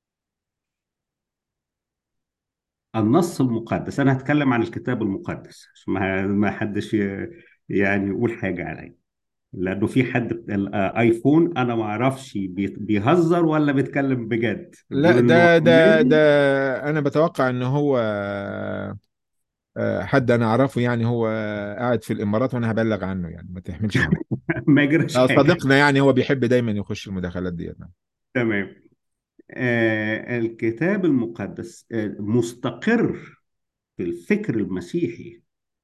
النص المقدس أنا هتكلم عن الكتاب المقدس عشان ما ما حدش ي- يعني يقول حاجة عليا لأنه في حد الآيفون أنا ما أعرفش بي- بيهزر ولا بيتكلم بجد لا بيقول إنه ده ده عمال ده انا بتوقع ان هو آه، حد انا اعرفه يعني هو قاعد في الامارات وانا هبلغ عنه يعني ما تحملش هم ما يجراش آه، حاجة صديقنا يعني هو بيحب دايما يخش المداخلات دي تمام آه الكتاب المقدس آه مستقر في الفكر المسيحي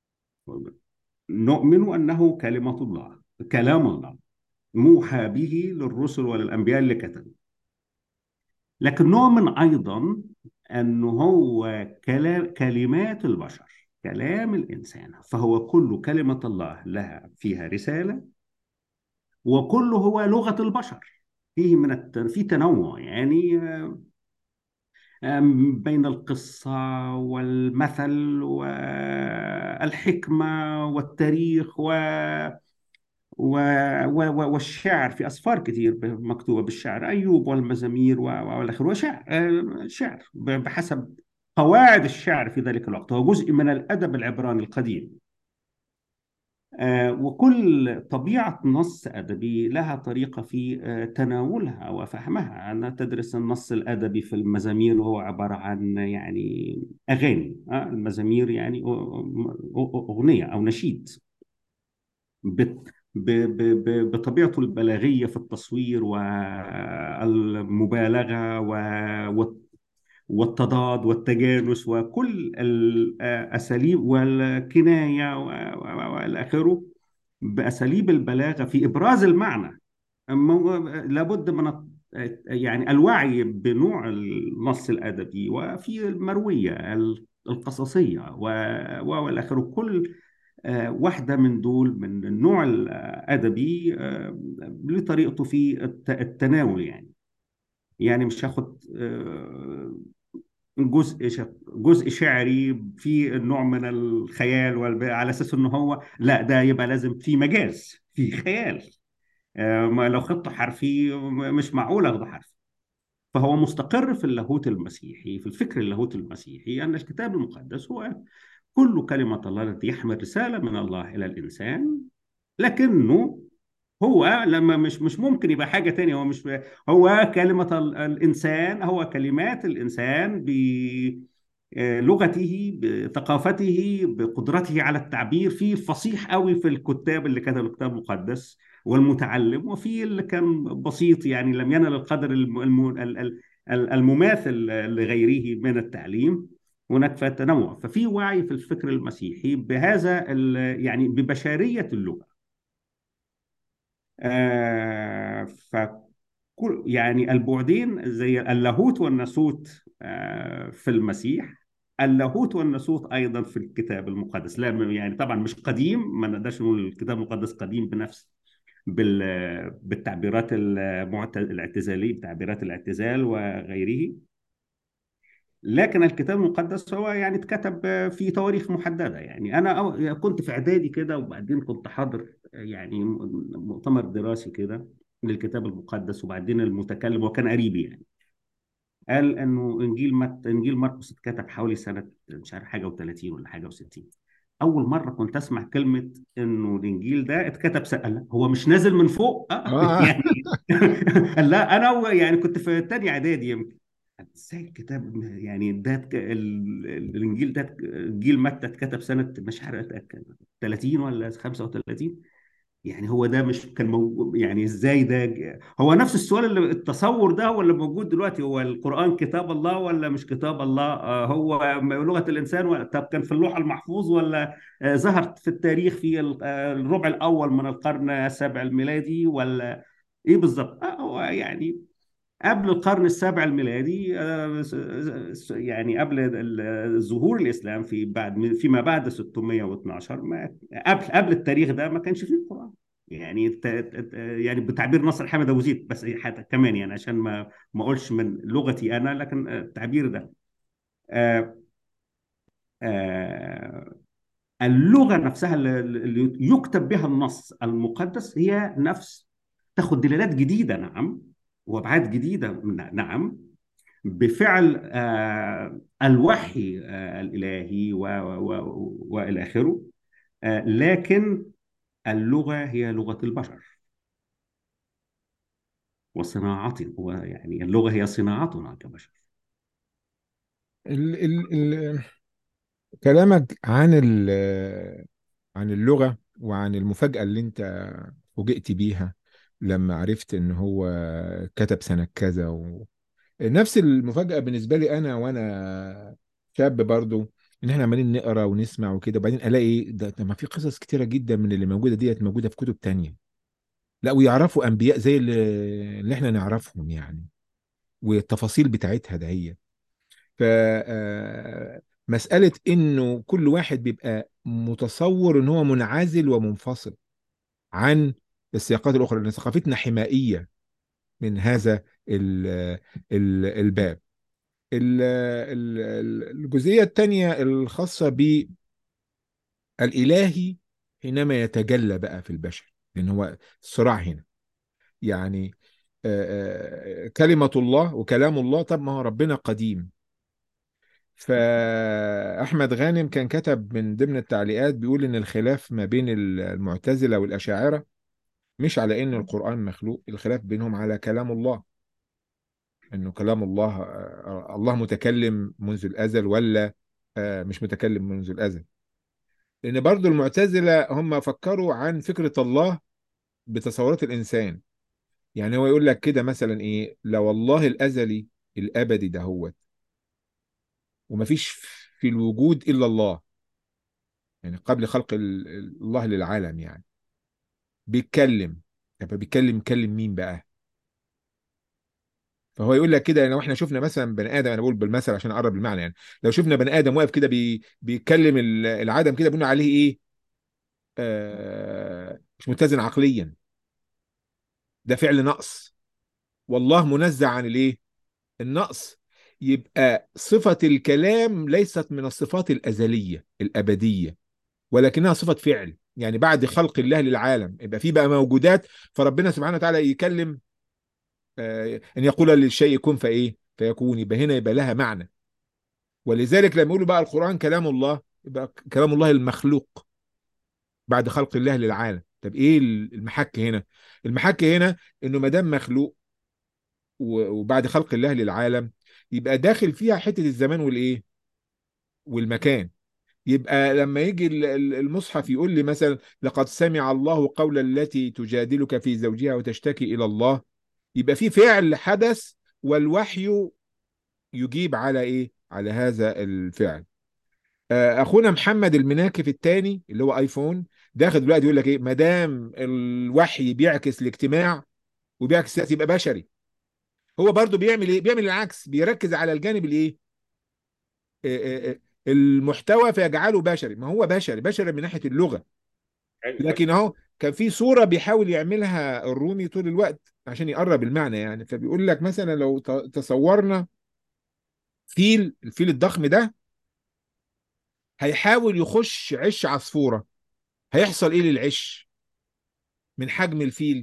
نؤمن أنه كلمة الله كلام الله موحى به للرسل وللأنبياء اللي كتبوا لكن نؤمن أيضا أنه هو كلام كلمات البشر كلام الإنسان فهو كل كلمة الله لها فيها رسالة وكله هو لغة البشر فيه من الت... في تنوع يعني آه، آم، بين القصة والمثل والحكمة والتاريخ و... و... و... و- والشعر في أسفار كتير مكتوبة بالشعر أيوب والمزامير و... و- والآخر وشعر آه، شعر ب- بحسب قواعد الشعر في ذلك الوقت هو جزء من الأدب العبراني القديم آه، وكل طبيعة نص أدبي لها طريقة في آه، تناولها وفهمها أنا تدرس النص الأدبي في المزامير وهو عبارة عن يعني أغاني آه، المزامير يعني أ- أ- أغنية أو نشيد بت- ب- ب- ب- بطبيعته البلاغية في التصوير والمبالغة و- والتضاد والتجانس وكل الأساليب والكناية و- و- وإلى آخره بأساليب البلاغة في إبراز المعنى مو- لابد من الت- يعني الوعي بنوع النص الأدبي وفي المروية القصصية و- و- والى آخره كل آه، واحدة من دول من النوع الأدبي آه، له طريقته في الت- التناول يعني يعني مش هاخد آه، جزء ش- جزء شعري في نوع من الخيال والب... على اساس انه هو لا ده يبقى لازم في مجاز في خيال آه، ما لو خطه حرفي م- مش معقول اخده حرفي فهو مستقر في اللاهوت المسيحي في الفكر اللاهوت المسيحي ان الكتاب المقدس هو كل كلمه الله التي يحمل رساله من الله الى الانسان لكنه هو لما مش مش ممكن يبقى حاجة تانية هو مش هو كلمة ال- الإنسان هو كلمات الإنسان بلغته بثقافته بقدرته على التعبير في فصيح قوي في الكتاب اللي كتبوا الكتاب المقدس والمتعلم وفي اللي كان بسيط يعني لم ينل القدر الم- الم- ال- ال- ال- المماثل لغيره من التعليم هناك في تنوع ففي وعي في الفكر المسيحي بهذا ال- يعني ببشرية اللغة آه فكل يعني البعدين زي اللاهوت والناسوت آه في المسيح اللاهوت والناسوت ايضا في الكتاب المقدس لا يعني طبعا مش قديم ما نقدرش نقول الكتاب المقدس قديم بنفس بال بالتعبيرات المعت- الاعتزاليه بتعبيرات الاعتزال وغيره لكن الكتاب المقدس هو يعني اتكتب في تواريخ محددة يعني أنا أو- كنت في إعدادي كده وبعدين كنت حاضر يعني مؤتمر دراسي كده للكتاب المقدس وبعدين المتكلم وكان قريبي يعني قال إنه إنجيل مت إنجيل مرقس اتكتب حوالي سنة مش عارف حاجة و30 ولا حاجة و60 أول مرة كنت أسمع كلمة إنه الإنجيل ده اتكتب سنة لا هو مش نازل من فوق آه اه يعني لا أنا و- يعني كنت في تاني إعدادي يمكن ازاي الكتاب يعني ده اتك- ال- ال- الانجيل ده اتك- انجيل متى اتكتب سنه مش عارف اتاكد 30 ولا 35 يعني هو ده مش كان موجود يعني ازاي ده ج- هو نفس السؤال اللي التصور ده هو اللي موجود دلوقتي هو القرآن كتاب الله ولا مش كتاب الله آه، هو لغة الإنسان ولا طب كان في اللوح المحفوظ ولا آه، ظهر في التاريخ في ال- آه، الربع الأول من القرن السابع الميلادي ولا إيه بالظبط آه، هو يعني قبل القرن السابع الميلادي آه، س- س- يعني قبل ال- ظهور الإسلام في بعد فيما بعد 612 ما قبل قبل التاريخ ده ما كانش فيه القرآن يعني الت- الت- يعني بتعبير نصر حامد أبو زيد بس حتى كمان يعني عشان ما ما أقولش من لغتي أنا لكن التعبير ده آه، آه، اللغة نفسها اللي اللي يكتب بها النص المقدس هي نفس تاخد دلالات جديدة نعم وأبعاد جديدة نعم بفعل آه، الوحي آه، الإلهي و- و- و- وإلى آخره آه، لكن اللغة هي لغة البشر وصناعتنا ويعني اللغة هي صناعتنا كبشر ال ال ال كلامك عن ال عن اللغة وعن المفاجأة اللي انت فوجئت بيها لما عرفت ان هو كتب سنة كذا و... نفس المفاجأة بالنسبة لي انا وانا شاب برضو ان احنا عمالين نقرا ونسمع وكده وبعدين الاقي ده, ده ما في قصص كتيرة جدا من اللي موجودة ديت موجودة في كتب تانية لا ويعرفوا انبياء زي اللي, اللي احنا نعرفهم يعني والتفاصيل بتاعتها ده هي ف آه، مسألة انه كل واحد بيبقى متصور ان هو منعزل ومنفصل عن السياقات الاخرى لان ثقافتنا حمائية من هذا ال ال الباب ال- ال- الجزئية الثانية الخاصة بالإلهي حينما يتجلى بقى في البشر لأن هو الصراع هنا يعني آه، آه، كلمة الله وكلام الله طب ما هو ربنا قديم فأحمد غانم كان كتب من ضمن التعليقات بيقول إن الخلاف ما بين المعتزلة والأشاعرة مش على إن القرآن مخلوق الخلاف بينهم على كلام الله إنه كلام الله آه، الله متكلم منذ الأزل ولا آه، مش متكلم منذ الأزل لأن برضو المعتزلة هم فكروا عن فكرة الله بتصورات الإنسان يعني هو يقول لك كده مثلا إيه لو الله الأزلي الأبدي ده هو ومفيش في الوجود إلا الله يعني قبل خلق ال- ال- الله للعالم يعني بيتكلم طب بيتكلم يكلم مين بقى فهو يقول لك كده لو احنا شفنا مثلا بني ادم انا بقول بالمثل عشان اقرب المعنى يعني لو شفنا بني ادم واقف كده بي بيتكلم ال- العدم كده بنقول عليه ايه آه مش متزن عقليا ده فعل نقص والله منزه عن الايه النقص يبقى صفة الكلام ليست من الصفات الأزلية الأبدية ولكنها صفة فعل يعني بعد خلق الله للعالم يبقى في بقى موجودات فربنا سبحانه وتعالى يكلم آه، ان يقول للشيء كن فايه فيكون يبقى هنا يبقى لها معنى ولذلك لما يقولوا بقى القرآن كلام الله يبقى كلام الله المخلوق بعد خلق الله للعالم طب ايه المحك هنا المحك هنا انه ما دام مخلوق و- وبعد خلق الله للعالم يبقى داخل فيها حتة الزمان والايه والمكان يبقى لما يجي ال- ال- المصحف يقول لي مثلا لقد سمع الله قول التي تجادلك في زوجها وتشتكي إلى الله يبقى في فعل حدث والوحي يجيب على ايه على هذا الفعل آه، اخونا محمد المناكف الثاني اللي هو ايفون داخل دلوقتي يقول لك ايه ما دام الوحي بيعكس الاجتماع وبيعكس السياسة يبقى بشري هو برضو بيعمل ايه بيعمل العكس بيركز على الجانب الايه آه، آه، آه، المحتوى فيجعله بشري ما هو بشري بشري من ناحية اللغة لكن اهو كان في صورة بيحاول يعملها الرومي طول الوقت عشان يقرب المعنى يعني فبيقول لك مثلا لو ت- تصورنا فيل الفيل الضخم ده هيحاول يخش عش عصفورة هيحصل ايه للعش من حجم الفيل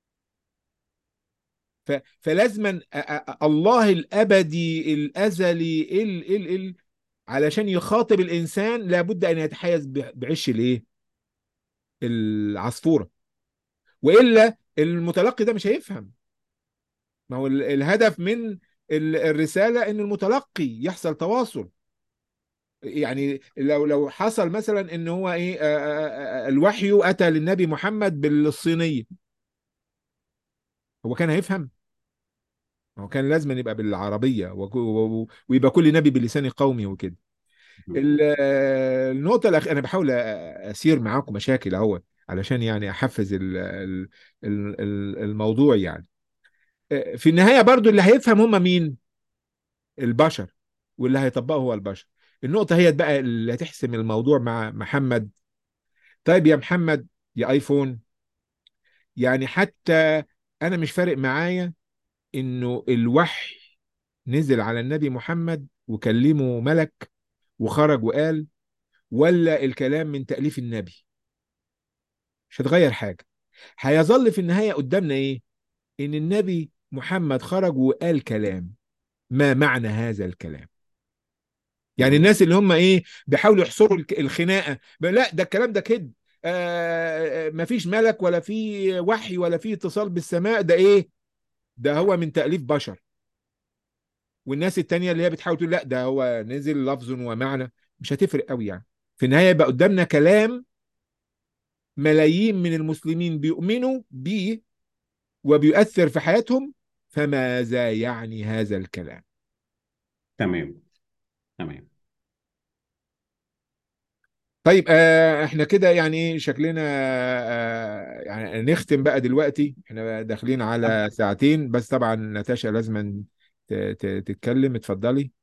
ف... فلازما أ- أ- الله الابدي الازلي ال ال ال علشان يخاطب الانسان لابد ان يتحيز ب- بعش الايه العصفورة والا المتلقي ده مش هيفهم ما هو ال- الهدف من ال- الرسالة ان المتلقي يحصل تواصل يعني لو لو حصل مثلا ان هو ايه آه، آه، آه، الوحي اتى للنبي محمد بالصينيه هو كان هيفهم هو كان لازم يبقى بالعربيه وك- و- و- ويبقى كل نبي بلسان قومه وكده ال- آه، النقطه الاخيره انا بحاول أ- اسير معاكم مشاكل اهو علشان يعني احفز ال- ال- ال- ال- الموضوع يعني آه، في النهايه برضو اللي هيفهم هم مين البشر واللي هيطبقه هو البشر النقطه هي بقى اللي هتحسم الموضوع مع محمد طيب يا محمد يا ايفون يعني حتى انا مش فارق معايا انه الوحي نزل على النبي محمد وكلمه ملك وخرج وقال ولا الكلام من تأليف النبي مش هتغير حاجة هيظل في النهاية قدامنا ايه ان النبي محمد خرج وقال كلام ما معنى هذا الكلام يعني الناس اللي هم ايه بيحاولوا يحصروا الك- الخناقه لا ده الكلام ده كده آه مفيش ملك ولا في وحي ولا في اتصال بالسماء ده ايه ده هو من تأليف بشر والناس التانية اللي هي بتحاول تقول لا ده هو نزل لفظ ومعنى مش هتفرق قوي يعني في النهاية يبقى قدامنا كلام ملايين من المسلمين بيؤمنوا بيه وبيؤثر في حياتهم فماذا يعني هذا الكلام تمام تمام طيب آه احنا كده يعني ايه شكلنا آه يعني نختم بقى دلوقتي احنا داخلين على ساعتين بس طبعا ناتاشا لازم ت- ت- تتكلم اتفضلي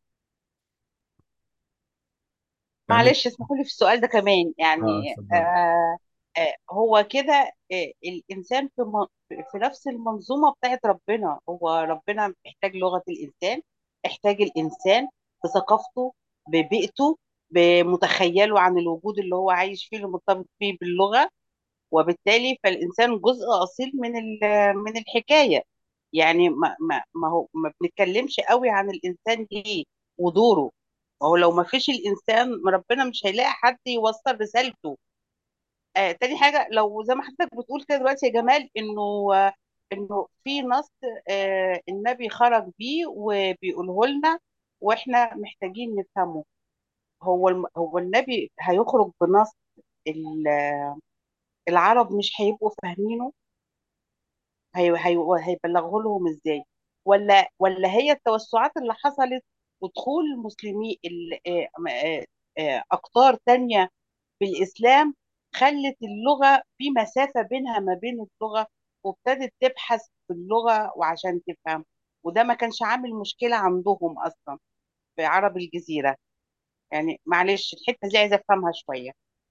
اعمل معلش اسمحوا لي في السؤال ده كمان اه يعني اتفضلي آه آه هو كده آه الإنسان في, م- في نفس المنظومة بتاعت ربنا هو ربنا محتاج لغة الإنسان احتاج الإنسان بثقافته ببيئته بمتخيله عن الوجود اللي هو عايش فيه اللي مرتبط فيه باللغة وبالتالي فالإنسان جزء أصيل من ال- من الحكاية يعني ما ما ما هو ما بنتكلمش قوي عن الإنسان ليه ودوره ما هو لو ما فيش الإنسان ربنا مش هيلاقي حد يوصل رسالته آه تاني حاجة لو زي ما حضرتك بتقول كده دلوقتي يا جمال إنه آه إنه في نص آه النبي خرج بيه وبيقوله لنا وإحنا محتاجين نفهمه هو الم- هو النبي هيخرج بنص ال- العرب مش هيبقوا فاهمينه هي هي هيبلغه لهم ازاي ولا ولا هي التوسعات اللي حصلت ودخول مسلمي ال- آه، آه، آه، أقطار تانية في الإسلام خلت اللغة في مسافة بينها ما بين اللغة وابتدت تبحث في اللغة وعشان تفهم وده ما كانش عامل مشكلة عندهم أصلا في عرب الجزيرة يعني معلش الحتة دي عايزة أفهمها شوية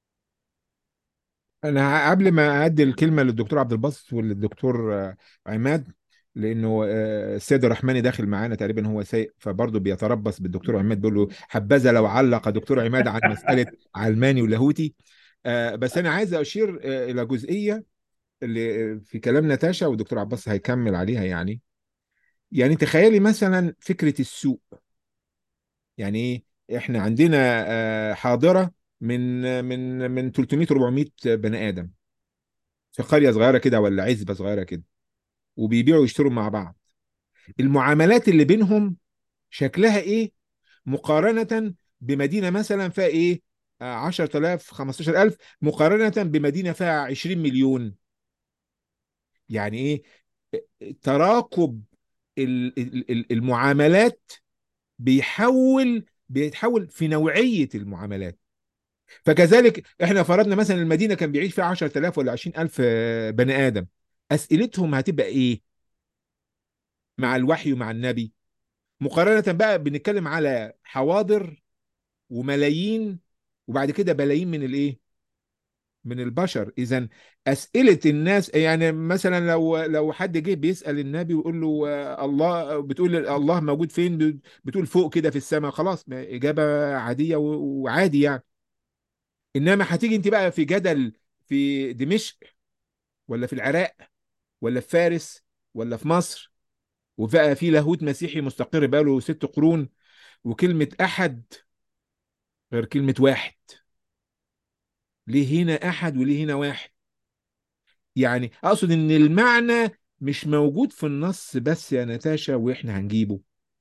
انا قبل ما ادي الكلمه للدكتور عبد الباسط وللدكتور آه، عماد لانه آه، السيد الرحماني داخل معانا تقريبا هو سايق فبرضه بيتربص بالدكتور عماد بيقول له حبذا لو علق دكتور عماد عن مساله علماني ولاهوتي آه، بس انا عايز اشير آه، الى جزئيه اللي في كلام ناتاشا والدكتور عباس هيكمل عليها يعني يعني تخيلي مثلا فكره السوق يعني ايه احنا عندنا آه، حاضره من من من 300 400 بني ادم في قريه صغيره كده ولا عزبه صغيره كده وبيبيعوا ويشتروا مع بعض المعاملات اللي بينهم شكلها ايه مقارنه بمدينه مثلا فيها ايه آه، 10000 15000 مقارنه بمدينه فيها 20 مليون يعني ايه تراكب ال- ال- ال- المعاملات بيحول بيتحول في نوعيه المعاملات فكذلك احنا فرضنا مثلا المدينه كان بيعيش فيها 10000 ولا 20000 بني ادم اسئلتهم هتبقى ايه مع الوحي ومع النبي مقارنه بقى بنتكلم على حواضر وملايين وبعد كده بلايين من الايه من البشر اذا اسئله الناس يعني مثلا لو لو حد جه بيسال النبي ويقول له آه، الله بتقول الله موجود فين بتقول فوق كده في السماء خلاص اجابه عاديه و- وعادي يعني انما هتيجي انت بقى في جدل في دمشق ولا في العراق ولا في فارس ولا في مصر وبقى في لاهوت مسيحي مستقر بقاله ست قرون وكلمة أحد غير كلمة واحد ليه هنا أحد وليه هنا واحد يعني أقصد إن المعنى مش موجود في النص بس يا نتاشا وإحنا هنجيبه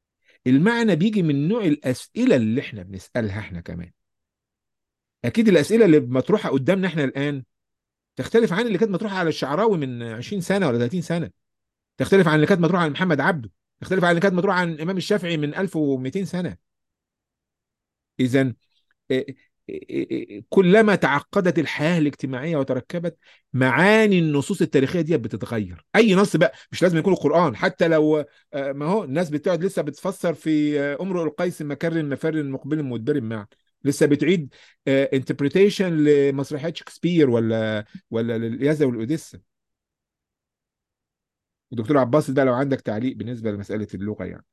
المعنى بيجي من نوع الاسئله اللي احنا بنسالها احنا كمان اكيد الاسئله اللي مطروحه قدامنا احنا الان تختلف عن اللي كانت مطروحه على الشعراوي من 20 سنه ولا 30 سنه تختلف عن اللي كانت مطروحه عن محمد عبده تختلف عن اللي كانت مطروحه عن الامام الشافعي من 1200 سنه اذا كلما تعقدت الحياه الاجتماعيه وتركبت معاني النصوص التاريخيه دي بتتغير اي نص بقى مش لازم يكون القران حتى لو آه، ما هو الناس بتقعد لسه بتفسر في آه، امرؤ القيس مكر مفر مقبل مدبر معا لسه بتعيد انتربريتيشن لمسرحيات شكسبير ولا ولا للإلياذة والأوديسا دكتور عباس بقى لو عندك تعليق بالنسبة لمسألة اللغة يعني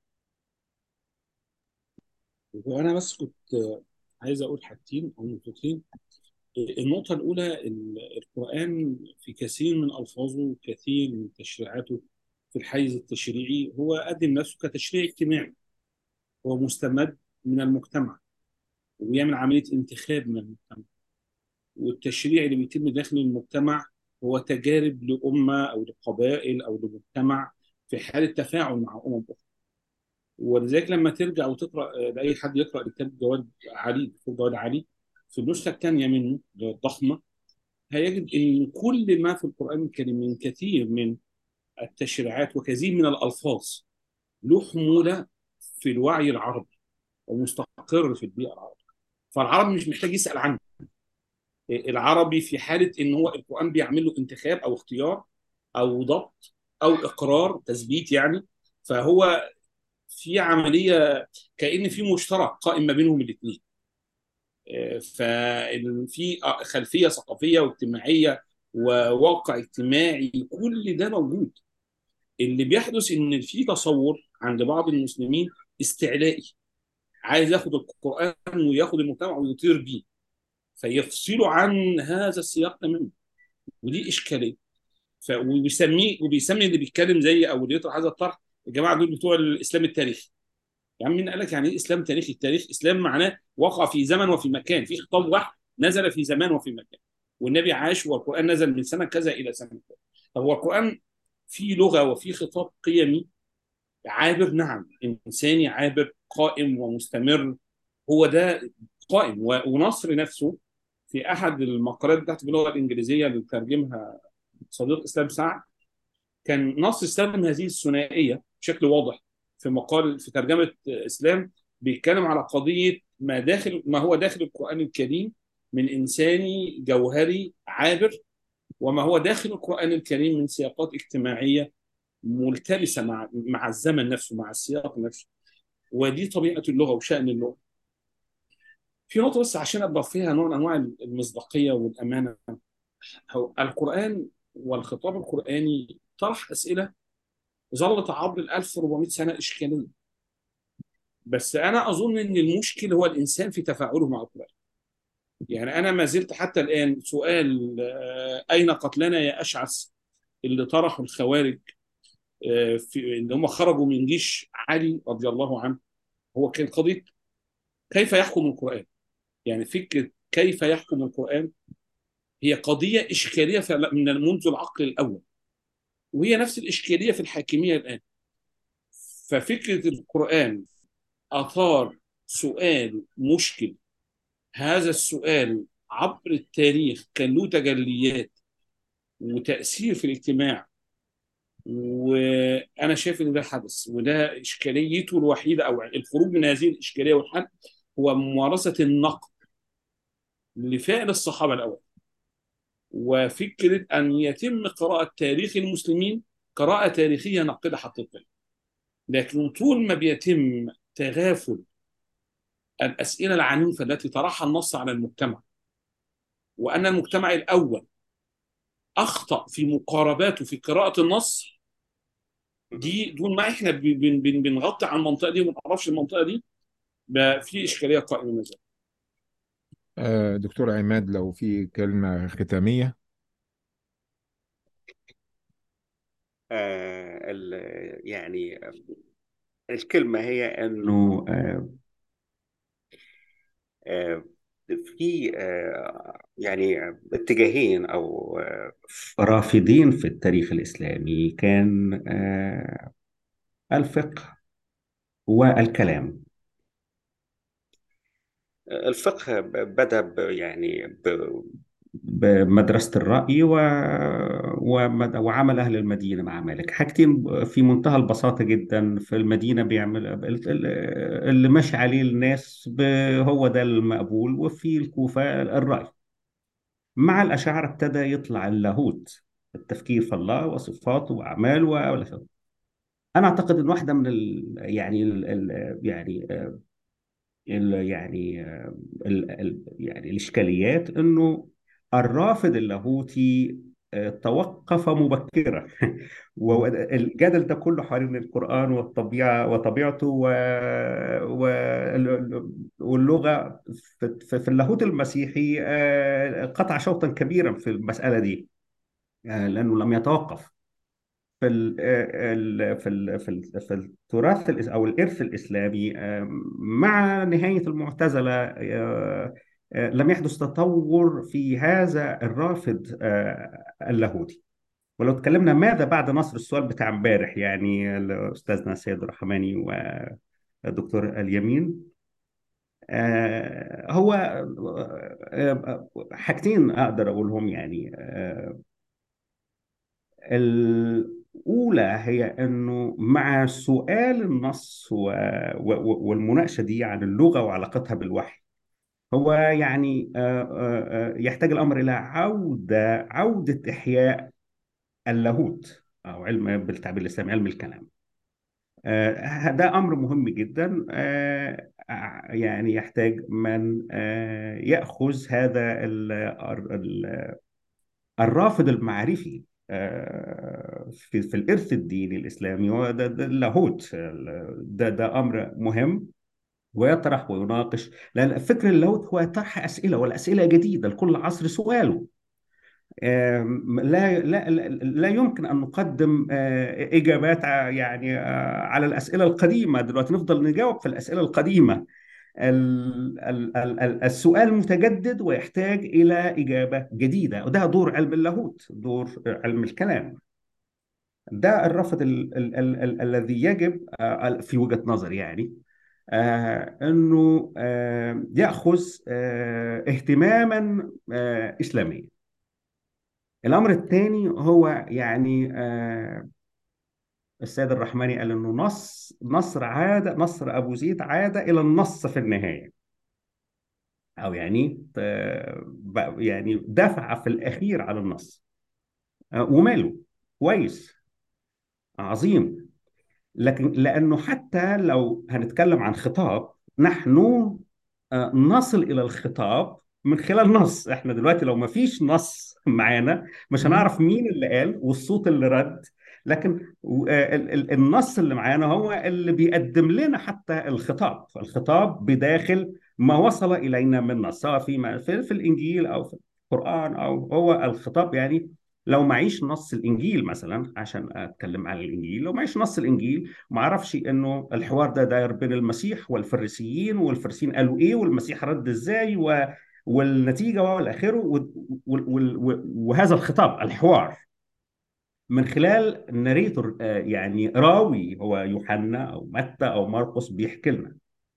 وانا بس كنت عايز اقول حاجتين او نقطتين النقطه الاولى ال- القران في كثير من الفاظه وكثير من تشريعاته في الحيز التشريعي هو قدم نفسه كتشريع اجتماعي هو مستمد من المجتمع وبيعمل عمليه انتخاب من المجتمع والتشريع اللي بيتم داخل المجتمع هو تجارب لأمة أو لقبائل أو لمجتمع في حالة تفاعل مع أمم أخرى ولذلك لما ترجع وتقرأ آه، لأي حد يقرأ كتاب جواد علي دكتور جواد علي في النسخة الثانية منه اللي هي الضخمة هيجد أن كل ما في القرآن الكريم من كثير من التشريعات وكثير من الألفاظ له حمولة في الوعي العربي ومستقر في البيئة العربية فالعربي مش محتاج يسأل عنه العربي في حاله ان هو القران بيعمل له انتخاب او اختيار او ضبط او اقرار تثبيت يعني فهو في عمليه كان في مشترك قائم ما بينهم الاثنين ففي خلفيه ثقافيه واجتماعيه وواقع اجتماعي كل ده موجود اللي بيحدث ان في تصور عند بعض المسلمين استعلائي عايز ياخد القران وياخد المجتمع ويطير بيه فيفصلوا عن هذا السياق تماما ودي اشكاليه ف... وبيسميه وبيسمي اللي بيتكلم زي او اللي يطرح هذا الطرح الجماعه دول بتوع الاسلام التاريخي يعني مين قال لك يعني ايه اسلام تاريخي التاريخ اسلام معناه وقع في زمن وفي مكان في خطاب واحد نزل في زمان وفي مكان والنبي عاش والقران نزل من سنه كذا الى سنه كذا طب هو القران فيه لغه وفيه خطاب قيمي عابر نعم انساني عابر قائم ومستمر هو ده قائم و- ونصر نفسه في احد المقالات بتاعته باللغه الانجليزيه اللي ترجمها صديق اسلام سعد كان نصر استخدم هذه الثنائيه بشكل واضح في مقال في ترجمه اسلام بيتكلم على قضيه ما داخل ما هو داخل القران الكريم من انساني جوهري عابر وما هو داخل القران الكريم من سياقات اجتماعيه ملتبسه مع مع الزمن نفسه مع السياق نفسه ودي طبيعه اللغه وشان اللغه في نقطه بس عشان ابقى فيها نوع من انواع المصداقيه والامانه هو القرآن والخطاب القرآني طرح أسئلة ظلت عبر ال 1400 سنة إشكالية بس أنا أظن إن المشكل هو الإنسان في تفاعله مع القرآن يعني أنا ما زلت حتى الآن سؤال آه، أين قتلنا يا أشعث اللي طرحه الخوارج آه، في اللي هم خرجوا من جيش علي رضي الله عنه هو كان قضية كيف يحكم القرآن يعني فكرة كيف يحكم القرآن هي قضية إشكالية في- من منذ العقل الأول وهي نفس الإشكالية في الحاكمية الآن ففكرة القرآن أثار سؤال مشكل هذا السؤال عبر التاريخ كان له تجليات وتأثير في الاجتماع وأنا شايف إن ده حدث وده إشكاليته الوحيدة أو الخروج من هذه الإشكالية والحل هو ممارسة النقد لفعل الصحابة الأول وفكرة أن يتم قراءة تاريخ المسلمين قراءة تاريخية ناقدة حقيقية لكن طول ما بيتم تغافل الأسئلة العنيفة التي طرحها النص على المجتمع وأن المجتمع الأول أخطأ في مقارباته في قراءة النص دي دون ما احنا بن- بن- بن- بنغطي على المنطقة دي وما نعرفش المنطقة دي بقى في إشكالية قائمة ما زالت. آه، دكتور عماد لو في كلمة ختامية آه ال- يعني الكلمة هي أنه آه آه في آه يعني اتجاهين أو آه رافضين في التاريخ الإسلامي كان آه الفقه والكلام الفقه بدأ ب- يعني ب- بمدرسة الرأي و... ومد- وعمل أهل المدينة مع مالك حاجتين في منتهى البساطة جدا في المدينة بيعمل ال- ال- اللي ماشي عليه الناس ب... هو ده المقبول وفي الكوفة الرأي مع الأشاعرة ابتدى يطلع اللاهوت التفكير في الله وصفاته وأعماله و... أنا أعتقد إن واحدة من ال... يعني ال... ال... يعني ال يعني ال ال يعني الإشكاليات إنه الرافض اللاهوتي آه، توقف مبكرا والجدل ده كله حوالين القرآن والطبيعة وطبيعته و... و... واللغة في في- في اللاهوت المسيحي آه، قطع شوطا كبيرا في المسألة دي آه، لأنه لم يتوقف في ال ال في ال في ال في التراث الإس- او الارث الاسلامي آه، مع نهايه المعتزله آه، آه، لم يحدث تطور في هذا الرافد آه، اللاهوتي ولو تكلمنا ماذا بعد نصر السؤال بتاع امبارح يعني استاذنا سيد الرحماني ودكتور اليمين آه، هو آه، آه، حاجتين اقدر اقولهم يعني آه، الأولى هي أنه مع سؤال النص و... و... والمناقشة دي عن اللغة وعلاقتها بالوحي هو يعني آه، آه، آه، يحتاج الأمر إلى عودة عودة إحياء اللاهوت أو علم بالتعبير الإسلامي علم الكلام آه، ده أمر مهم جدا آه، يعني يحتاج من آه، يأخذ هذا ال- ال- الرافض المعرفي آه، في في الإرث الديني الإسلامي هو ده, ده اللاهوت ده ده أمر مهم ويطرح ويناقش لأن فكر اللاهوت هو طرح أسئلة والأسئلة جديدة لكل عصر سؤاله آم، لا لا لا لا يمكن ان نقدم آه، اجابات ع- يعني آه، على الاسئله القديمه دلوقتي نفضل نجاوب في الاسئله القديمه ال- ال- ال- ال- السؤال متجدد ويحتاج إلى إجابة جديدة وده دور علم اللاهوت دور علم الكلام ده الرفض ال ال ال ال الذي يجب آه، في وجهة نظري يعني آه، أنه آه، يأخذ آه، اهتماما آه، إسلاميا الأمر الثاني هو يعني آه، السيد الرحماني قال أنه نص نصر عادة نصر أبو زيد عادة إلى النص في النهاية او يعني آه، بقى- يعني دفع في الاخير على النص آه، وماله كويس عظيم لكن لانه حتى لو هنتكلم عن خطاب نحن آه، نصل الى الخطاب من خلال نص احنا دلوقتي لو ما فيش نص معانا مش مم. هنعرف مين اللي قال والصوت اللي رد لكن آه، ال- ال- النص اللي معانا هو اللي بيقدم لنا حتى الخطاب الخطاب بداخل ما وصل الينا من نص سواء في ما- في, في الانجيل او في القران او هو الخطاب يعني لو معيش نص الانجيل مثلا عشان اتكلم عن الانجيل لو معيش نص الانجيل ما اعرفش انه الحوار ده داير بين المسيح والفريسيين والفريسيين قالوا ايه والمسيح رد ازاي و... والنتيجه والى اخره و... و... و... وهذا الخطاب الحوار من خلال الناريتور آه، يعني راوي هو يوحنا او متى او مرقس بيحكي لنا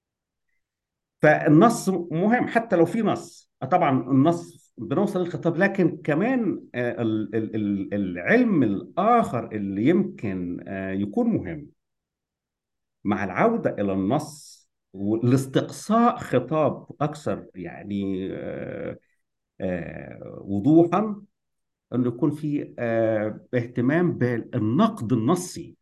فالنص مهم حتى لو في نص آه، طبعا النص بنوصل للخطاب لكن كمان آه، ال- ال- ال- العلم الاخر اللي يمكن آه، يكون مهم مع العودة إلى النص والاستقصاء خطاب أكثر يعني آه، آه، وضوحا أنه يكون في آه، اهتمام بالنقد النصي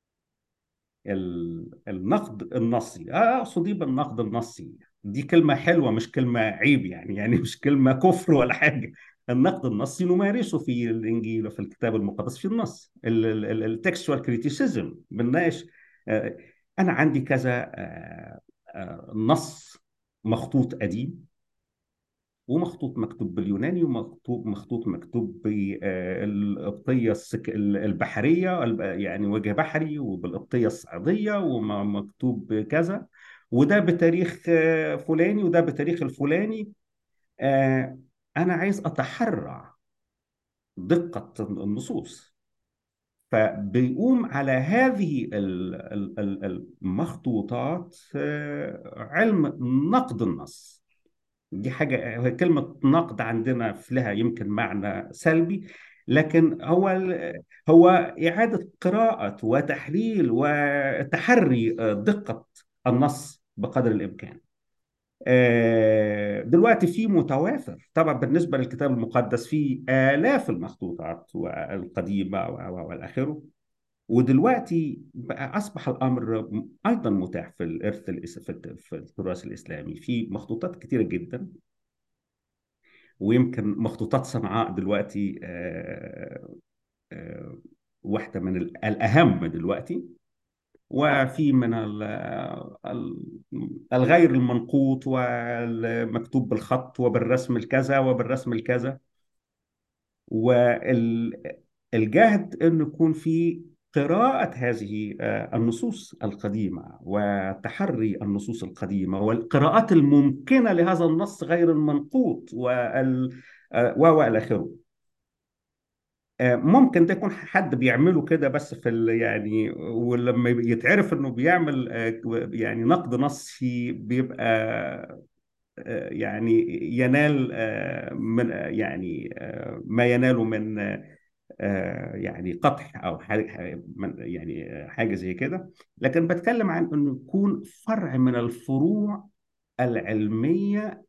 ال- النقد النصي آه، أقصد إيه بالنقد النصي دي كلمة حلوة مش كلمة عيب يعني يعني مش كلمة كفر ولا حاجة النقد النصي نمارسه في الإنجيل وفي الكتاب المقدس في النص التكستوال كريتيسيزم بنناقش آه، أنا عندي كذا آه، آه، نص مخطوط قديم ومخطوط مكتوب باليوناني ومخطوط مخطوط مكتوب بالقبطية السك... البحرية الب- يعني وجه بحري وبالقبطية الصعيدية ومكتوب كذا وده بتاريخ آه، فلاني وده بتاريخ الفلاني آه، أنا عايز أتحرى دقة النصوص فبيقوم على هذه ال- ال- ال- المخطوطات آه، علم نقد النص دي حاجة هي كلمة نقد عندنا في لها يمكن معنى سلبي لكن هو ال- هو إعادة قراءة وتحليل وتحري آه، دقة النص بقدر الإمكان آه، دلوقتي في متوافر طبعا بالنسبة للكتاب المقدس في آلاف المخطوطات القديمة و- و- والى آخره ودلوقتي بقى أصبح الأمر أيضا متاح في الإرث الإس- في الت- في التراث الإسلامي في مخطوطات كثيرة جدا ويمكن مخطوطات صنعاء دلوقتي آه، آه، واحدة من ال- الأهم دلوقتي وفي من ال- ال- الغير المنقوط والمكتوب بالخط وبالرسم الكذا وبالرسم الكذا والجهد أن يكون في قراءة هذه آه، النصوص القديمة وتحري النصوص القديمة والقراءات الممكنة لهذا النص غير المنقوط وال آه، وإلى آخره آه، ممكن ده يكون حد بيعمله كده بس في ال يعني ولما يتعرف انه بيعمل آه، يعني نقد نصي بيبقى آه، يعني ينال آه، من آه، يعني آه، ما يناله من آه، يعني قطع او حاجة من- يعني آه، حاجه زي كده لكن بتكلم عن انه يكون فرع من الفروع العلميه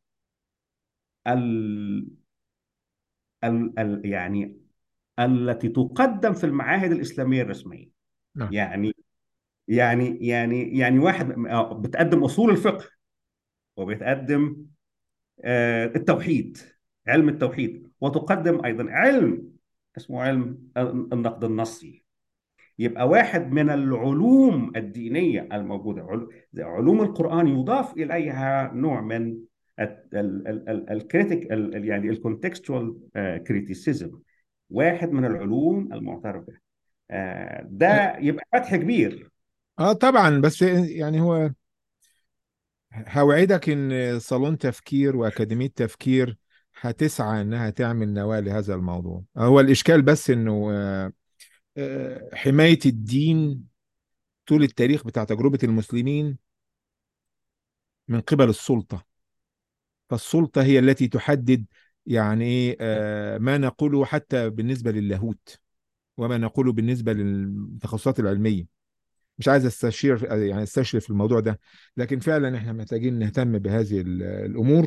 ال ال ال يعني التي تقدم في المعاهد الإسلامية الرسمية نعم يعني يعني يعني يعني واحد آه، بتقدم أصول الفقه وبتقدم آه، التوحيد علم التوحيد وتقدم أيضا علم اسمه علم النقد النصي يبقى واحد من العلوم الدينية الموجودة عل- علوم القرآن يضاف إليها نوع من الكريتيك يعني الكونتكستوال كريتيسيزم واحد من العلوم المعترف بها آه، ده يبقى فتح كبير اه طبعا بس يعني هو هوعدك ان صالون تفكير واكاديميه تفكير هتسعى انها تعمل نواه لهذا الموضوع هو الاشكال بس انه آه، آه، حمايه الدين طول التاريخ بتاع تجربه المسلمين من قبل السلطه فالسلطه هي التي تحدد يعني ايه آه، ما نقوله حتى بالنسبه للاهوت وما نقوله بالنسبه للتخصصات العلميه مش عايز استشير يعني استشرف في الموضوع ده لكن فعلا احنا محتاجين نهتم بهذه ال- الامور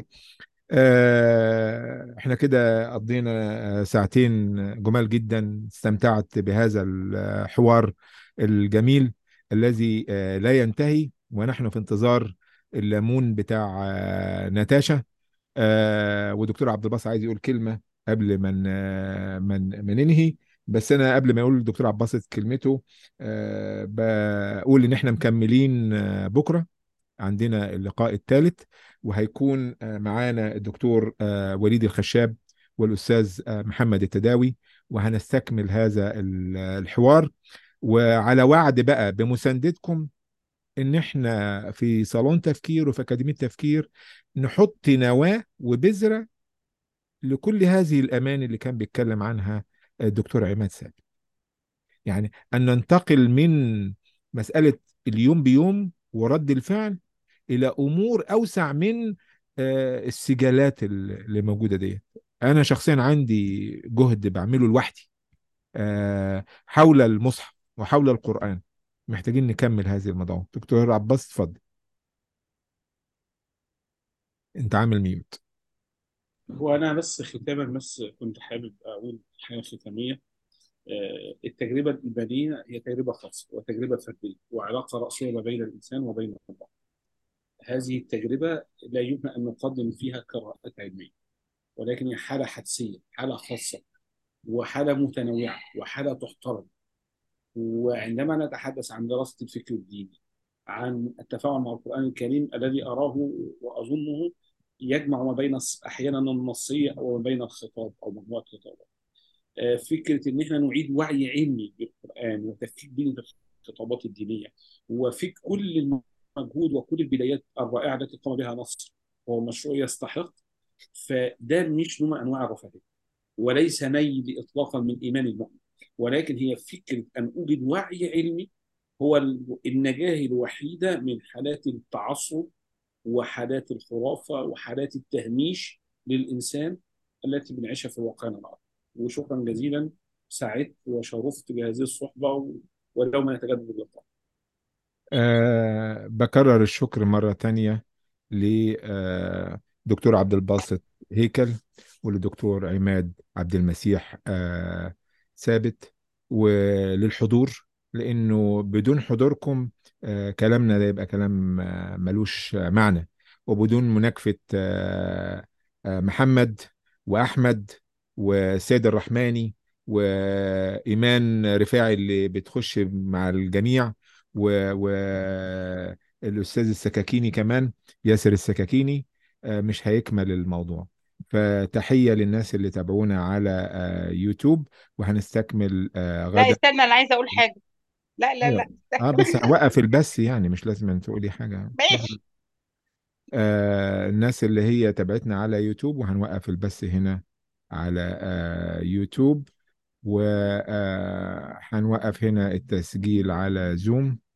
آه، احنا كده قضينا ساعتين جمال جدا استمتعت بهذا الحوار الجميل الذي آه، لا ينتهي ونحن في انتظار الليمون بتاع آه، ناتاشا آه، ودكتور عبد الباسط عايز يقول كلمة قبل ما ن- ما ن- ما ننهي بس انا قبل ما يقول الدكتور عبد الباسط كلمته آه، بقول ان احنا مكملين آه، بكرة عندنا اللقاء الثالث وهيكون آه، معانا الدكتور آه، وليد الخشاب والأستاذ آه، محمد التداوي وهنستكمل هذا ال- الحوار وعلى وعد بقى بمساندتكم ان احنا في صالون تفكير وفي اكاديميه تفكير نحط نواه وبذره لكل هذه الامان اللي كان بيتكلم عنها الدكتور عماد ثابت يعني ان ننتقل من مساله اليوم بيوم ورد الفعل الى امور اوسع من آه، السجالات اللي موجوده ديت انا شخصيا عندي جهد بعمله لوحدي آه، حول المصحف وحول القران محتاجين نكمل هذه الموضوع دكتور عباس اتفضل انت عامل ميوت هو انا بس ختاما بس كنت حابب اقول حاجه ختاميه آه، التجربه الايمانيه هي تجربه خاصه وتجربه فرديه وعلاقه راسيه ما بين الانسان وبين الله هذه التجربه لا يمكن ان نقدم فيها قراءات علميه ولكن هي حاله حدسيه حاله خاصه وحاله متنوعه وحاله تحترم وعندما نتحدث عن دراسه الفكر الديني عن التفاعل مع القرآن الكريم الذي أراه وأظنه يجمع ما بين الص- أحيانا النصية وما بين الخطاب أو مجموعة خطابات آه، فكرة إن إحنا نعيد وعي علمي بالقرآن وتفكيك بين الخطابات الدينية وفي كل المجهود وكل البدايات الرائعة التي قام بها مصر هو مشروع يستحق فده مش نوع من أنواع الرفاهية وليس نيل إطلاقا من إيمان المؤمن ولكن هي فكره ان اوجد وعي علمي هو ال- النجاه الوحيده من حالات التعصب وحالات الخرافه وحالات التهميش للانسان التي بنعيشها في واقعنا الارض وشكرا جزيلا سعدت وشرفت بهذه الصحبه و- واليوم يتجدد اللقاء أه بكرر الشكر مرة تانية لدكتور عبد الباسط هيكل ولدكتور عماد عبد المسيح أه ثابت وللحضور لأنه بدون حضوركم أه كلامنا ده يبقى كلام آه، ملوش آه، معنى وبدون مناكفة آه، آه، محمد وأحمد وسيد الرحماني وإيمان رفاعي اللي بتخش مع الجميع والأستاذ السكاكيني كمان ياسر السكاكيني آه، مش هيكمل الموضوع فتحية للناس اللي تابعونا على آه، يوتيوب وهنستكمل آه، لا غدا استنى انا عايزه اقول حاجه لا لا لا اه بس هوقف البث يعني مش لازم أن تقولي حاجة ماشي آه الناس اللي هي تابعتنا على يوتيوب وهنوقف البث هنا على آه يوتيوب وهنوقف هنا التسجيل على زوم